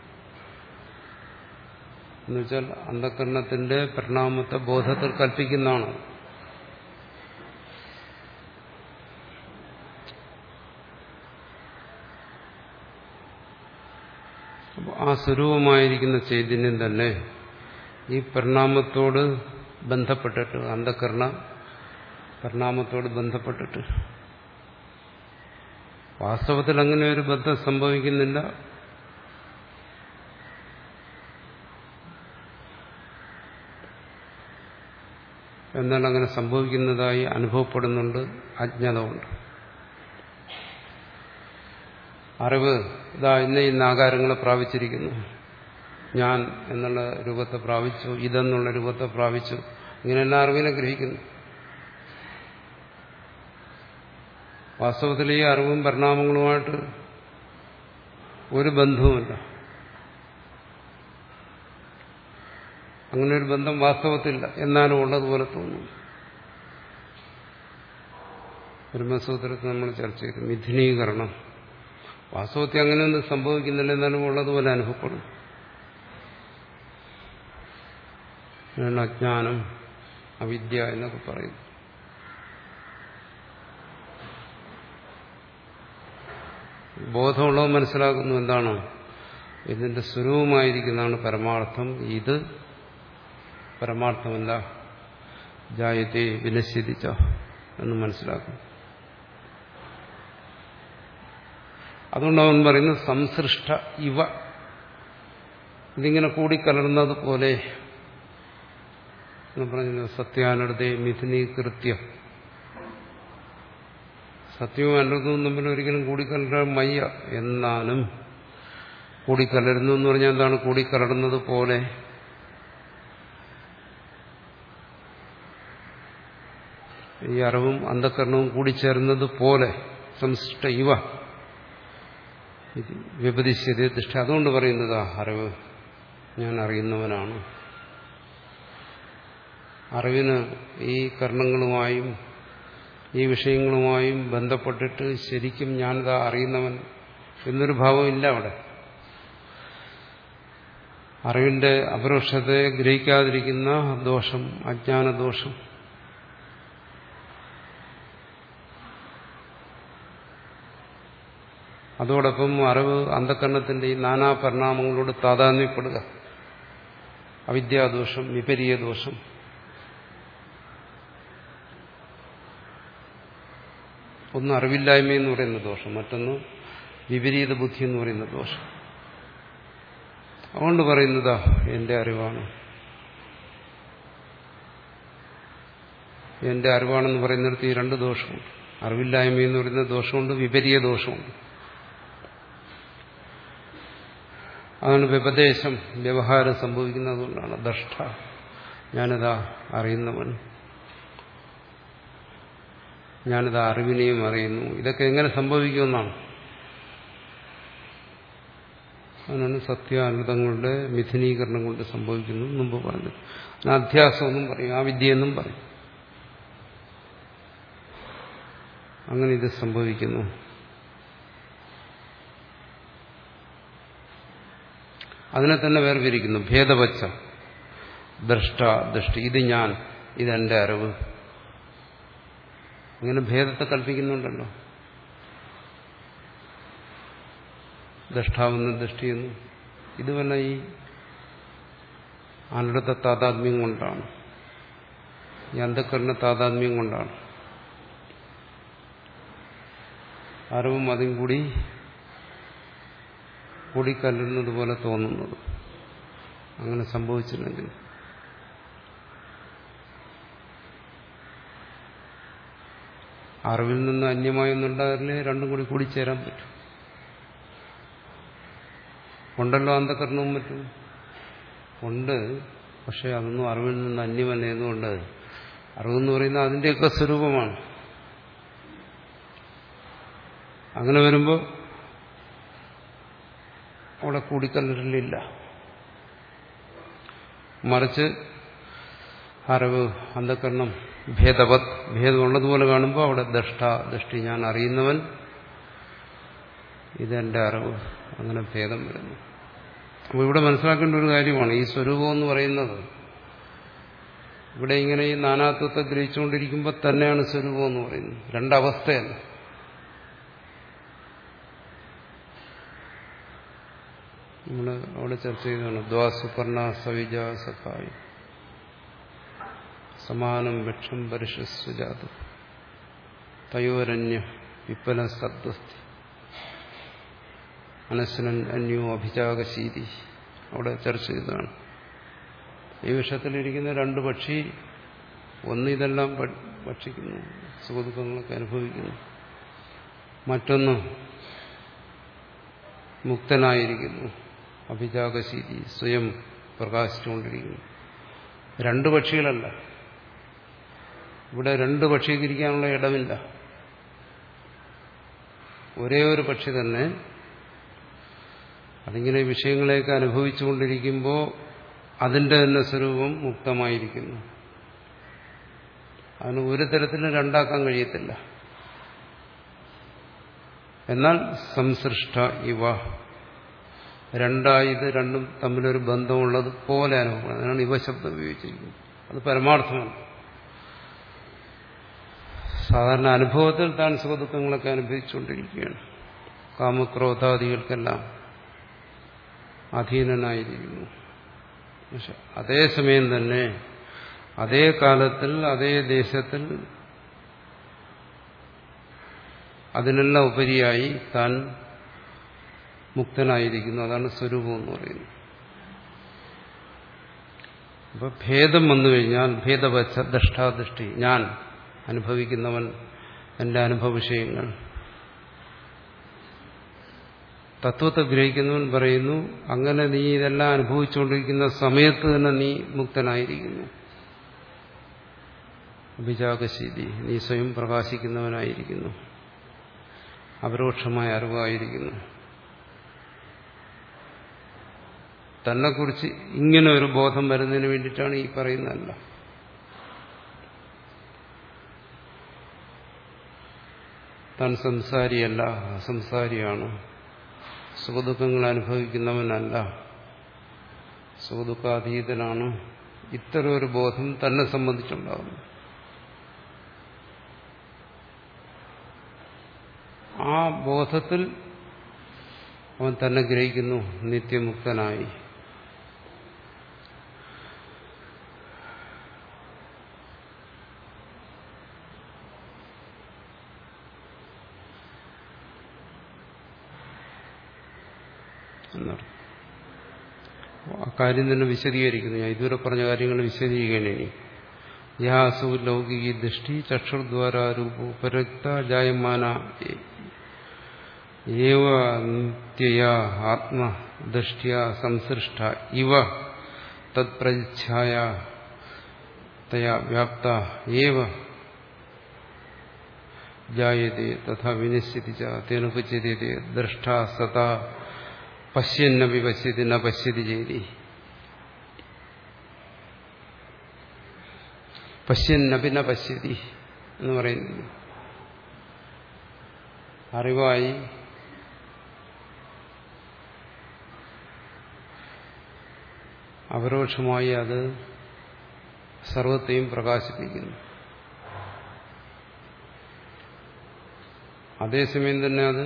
എന്നുവെച്ചാൽ അന്ധകരണത്തിന്റെ പരിണാമത്തെ ബോധത്തിൽ കൽപ്പിക്കുന്നതാണ് ആ സ്വരൂപമായിരിക്കുന്ന ചൈതന്യം തന്നെ ഈ പരിണാമത്തോട് ബന്ധപ്പെട്ടിട്ട് അന്ധകരണ പരിണാമത്തോട് ബന്ധപ്പെട്ടിട്ട് വാസ്തവത്തിൽ അങ്ങനെ ഒരു ബന്ധം സംഭവിക്കുന്നില്ല എന്നാൽ അങ്ങനെ സംഭവിക്കുന്നതായി അനുഭവപ്പെടുന്നുണ്ട് അജ്ഞത കൊണ്ട് അറിവ് ഇതാ ഇന്ന ഇന്ന ആകാരങ്ങളെ പ്രാപിച്ചിരിക്കുന്നു ഞാൻ എന്നുള്ള രൂപത്തെ പ്രാപിച്ചു ഇതെന്നുള്ള രൂപത്തെ പ്രാപിച്ചു ഇങ്ങനെയെല്ലാം അറിവിനെ ഗ്രഹിക്കുന്നു വാസ്തവത്തിൽ ഈ അറിവും പരിണാമങ്ങളുമായിട്ട് ഒരു ബന്ധവുമില്ല അങ്ങനെ ഒരു ബന്ധം വാസ്തവത്തില്ല എന്നാലും ഉള്ളതുപോലെ തോന്നുന്നു ബ്രഹ്മസൂത്രത്തിൽ നമ്മൾ ചർച്ച ചെയ്തു മിഥുനീകരണം വാസ്തവത്തിൽ അങ്ങനെയൊന്നും സംഭവിക്കുന്നില്ല എന്നാലും ഉള്ളതുപോലെ അനുഭവപ്പെടും അജ്ഞാനം അവിദ്യ എന്നൊക്കെ പറയുന്നു ബോധമുള്ളവർ മനസ്സിലാക്കുന്നു എന്താണ് ഇതിന്റെ സ്വരൂപമായിരിക്കുന്നതാണ് പരമാർത്ഥം ഇത് പരമാർത്ഥമല്ല ജായത്തെ വിനശ്യതിച്ച എന്ന് മനസ്സിലാക്കും അതുകൊണ്ട് അവൻ പറയുന്നു സംസൃഷ്ട ഇവ ഇതിങ്ങനെ കൂടിക്കലർന്നത് പോലെ എന്ന് പറഞ്ഞു സത്യാനടത്തെ മിഥുനീകൃത്യ സത്യവും അനർത്ഥവും തമ്മിൽ ഒരിക്കലും കൂടിക്കലരാൻ വയ്യ എന്നാലും കൂടിക്കലരുന്നു എന്ന് പറഞ്ഞാൽ എന്താണ് കൂടിക്കലർന്നത് പോലെ ഈ അറിവും അന്ധകരണവും കൂടിച്ചേർന്നത് പോലെ സംശിഷ്ട ഇവ വ്യപതിശ്യത ദൃഷ്ടി അതുകൊണ്ട് പറയുന്നതാ അറിവ് ഞാൻ അറിയുന്നവനാണ് അറിവിന് ഈ കർണങ്ങളുമായും ഈ വിഷയങ്ങളുമായും ബന്ധപ്പെട്ടിട്ട് ശരിക്കും ഞാനിതാ അറിയുന്നവൻ എന്നൊരു ഭാവമില്ല അവിടെ അറിവിന്റെ അപരോക്ഷത്തെ ഗ്രഹിക്കാതിരിക്കുന്ന ദോഷം അജ്ഞാനദോഷം അതോടൊപ്പം അറിവ് അന്ധകരണത്തിന്റെ ഈ നാനാ പരിണാമങ്ങളോട് താതാത്മ്യപ്പെടുക അവിദ്യാദോഷം വിപരീയ ദോഷം ഒന്ന് അറിവില്ലായ്മ എന്ന് പറയുന്ന ദോഷം മറ്റൊന്ന് വിപരീത ബുദ്ധി എന്ന് പറയുന്ന ദോഷം അതുകൊണ്ട് പറയുന്നതാ എന്റെ അറിവാണ് എന്റെ അറിവാണെന്ന് പറയുന്നിടത്ത് ഈ രണ്ട് ദോഷമുണ്ട് അറിവില്ലായ്മ എന്ന് പറയുന്ന ദോഷമുണ്ട് വിപരീയ ദോഷമുണ്ട് അതാണ് വ്യപദേശം വ്യവഹാരം സംഭവിക്കുന്നതുകൊണ്ടാണ് ദഷ്ട ഞാനിതാ അറിയുന്നവൻ ഞാനിത് അറിവിനെയും അറിയുന്നു ഇതൊക്കെ എങ്ങനെ സംഭവിക്കുമെന്നാണ് അതിനാണ് സത്യാനൃതങ്ങളുടെ മിഥുനീകരണം കൊണ്ട് സംഭവിക്കുന്നു മുമ്പ് പറഞ്ഞത് അധ്യാസം എന്നും പറയും ആ വിദ്യയെന്നും പറയും അങ്ങനെ ഇത് സംഭവിക്കുന്നു അതിനെ തന്നെ വേർപിരിക്കുന്നു ഭേദവച്ച ദ്രഷ്ട ദൃഷ്ടി ഇത് ഞാൻ ഇതെന്റെ അറിവ് അങ്ങനെ ഭേദത്തെ കൽപ്പിക്കുന്നുണ്ടല്ലോ ദ്രഷ്ടാവെന്ന് ദൃഷ്ടിയെന്ന് ഇതുവല്ല ഈ ആളുടെ താതാത്മ്യം കൊണ്ടാണ് ഈ അന്ധക്കരണ താതാത്മ്യം കൊണ്ടാണ് അറിവും അതും കൂടി കൂടിക്കല്ലുന്നത് പോലെ തോന്നുന്നത് അങ്ങനെ സംഭവിച്ചില്ലെങ്കിൽ അറിവിൽ നിന്ന് അന്യമായൊന്നുണ്ടാകില്ലേ രണ്ടും കൂടി കൂടിച്ചേരാൻ പറ്റും ഉണ്ടല്ലോ അന്ധകരണവും മറ്റും ഉണ്ട് പക്ഷെ അതൊന്നും അറിവിൽ നിന്ന് അന്യമല്ല എന്നുകൊണ്ട് അറിവെന്ന് പറയുന്നത് അതിൻ്റെയൊക്കെ സ്വരൂപമാണ് അങ്ങനെ വരുമ്പോൾ അവിടെ കൂടിക്കല്ലില്ല മറിച്ച് അറിവ് അന്ധകരണം ഭേദവത് ഭേദമുള്ളതുപോലെ കാണുമ്പോൾ അവിടെ ദഷ്ട ദൃഷ്ടി ഞാൻ അറിയുന്നവൻ ഇതെന്റെ അറിവ് അങ്ങനെ ഭേദം വരുന്നു അപ്പോൾ ഇവിടെ മനസ്സിലാക്കേണ്ട ഒരു കാര്യമാണ് ഈ സ്വരൂപം എന്ന് പറയുന്നത് ഇവിടെ ഇങ്ങനെ ഈ നാനാത്വത്തെ ഗ്രഹിച്ചുകൊണ്ടിരിക്കുമ്പോൾ തന്നെയാണ് സ്വരൂപം എന്ന് പറയുന്നത് രണ്ടവസ്ഥയല്ല നമ്മൾ അവിടെ ചർച്ച ചെയ്തതാണ് ദ്വാസുപർണ സവിജ സഖായി സമാനം വൃക്ഷം പരിഷസ്വജാത് തയോരന്യ വിപ്പല സദ്വസ്തി അനശ്വനൻ അന്യോ അഭിജാകശീതി അവിടെ ചർച്ച ചെയ്തതാണ് ഈ വിഷയത്തിലിരിക്കുന്ന രണ്ട് പക്ഷി ഒന്ന് ഇതെല്ലാം ഭക്ഷിക്കുന്നു സുഖദുഃഖങ്ങളൊക്കെ അനുഭവിക്കുന്നു മറ്റൊന്ന് മുക്തനായിരിക്കുന്നു അഭിജാകശീതി സ്വയം പ്രകാശിച്ചുകൊണ്ടിരിക്കുന്നു രണ്ട് പക്ഷികളല്ല ഇവിടെ രണ്ട് പക്ഷിക്കിരിക്കാനുള്ള ഇടമില്ല ഒരേ ഒരു പക്ഷി തന്നെ അതിങ്ങനെ വിഷയങ്ങളെയൊക്കെ അനുഭവിച്ചുകൊണ്ടിരിക്കുമ്പോൾ അതിന്റെ തന്നെ സ്വരൂപം മുക്തമായിരിക്കുന്നു അതിന് ഒരു തരത്തിലും രണ്ടാക്കാൻ കഴിയത്തില്ല എന്നാൽ സംസൃഷ്ട ഇവ രണ്ടായത് രണ്ടും തമ്മിലൊരു ബന്ധമുള്ളത് പോലെ അനുഭവപ്പെടുന്നത് അതിനാണ് ഇവ ശബ്ദം ഉപയോഗിച്ചിരിക്കുന്നത് അത് പരമാർത്ഥമാണ് സാധാരണ അനുഭവത്തിൽ താൻ സുഖദുഃഖങ്ങളൊക്കെ അനുഭവിച്ചുകൊണ്ടിരിക്കുകയാണ് കാമക്രോധാദികൾക്കെല്ലാം അധീനനായിരിക്കുന്നു പക്ഷെ അതേസമയം തന്നെ അതേ കാലത്തിൽ അതേ ദേശത്തിൽ അതിനെല്ലാം ഉപരിയായി താൻ മുക്തനായിരിക്കുന്നു അതാണ് സ്വരൂപം എന്ന് പറയുന്നത് അപ്പൊ ഭേദം വന്നു കഴിഞ്ഞാൽ ഭേദവച്ച ദഷ്ടാദൃഷ്ടി ഞാൻ അനുഭവിക്കുന്നവൻ എന്റെ അനുഭവ വിഷയങ്ങൾ തത്വത്തെ ഗ്രഹിക്കുന്നവൻ പറയുന്നു അങ്ങനെ നീ ഇതെല്ലാം അനുഭവിച്ചുകൊണ്ടിരിക്കുന്ന സമയത്ത് തന്നെ നീ മുക്തനായിരിക്കുന്നു അഭിജാകശീതി നീ സ്വയം പ്രകാശിക്കുന്നവനായിരിക്കുന്നു അപരോക്ഷമായ അറിവായിരിക്കുന്നു തന്നെക്കുറിച്ച് ഇങ്ങനെ ഒരു ബോധം വരുന്നതിന് വേണ്ടിയിട്ടാണ് ഈ പറയുന്നതല്ല താൻ സംസാരിയല്ല അസംസാരിയാണ് സുഖദുഃഖങ്ങൾ അനുഭവിക്കുന്നവനല്ല സുഖദുഃഖാതീതനാണ് ഇത്തരം ഒരു ബോധം തന്നെ സംബന്ധിച്ചുണ്ടാകുന്നു ആ ബോധത്തിൽ അവൻ തന്നെ ഗ്രഹിക്കുന്നു നിത്യമുക്തനായി എന്നർത്ഥം ആ കാര്യം തന്നെ വിശദീകരിക്കുന്നു ഞാൻ ഇതുവരെ പറഞ്ഞ കാര്യങ്ങൾ വിശദീകരിക്കണം ഇനി യാസു ലൗകിക ദൃഷ്ടി ചക്ഷുർദ്വാരൂപോ ഉപരക്ത ജായമാന ഏവ നിത്യയ ആത്മദൃഷ്ട്യ സംസൃഷ്ട ഇവ തത്പ്രച്ഛായ തയാ വ്യാപ്ത ഏവ ജായത്തെ തഥാ വിനശ്യതി തേനുപച്യത്തെ ദ്രഷ്ട സദാ പശ്യന്നപി പശ്യതി ന പശ്യതി ചെയ്തി പശ്യന്നപി ന പശ്യതി എന്ന് പറയുന്നു അറിവായി അപരോക്ഷമായി അത് സർവത്തെയും പ്രകാശിപ്പിക്കുന്നു അതേസമയം തന്നെ അത്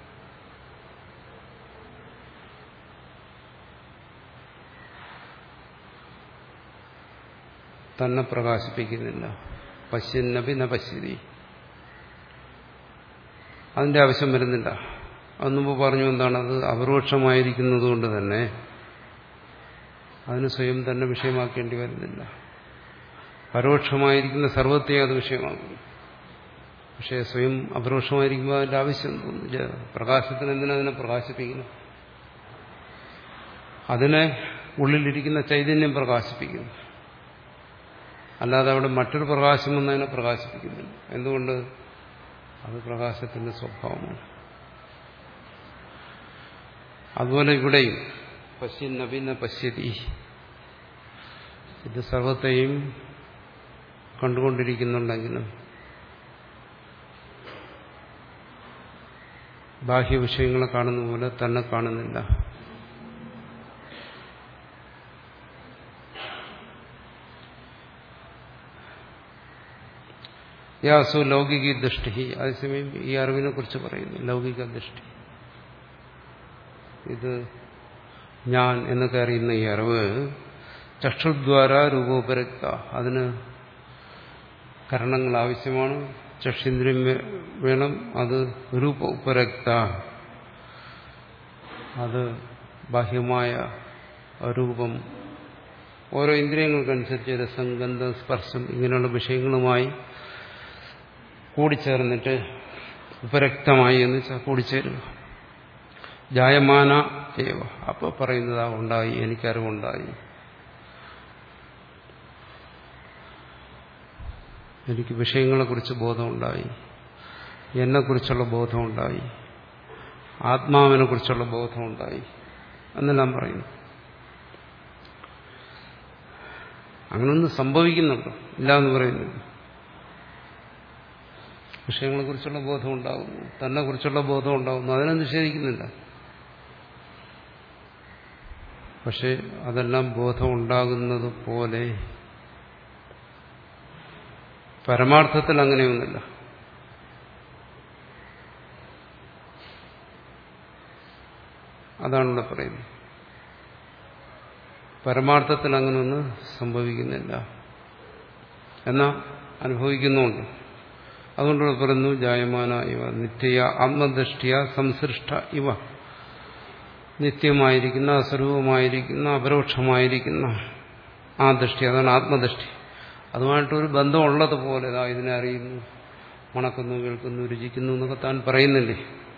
തന്നെ പ്രകാശിപ്പിക്കുന്നില്ല പശ്യന്നപി ന പശ്യതി അതിന്റെ ആവശ്യം വരുന്നില്ല അത് മുമ്പ് പറഞ്ഞു എന്താണ് അത് അപരോക്ഷമായിരിക്കുന്നത് കൊണ്ട് തന്നെ അതിന് സ്വയം തന്നെ വിഷയമാക്കേണ്ടി വരുന്നില്ല പരോക്ഷമായിരിക്കുന്ന സർവത്തെയും അത് വിഷയമാക്കുന്നു പക്ഷേ സ്വയം അപരോക്ഷമായിരിക്കുമ്പോൾ അതിന്റെ ആവശ്യം തോന്നുന്നില്ല പ്രകാശത്തിന് എന്തിനതിനെ പ്രകാശിപ്പിക്കുന്നു അതിനെ ഉള്ളിലിരിക്കുന്ന ചൈതന്യം പ്രകാശിപ്പിക്കുന്നു അല്ലാതെ അവിടെ മറ്റൊരു പ്രകാശം വന്നതിനെ പ്രകാശിപ്പിക്കുന്നില്ല എന്തുകൊണ്ട് അത് പ്രകാശത്തിന്റെ സ്വഭാവമാണ് അതുപോലെ ഇവിടെയും പശ്യന്നപിന്ന പശ്യതി ഇത് സർവത്തെയും കണ്ടുകൊണ്ടിരിക്കുന്നുണ്ടെങ്കിലും ബാഹ്യവിഷയങ്ങളെ കാണുന്ന പോലെ തന്നെ കാണുന്നില്ല യാസു ലൗകിക ദൃഷ്ടി അതേസമയം ഈ അറിവിനെ കുറിച്ച് പറയുന്നു ലൗകിക ദൃഷ്ടി ഇത് ഞാൻ എന്നൊക്കെ അറിയുന്ന ഈ അറിവ് ചക്ഷുദ്വാര രൂപോപരക്ത അതിന് കരണങ്ങൾ ആവശ്യമാണ് ചക്ഷീന്ദ്രിയം വേണം അത് രൂപ ഉപരക്ത അത് ബാഹ്യമായ രൂപം ഓരോ ഇന്ദ്രിയങ്ങൾക്കനുസരിച്ച് രസം ഗന്ധം സ്പർശം ഇങ്ങനെയുള്ള വിഷയങ്ങളുമായി കൂടിച്ചേർന്നിട്ട് ഉപരക്തമായി എന്ന് വെച്ചാൽ കൂടിച്ചേരുക ജായമാന ഏവ അപ്പോൾ പറയുന്നത് ആ ഉണ്ടായി എനിക്കറിവുണ്ടായി എനിക്ക് വിഷയങ്ങളെക്കുറിച്ച് ബോധമുണ്ടായി എന്നെക്കുറിച്ചുള്ള ബോധമുണ്ടായി ആത്മാവിനെ കുറിച്ചുള്ള ബോധമുണ്ടായി എന്നെല്ലാം പറയുന്നു അങ്ങനൊന്നും സംഭവിക്കുന്നുണ്ടോ ഇല്ല എന്ന് പറയുന്നു വിഷയങ്ങളെക്കുറിച്ചുള്ള ബോധം ഉണ്ടാകുന്നു തന്നെ കുറിച്ചുള്ള ബോധം ഉണ്ടാകുന്നു അതിനെ നിഷേധിക്കുന്നില്ല പക്ഷെ അതെല്ലാം ബോധം ഉണ്ടാകുന്നത് പോലെ പരമാർത്ഥത്തിൽ അങ്ങനെയൊന്നുമില്ല അതാണിവിടെ പറയുന്നത് പരമാർത്ഥത്തിൽ അങ്ങനെയൊന്നും സംഭവിക്കുന്നില്ല എന്നാൽ അനുഭവിക്കുന്നുണ്ട് അതുകൊണ്ട് പറയുന്നു ജായമാന ഇവ നിത്യ ആത്മദൃഷ്ടിയ സംസൃഷ്ട ഇവ നിത്യമായിരിക്കുന്ന അസ്വരൂപമായിരിക്കുന്ന അപരോക്ഷമായിരിക്കുന്ന ആ ദൃഷ്ടി അതാണ് ആത്മദൃഷ്ടി അതുമായിട്ടൊരു ബന്ധമുള്ളതുപോലെ ഇതാ ഇതിനെ അറിയുന്നു മണക്കുന്നു കേൾക്കുന്നു രുചിക്കുന്നു എന്നൊക്കെ താൻ പറയുന്നില്ലേ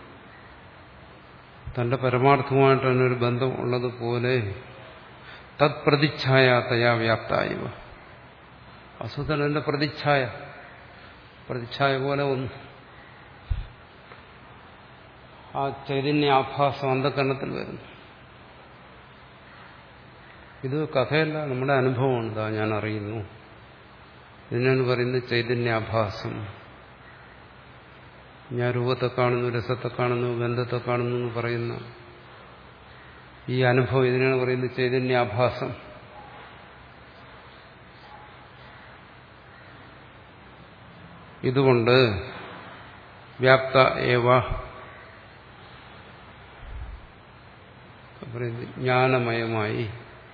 തന്റെ പരമാർത്ഥമായിട്ട് അതിനൊരു ബന്ധം ഉള്ളതുപോലെ തത് പ്രതിച്ഛായ തയാ വ്യാപ്തായവ വസ്തുതന്റെ പ്രതിച്ഛായ പ്രതിച്ഛായ പോലെ ഒന്ന് ആ ചൈതന്യ ആഭാസം അന്ധകരണത്തിൽ വരുന്നു ഇത് കഥയല്ല നമ്മുടെ അനുഭവമാണ് ഇതാ ഞാൻ അറിയുന്നു ഇതിനാണ് പറയുന്നത് ചൈതന്യാഭാസം ഞാൻ രൂപത്തെ കാണുന്നു രസത്തെ കാണുന്നു ഗന്ധത്തെ കാണുന്നു എന്ന് പറയുന്ന ഈ അനുഭവം ഇതിനാണ് പറയുന്നത് ചൈതന്യാഭാസം ഇതുകൊണ്ട് വ്യാപ്ത ഏവ ജ്ഞാനമയമായി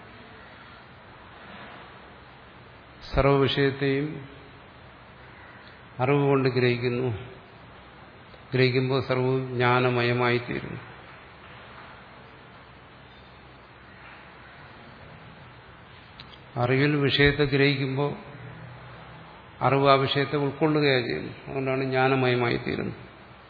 സർവവിഷയത്തെയും അറിവ് കൊണ്ട് ഗ്രഹിക്കുന്നു ഗ്രഹിക്കുമ്പോൾ സർവവും ജ്ഞാനമയമായി തീരുന്നു അറിവിൽ വിഷയത്തെ ഗ്രഹിക്കുമ്പോൾ അറിവ് ആ വിഷയത്തെ ഉൾക്കൊള്ളുകയാണ് ചെയ്യുന്നത് അതുകൊണ്ടാണ് ജ്ഞാനമയമായി തീരുന്നത്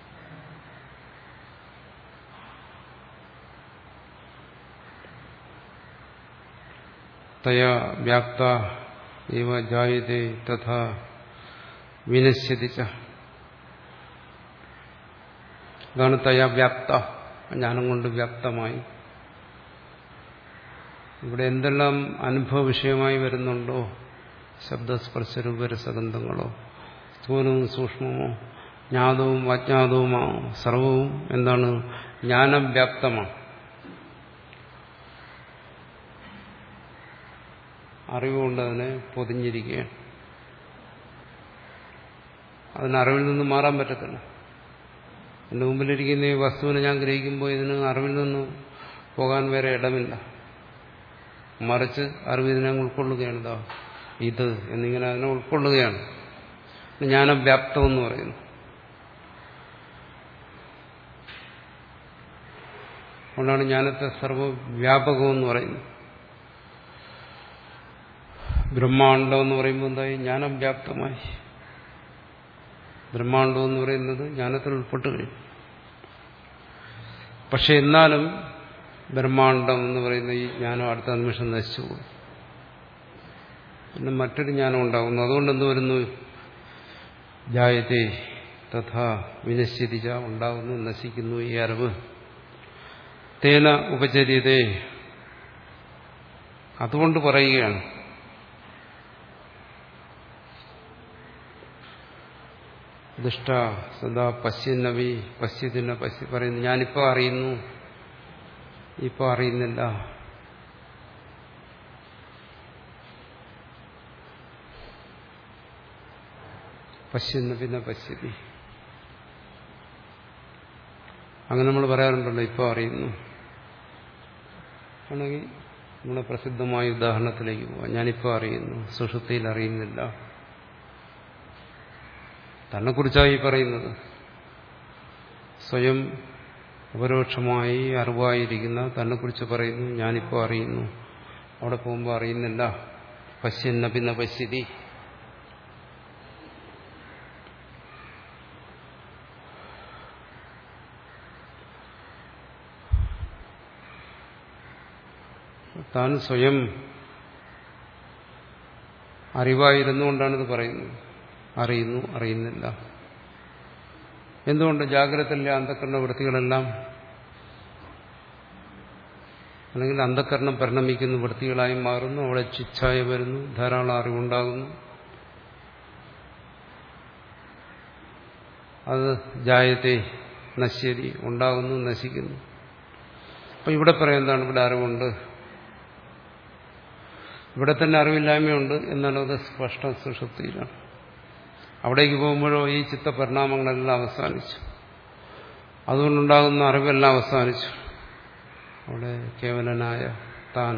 തയാ വ്യാപ്ത ഇവ ജായതേ തഥാ വിനശ്യതിച്ച അതാണ് തയാ വ്യാപ്ത ജ്ഞാനം കൊണ്ട് വ്യാപ്തമായി ഇവിടെ എന്തെല്ലാം അനുഭവ വിഷയമായി വരുന്നുണ്ടോ ശബ്ദസ്പർശ രൂപരസഗന്ധങ്ങളോ സ്ഥൂലവും സൂക്ഷ്മമോ ജ്ഞാതവും അജ്ഞാതവുമാവും സർവവും എന്താണ് ജ്ഞാനവ്യാപ്തമാണ് അറിവുകൊണ്ട് അതിനെ പൊതിഞ്ഞിരിക്കുകയാണ് അതിന് അറിവിൽ നിന്ന് മാറാൻ പറ്റത്തില്ല എൻ്റെ മുമ്പിലിരിക്കുന്ന ഈ വസ്തുവിനെ ഞാൻ ഗ്രഹിക്കുമ്പോൾ ഇതിന് അറിവിൽ നിന്ന് പോകാൻ വേറെ ഇടമില്ല മറിച്ച് അറിവ് ഇതിനെ ഉൾക്കൊള്ളുകയാണ് ഇതാ ഇത് എന്നിങ്ങനെ അതിനെ ഉൾക്കൊള്ളുകയാണ് ജ്ഞാനവ്യാപ്തം എന്ന് പറയുന്നു അതുകൊണ്ടാണ് ജ്ഞാനത്തെ സർവവ്യാപകം എന്ന് പറയുന്നത് ബ്രഹ്മാണ്ടം എന്ന് പറയുമ്പോൾ എന്തായി ജ്ഞാനം വ്യാപ്തമായി ബ്രഹ്മാണ്ടം എന്ന് പറയുന്നത് ജ്ഞാനത്തിൽ ഉൾപ്പെട്ടു കഴിഞ്ഞു പക്ഷെ എന്നാലും ബ്രഹ്മാണ്ടം എന്ന് പറയുന്ന ഈ ജ്ഞാനം അടുത്ത നിമിഷം നശിച്ചു പോകും പിന്നെ മറ്റൊരു ജ്ഞാനം ഉണ്ടാകുന്നു അതുകൊണ്ട് എന്ത് വരുന്നു ജായത്തെ തഥാ വിനശ്യതിച്ച ഉണ്ടാകുന്നു നശിക്കുന്നു ഈ അറിവ് തേന ഉപചര്യതേ അതുകൊണ്ട് പറയുകയാണ് ദുഷ്ട സദാ പശ്യന്നവി പശ്യതിന പശ്യ പറയുന്നു ഞാനിപ്പോ അറിയുന്നു ഇപ്പൊ അറിയുന്നില്ല പശ്യന്ന പിന്നെ പശ്യതി അങ്ങനെ നമ്മൾ പറയാറുണ്ടല്ലോ ഇപ്പൊ അറിയുന്നു ആണെങ്കിൽ നമ്മുടെ പ്രസിദ്ധമായ ഉദാഹരണത്തിലേക്ക് പോവാം ഞാനിപ്പോൾ അറിയുന്നു സുഷുപ്തിയിൽ അറിയുന്നില്ല തന്നെക്കുറിച്ചാണ് ഈ പറയുന്നത് സ്വയം അപരോക്ഷമായി അറിവായിരിക്കുന്ന തന്നെക്കുറിച്ച് പറയുന്നു ഞാനിപ്പോൾ അറിയുന്നു അവിടെ പോകുമ്പോൾ അറിയുന്നില്ല പശ്യന്ന പിന്നെ പശ്യതി താൻ സ്വയം അറിവായിരുന്നുകൊണ്ടാണിത് പറയുന്നത് അറിയുന്നു അറിയുന്നില്ല എന്തുകൊണ്ട് ജാഗ്രതയിലെ അന്ധക്കരണ വൃത്തികളെല്ലാം അല്ലെങ്കിൽ അന്ധക്കരണം പരിണമിക്കുന്ന വൃത്തികളായി മാറുന്നു അവിടെ ചിച്ഛായ വരുന്നു ധാരാളം അറിവുണ്ടാകുന്നു അത് ജായത്തെ നശ്യതി ഉണ്ടാകുന്നു നശിക്കുന്നു അപ്പൊ ഇവിടെ പറയാം എന്താണ് ഇവിടെ അറിവുണ്ട് ഇവിടെ തന്നെ അറിവില്ലായ്മയുണ്ട് എന്നാലും അത് സ്പഷ്ട സുഷുപ്തിയിലാണ് അവിടേക്ക് പോകുമ്പോഴോ ഈ ചിത്തപരിണാമങ്ങളെല്ലാം അവസാനിച്ചു അതുകൊണ്ടുണ്ടാകുന്ന അറിവെല്ലാം അവസാനിച്ചു അവിടെ കേവലനായ താൻ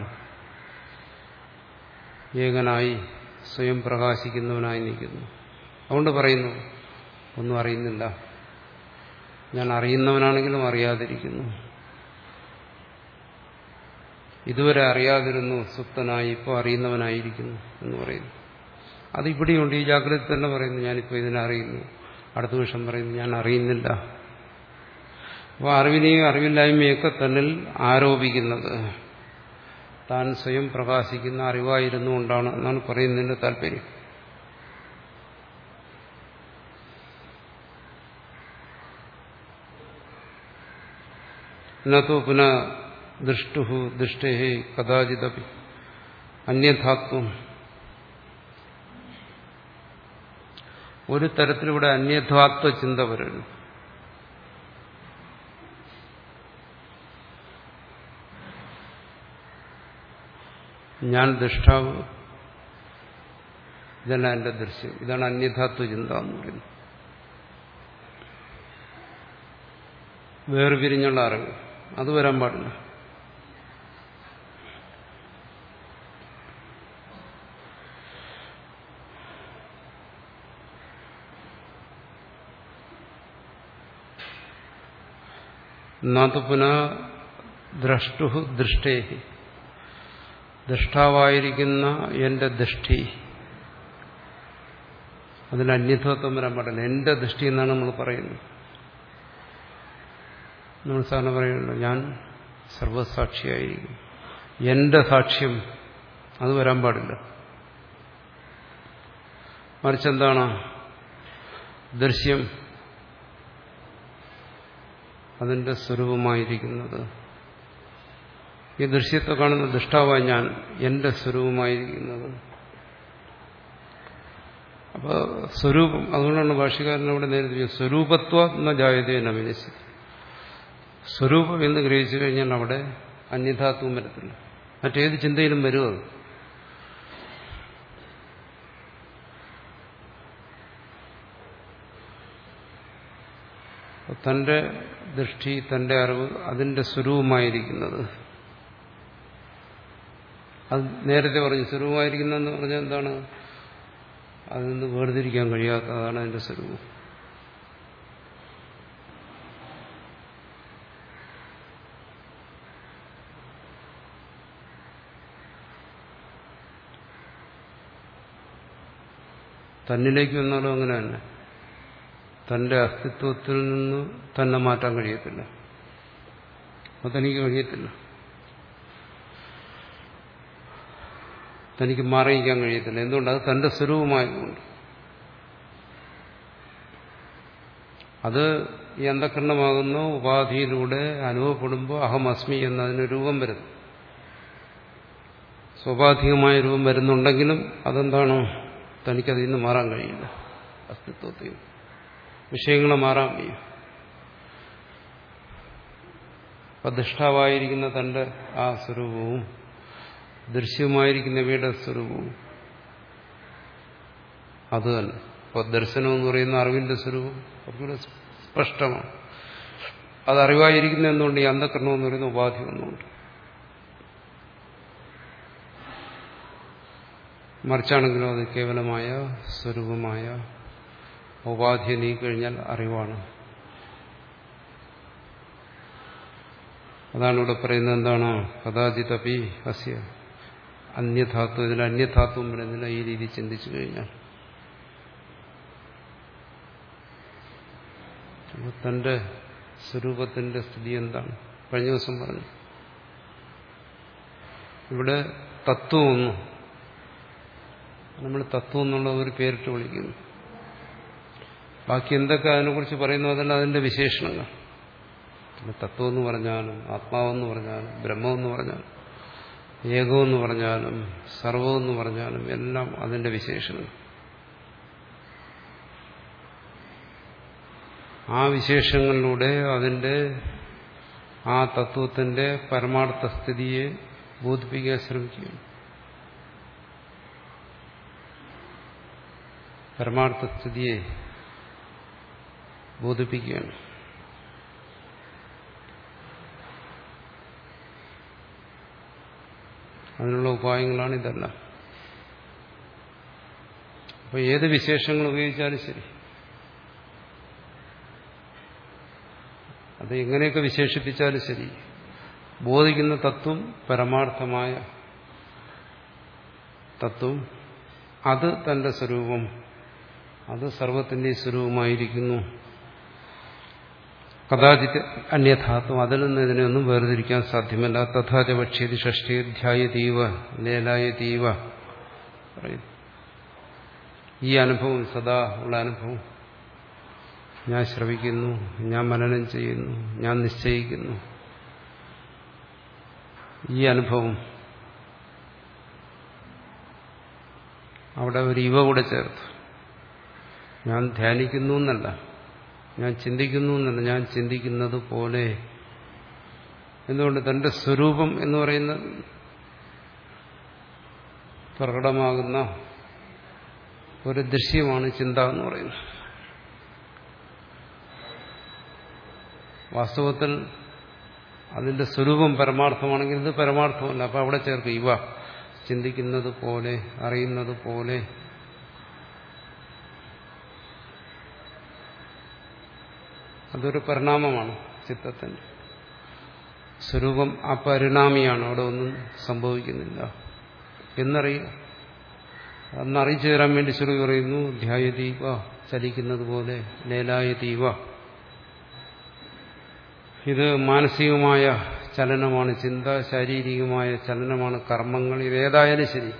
ഏകനായി സ്വയം പ്രകാശിക്കുന്നവനായി നിൽക്കുന്നു അതുകൊണ്ട് പറയുന്നു ഒന്നും അറിയുന്നില്ല ഞാൻ അറിയുന്നവനാണെങ്കിലും അറിയാതിരിക്കുന്നു ഇതുവരെ അറിയാതിരുന്നു സുപ്തനായി ഇപ്പോൾ അറിയുന്നവനായിരിക്കുന്നു എന്ന് പറയുന്നു അത് ഇവിടെയുണ്ട് ഈ ജാഗ്രത തന്നെ പറയുന്നു ഞാനിപ്പോൾ ഇതിനെ അറിയുന്നു അടുത്ത നിമിഷം പറയുന്നു ഞാൻ അറിയുന്നില്ല അപ്പോൾ അറിവിനെയും അറിവില്ലായ്മയൊക്കെ തന്നിൽ ആരോപിക്കുന്നത് താൻ സ്വയം പ്രകാശിക്കുന്ന അറിവായിരുന്നു കൊണ്ടാണ് എന്നാണ് പറയുന്നതിന്റെ താല്പര്യം എന്നത്തോ പുനഃ ദൃഷ്ടു ദൃഷ്ടേ കഥാചിതപി അന്യഥാത്വം ഒരു തരത്തിലൂടെ അന്യഥാത്വ ചിന്ത വരുന്നു ഞാൻ ദൃഷ്ടാവ് ഇതല്ല എന്റെ ദൃശ്യം ഇതാണ് അന്യഥാത്വ ചിന്ത എന്ന് പറയുന്നത് വേർപിരിഞ്ഞുള്ള അറിവ് അത് വരാൻ പാടില്ല നാത്തു പുനഃ ദ്രഷ്ടു ദൃഷ്ടേ ദൃഷ്ടാവായിരിക്കുന്ന എന്റെ ദൃഷ്ടി അതിൽ അന്യത്വത്വം വരാൻ പാടില്ല എന്റെ ദൃഷ്ടി എന്നാണ് നമ്മൾ പറയുന്നത് നമ്മൾ സാറിന് പറയുന്നുണ്ട് ഞാൻ സർവസാക്ഷിയായിരിക്കും എന്റെ സാക്ഷ്യം അത് വരാൻ പാടില്ല മറിച്ച് എന്താണ് ദൃശ്യം അതിന്റെ സ്വരൂപമായിരിക്കുന്നത് ഈ ദൃശ്യത്തെ കാണുന്ന ദൃഷ്ടാവായി ഞാൻ എന്റെ സ്വരൂപമായിരിക്കുന്നത് അപ്പോൾ സ്വരൂപം അതുകൊണ്ടാണ് ഭാഷകാരൻ അവിടെ നേരത്തെ സ്വരൂപത്വ എന്ന ജായതയെ നവിനസി സ്വരൂപം എന്ന് ഗ്രഹിച്ചു കഴിഞ്ഞാൽ അവിടെ അന്യഥാത്വം വരത്തില്ല മറ്റേത് ചിന്തയിലും വരും അത് തന്റെ ദൃഷ്ടി തന്റെ അറിവ് അതിന്റെ സ്വരൂപമായിരിക്കുന്നത് അത് നേരത്തെ പറഞ്ഞു സ്വരൂപമായിരിക്കുന്നതെന്ന് പറഞ്ഞാൽ എന്താണ് അതിൽ നിന്ന് വേർതിരിക്കാൻ കഴിയാത്തതാണ് അതിന്റെ സ്വരൂപം തന്നിലേക്ക് വന്നാലും അങ്ങനെ തന്നെ തന്റെ അസ്തിത്വത്തിൽ നിന്ന് തന്നെ മാറ്റാൻ കഴിയത്തില്ല അത് തനിക്ക് കഴിയത്തില്ല തനിക്ക് മാറിയിക്കാൻ കഴിയത്തില്ല എന്തുകൊണ്ട് അത് തന്റെ സ്വരൂപമായതുകൊണ്ട് അത് ഈ അന്ധകരണമാകുന്ന ഉപാധിയിലൂടെ അനുഭവപ്പെടുമ്പോൾ അഹമസ്മി എന്നതിന് രൂപം വരുന്നു സ്വാഭാവികമായ രൂപം വരുന്നുണ്ടെങ്കിലും അതെന്താണ് തനിക്കതിൽ നിന്ന് മാറാൻ കഴിയില്ല അസ്തിത്വത്തിൽ വിഷയങ്ങളെ മാറാൻ കഴിയും പ്രതിഷ്ഠാവായിരിക്കുന്ന തന്റെ ആ സ്വരൂപവും ദൃശ്യമായിരിക്കുന്നവയുടെ സ്വരൂപവും അത് തന്നെ അപ്പോൾ ദർശനം എന്ന് പറയുന്ന അറിവിന്റെ സ്വരൂപം കുറച്ചുകൂടെ സ്പഷ്ടമാണ് അത് അറിവായിരിക്കുന്ന എന്തുകൊണ്ട് ഈ അന്ധകരണം എന്ന് പറയുന്ന ഉപാധി ഒന്നുകൊണ്ട് മറിച്ചാണെങ്കിലും അത് കേവലമായ സ്വരൂപമായ ഉപാധിയെ നീക്കഴിഞ്ഞാൽ അറിവാണ് അതാണ് ഇവിടെ പറയുന്നത് എന്താണ് കഥാചിതപി അസ്യ അന്യധാത്വം ഇതിൽ അന്യധാത്വം വരുന്നില്ല ഈ രീതി ചിന്തിച്ചു കഴിഞ്ഞാൽ അപ്പോൾ തന്റെ സ്വരൂപത്തിന്റെ സ്ഥിതി എന്താണ് കഴിഞ്ഞ ദിവസം പറഞ്ഞു ഇവിടെ തത്വമൊന്നും നമ്മൾ തത്വം എന്നുള്ള ഒരു പേരിട്ട് വിളിക്കുന്നു ബാക്കി എന്തൊക്കെ അതിനെക്കുറിച്ച് പറയുന്നു അതല്ല അതിന്റെ വിശേഷണങ്ങൾ തത്വം എന്ന് പറഞ്ഞാലും ആത്മാവെന്ന് പറഞ്ഞാലും ബ്രഹ്മമെന്ന് പറഞ്ഞാലും ഏകമെന്ന് പറഞ്ഞാലും സർവമെന്ന് പറഞ്ഞാലും എല്ലാം അതിന്റെ വിശേഷണങ്ങൾ ആ വിശേഷങ്ങളിലൂടെ അതിന്റെ ആ തത്വത്തിന്റെ പരമാർത്ഥ സ്ഥിതിയെ ബോധിപ്പിക്കാൻ ശ്രമിക്കുകയാണ് പരമാർത്ഥ സ്ഥിതിയെ ബോധിപ്പിക്കുകയാണ് അതിനുള്ള ഉപായങ്ങളാണ് ഇതെല്ലാം അപ്പോൾ ഏത് വിശേഷങ്ങൾ ഉപയോഗിച്ചാലും ശരി അത് എങ്ങനെയൊക്കെ വിശേഷിപ്പിച്ചാലും ശരി ബോധിക്കുന്ന തത്വം പരമാർത്ഥമായ തത്വം അത് തന്റെ സ്വരൂപം അത് സർവത്തിന്റെ സ്വരൂപമായിരിക്കുന്നു കഥാചിത് അന്യഥാത്വം അതിൽ നിന്ന് ഇതിനെയൊന്നും വേർതിരിക്കാൻ സാധ്യമല്ല തഥാച പക്ഷേതി ഷഷ്ടി ധ്യായതീവ ലേലായതീവ പറയുന്നു ഈ അനുഭവം സദാ ഉള്ള അനുഭവം ഞാൻ ശ്രവിക്കുന്നു ഞാൻ മനനം ചെയ്യുന്നു ഞാൻ നിശ്ചയിക്കുന്നു ഈ അനുഭവം അവിടെ ഒരു ഇവ കൂടെ ചേർത്തു ഞാൻ ധ്യാനിക്കുന്നു എന്നല്ല ഞാൻ ചിന്തിക്കുന്നു എന്നല്ല ഞാൻ ചിന്തിക്കുന്നത് പോലെ എന്തുകൊണ്ട് തന്റെ സ്വരൂപം എന്ന് പറയുന്ന പ്രകടമാകുന്ന ഒരു ദൃശ്യമാണ് ചിന്ത എന്ന് പറയുന്നത് വാസ്തവത്തിൽ അതിന്റെ സ്വരൂപം പരമാർത്ഥമാണെങ്കിൽ ഇത് പരമാർത്ഥമല്ല അപ്പൊ അവിടെ ചേർക്കും ഇവ ചിന്തിക്കുന്നത് പോലെ അറിയുന്നത് പോലെ അതൊരു പരിണാമമാണ് ചിത്തത്തിന്റെ സ്വരൂപം അപരിണാമിയാണ് അവിടെ ഒന്നും സംഭവിക്കുന്നില്ല എന്നറിയുക അന്നറിയിച്ചു തരാൻ വേണ്ടി ശ്രുതി പറയുന്നു ധ്യായതീവ ചലിക്കുന്നത് പോലെ ലേലായതീവ ഇത് മാനസികമായ ചലനമാണ് ചിന്ത ശാരീരികമായ ചലനമാണ് കർമ്മങ്ങൾ ഇതേതായാലും ശരി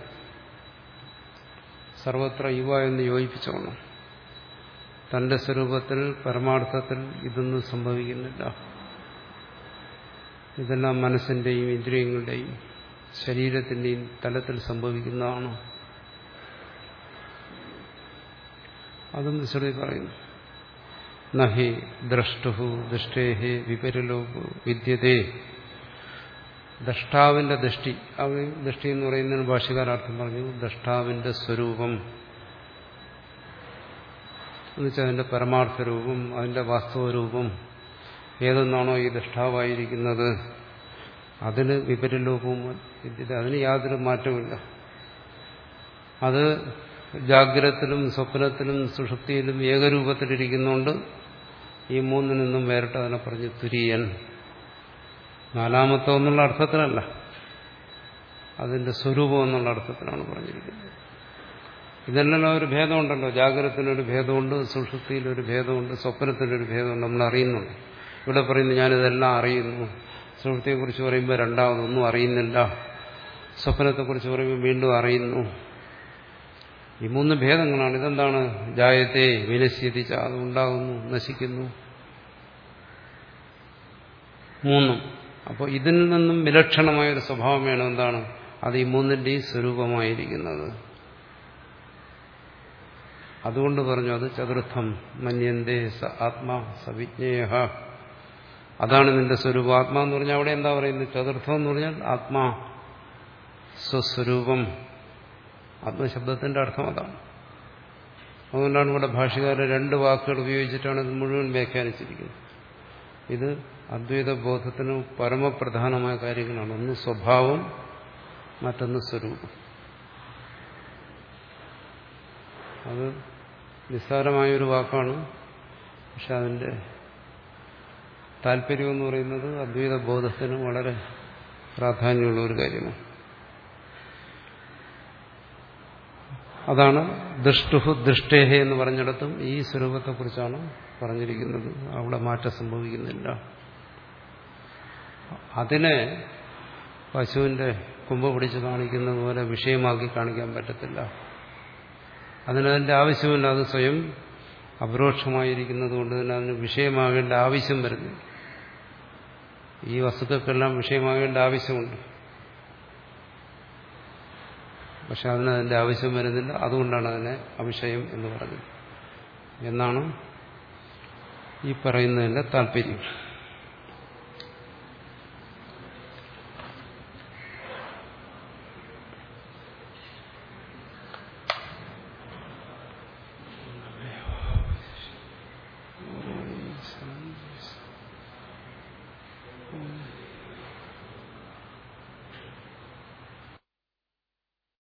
സർവത്ര യുവ എന്ന് യോജിപ്പിച്ചോണം തന്റെ സ്വരൂപത്തിൽ പരമാർത്ഥത്തിൽ ഇതൊന്നും സംഭവിക്കുന്നില്ല ഇതെല്ലാം മനസ്സിന്റെയും ഇന്ദ്രിയങ്ങളുടെയും ശരീരത്തിന്റെയും തലത്തിൽ സംഭവിക്കുന്നതാണ് അതും ശ്രുതി പറയുന്നു നഹി ദ്രഷ്ടു ദൃഷ്ടേഹി വിപരിലോകു വിദ്യതേ ദ്രഷ്ടാവിന്റെ ദൃഷ്ടി അവ ദൃഷ്ടി എന്ന് പറയുന്നതിന് ഭാഷകാരാർത്ഥം പറഞ്ഞു ദ്രഷ്ടാവിന്റെ സ്വരൂപം എന്നുവെച്ചാൽ അതിന്റെ പരമാർത്ഥ രൂപം അതിന്റെ വാസ്തവരൂപം ഏതെന്നാണോ ഈ ദൃഷ്ടാവായിരിക്കുന്നത് അതിന് വിപരിലോകവും വിദ്യത അതിന് യാതൊരു മാറ്റമില്ല അത് ജാഗ്രതത്തിലും സ്വപ്നത്തിലും സുഷുപ്തിയിലും ഏകരൂപത്തിലിരിക്കുന്നുണ്ട് ഈ മൂന്നിൽ നിന്നും വേറിട്ട് അതിനെ പറഞ്ഞു തുര്യൻ നാലാമത്തെ എന്നുള്ള അർത്ഥത്തിലല്ല അതിന്റെ സ്വരൂപം എന്നുള്ള അർത്ഥത്തിലാണ് പറഞ്ഞിരിക്കുന്നത് ഇതെല്ലാം ഒരു ഭേദമുണ്ടല്ലോ ജാഗ്രതത്തിനൊരു ഭേദമുണ്ട് സുഷുപ്തിയിലൊരു ഭേദമുണ്ട് സ്വപ്നത്തിനൊരു ഭേദമുണ്ട് നമ്മൾ അറിയുന്നുണ്ട് ഇവിടെ പറയുന്നു ഞാനിതെല്ലാം അറിയുന്നു സുഷുപ്തിയെക്കുറിച്ച് പറയുമ്പോൾ രണ്ടാമതൊന്നും അറിയുന്നില്ല സ്വപ്നത്തെക്കുറിച്ച് പറയുമ്പോൾ വീണ്ടും അറിയുന്നു ഈ മൂന്ന് ഭേദങ്ങളാണ് ഇതെന്താണ് ജായത്തെ വിനശ്യതിച്ച അത് ഉണ്ടാകുന്നു നശിക്കുന്നു മൂന്നും അപ്പോൾ ഇതിൽ നിന്നും വിലക്ഷണമായൊരു സ്വഭാവം വേണം എന്താണ് അത് ഈ മൂന്നിന്റെയും സ്വരൂപമായിരിക്കുന്നത് അതുകൊണ്ട് പറഞ്ഞു അത് ചതുർത്ഥം മന്യന്തേ സ ആത്മാ സവിജ്ഞേയ അതാണ് നിന്റെ സ്വരൂപം ആത്മാ എന്ന് പറഞ്ഞാൽ അവിടെ എന്താ പറയുന്നത് ചതുർത്ഥം എന്ന് പറഞ്ഞാൽ ആത്മാ സ്വസ്വരൂപം ആത്മശബ്ദത്തിന്റെ അർത്ഥം അതാണ് അതുകൊണ്ടാണ് ഇവിടെ ഭാഷകാരെ രണ്ട് വാക്കുകൾ ഉപയോഗിച്ചിട്ടാണ് ഇത് മുഴുവൻ വ്യാഖ്യാനിച്ചിരിക്കുന്നത് ഇത് അദ്വൈത ബോധത്തിന് പരമപ്രധാനമായ കാര്യങ്ങളാണ് ഒന്ന് സ്വഭാവം മറ്റൊന്ന് സ്വരൂപം അത് നിസ്സാരമായൊരു വാക്കാണ് പക്ഷെ അതിൻ്റെ താല്പര്യം എന്ന് പറയുന്നത് അദ്വൈത ബോധത്തിന് വളരെ പ്രാധാന്യമുള്ള ഒരു കാര്യമാണ് അതാണ് ദൃഷ്ടുഹു ദൃഷ്ടേഹ എന്ന് പറഞ്ഞിടത്തും ഈ സ്വരൂപത്തെക്കുറിച്ചാണ് പറഞ്ഞിരിക്കുന്നത് അവിടെ മാറ്റം സംഭവിക്കുന്നില്ല അതിനെ പശുവിന്റെ കുമ്പ് പിടിച്ച് കാണിക്കുന്നത് പോലെ വിഷയമാക്കി കാണിക്കാൻ പറ്റത്തില്ല അതിനതിന്റെ ആവശ്യമില്ല അത് സ്വയം അപരോക്ഷമായിരിക്കുന്നത് കൊണ്ട് തന്നെ അതിന് വിഷയമാകേണ്ട ആവശ്യം വരുന്നു ഈ വസ്തുക്കൾക്കെല്ലാം വിഷയമാകേണ്ട ആവശ്യമുണ്ട് പക്ഷെ അതിന് അതിന്റെ ആവശ്യം വരുന്നില്ല അതുകൊണ്ടാണ് അതിനെ അവിഷയം എന്ന് പറഞ്ഞത് എന്നാണ് ഈ പറയുന്നതിന്റെ താല്പര്യം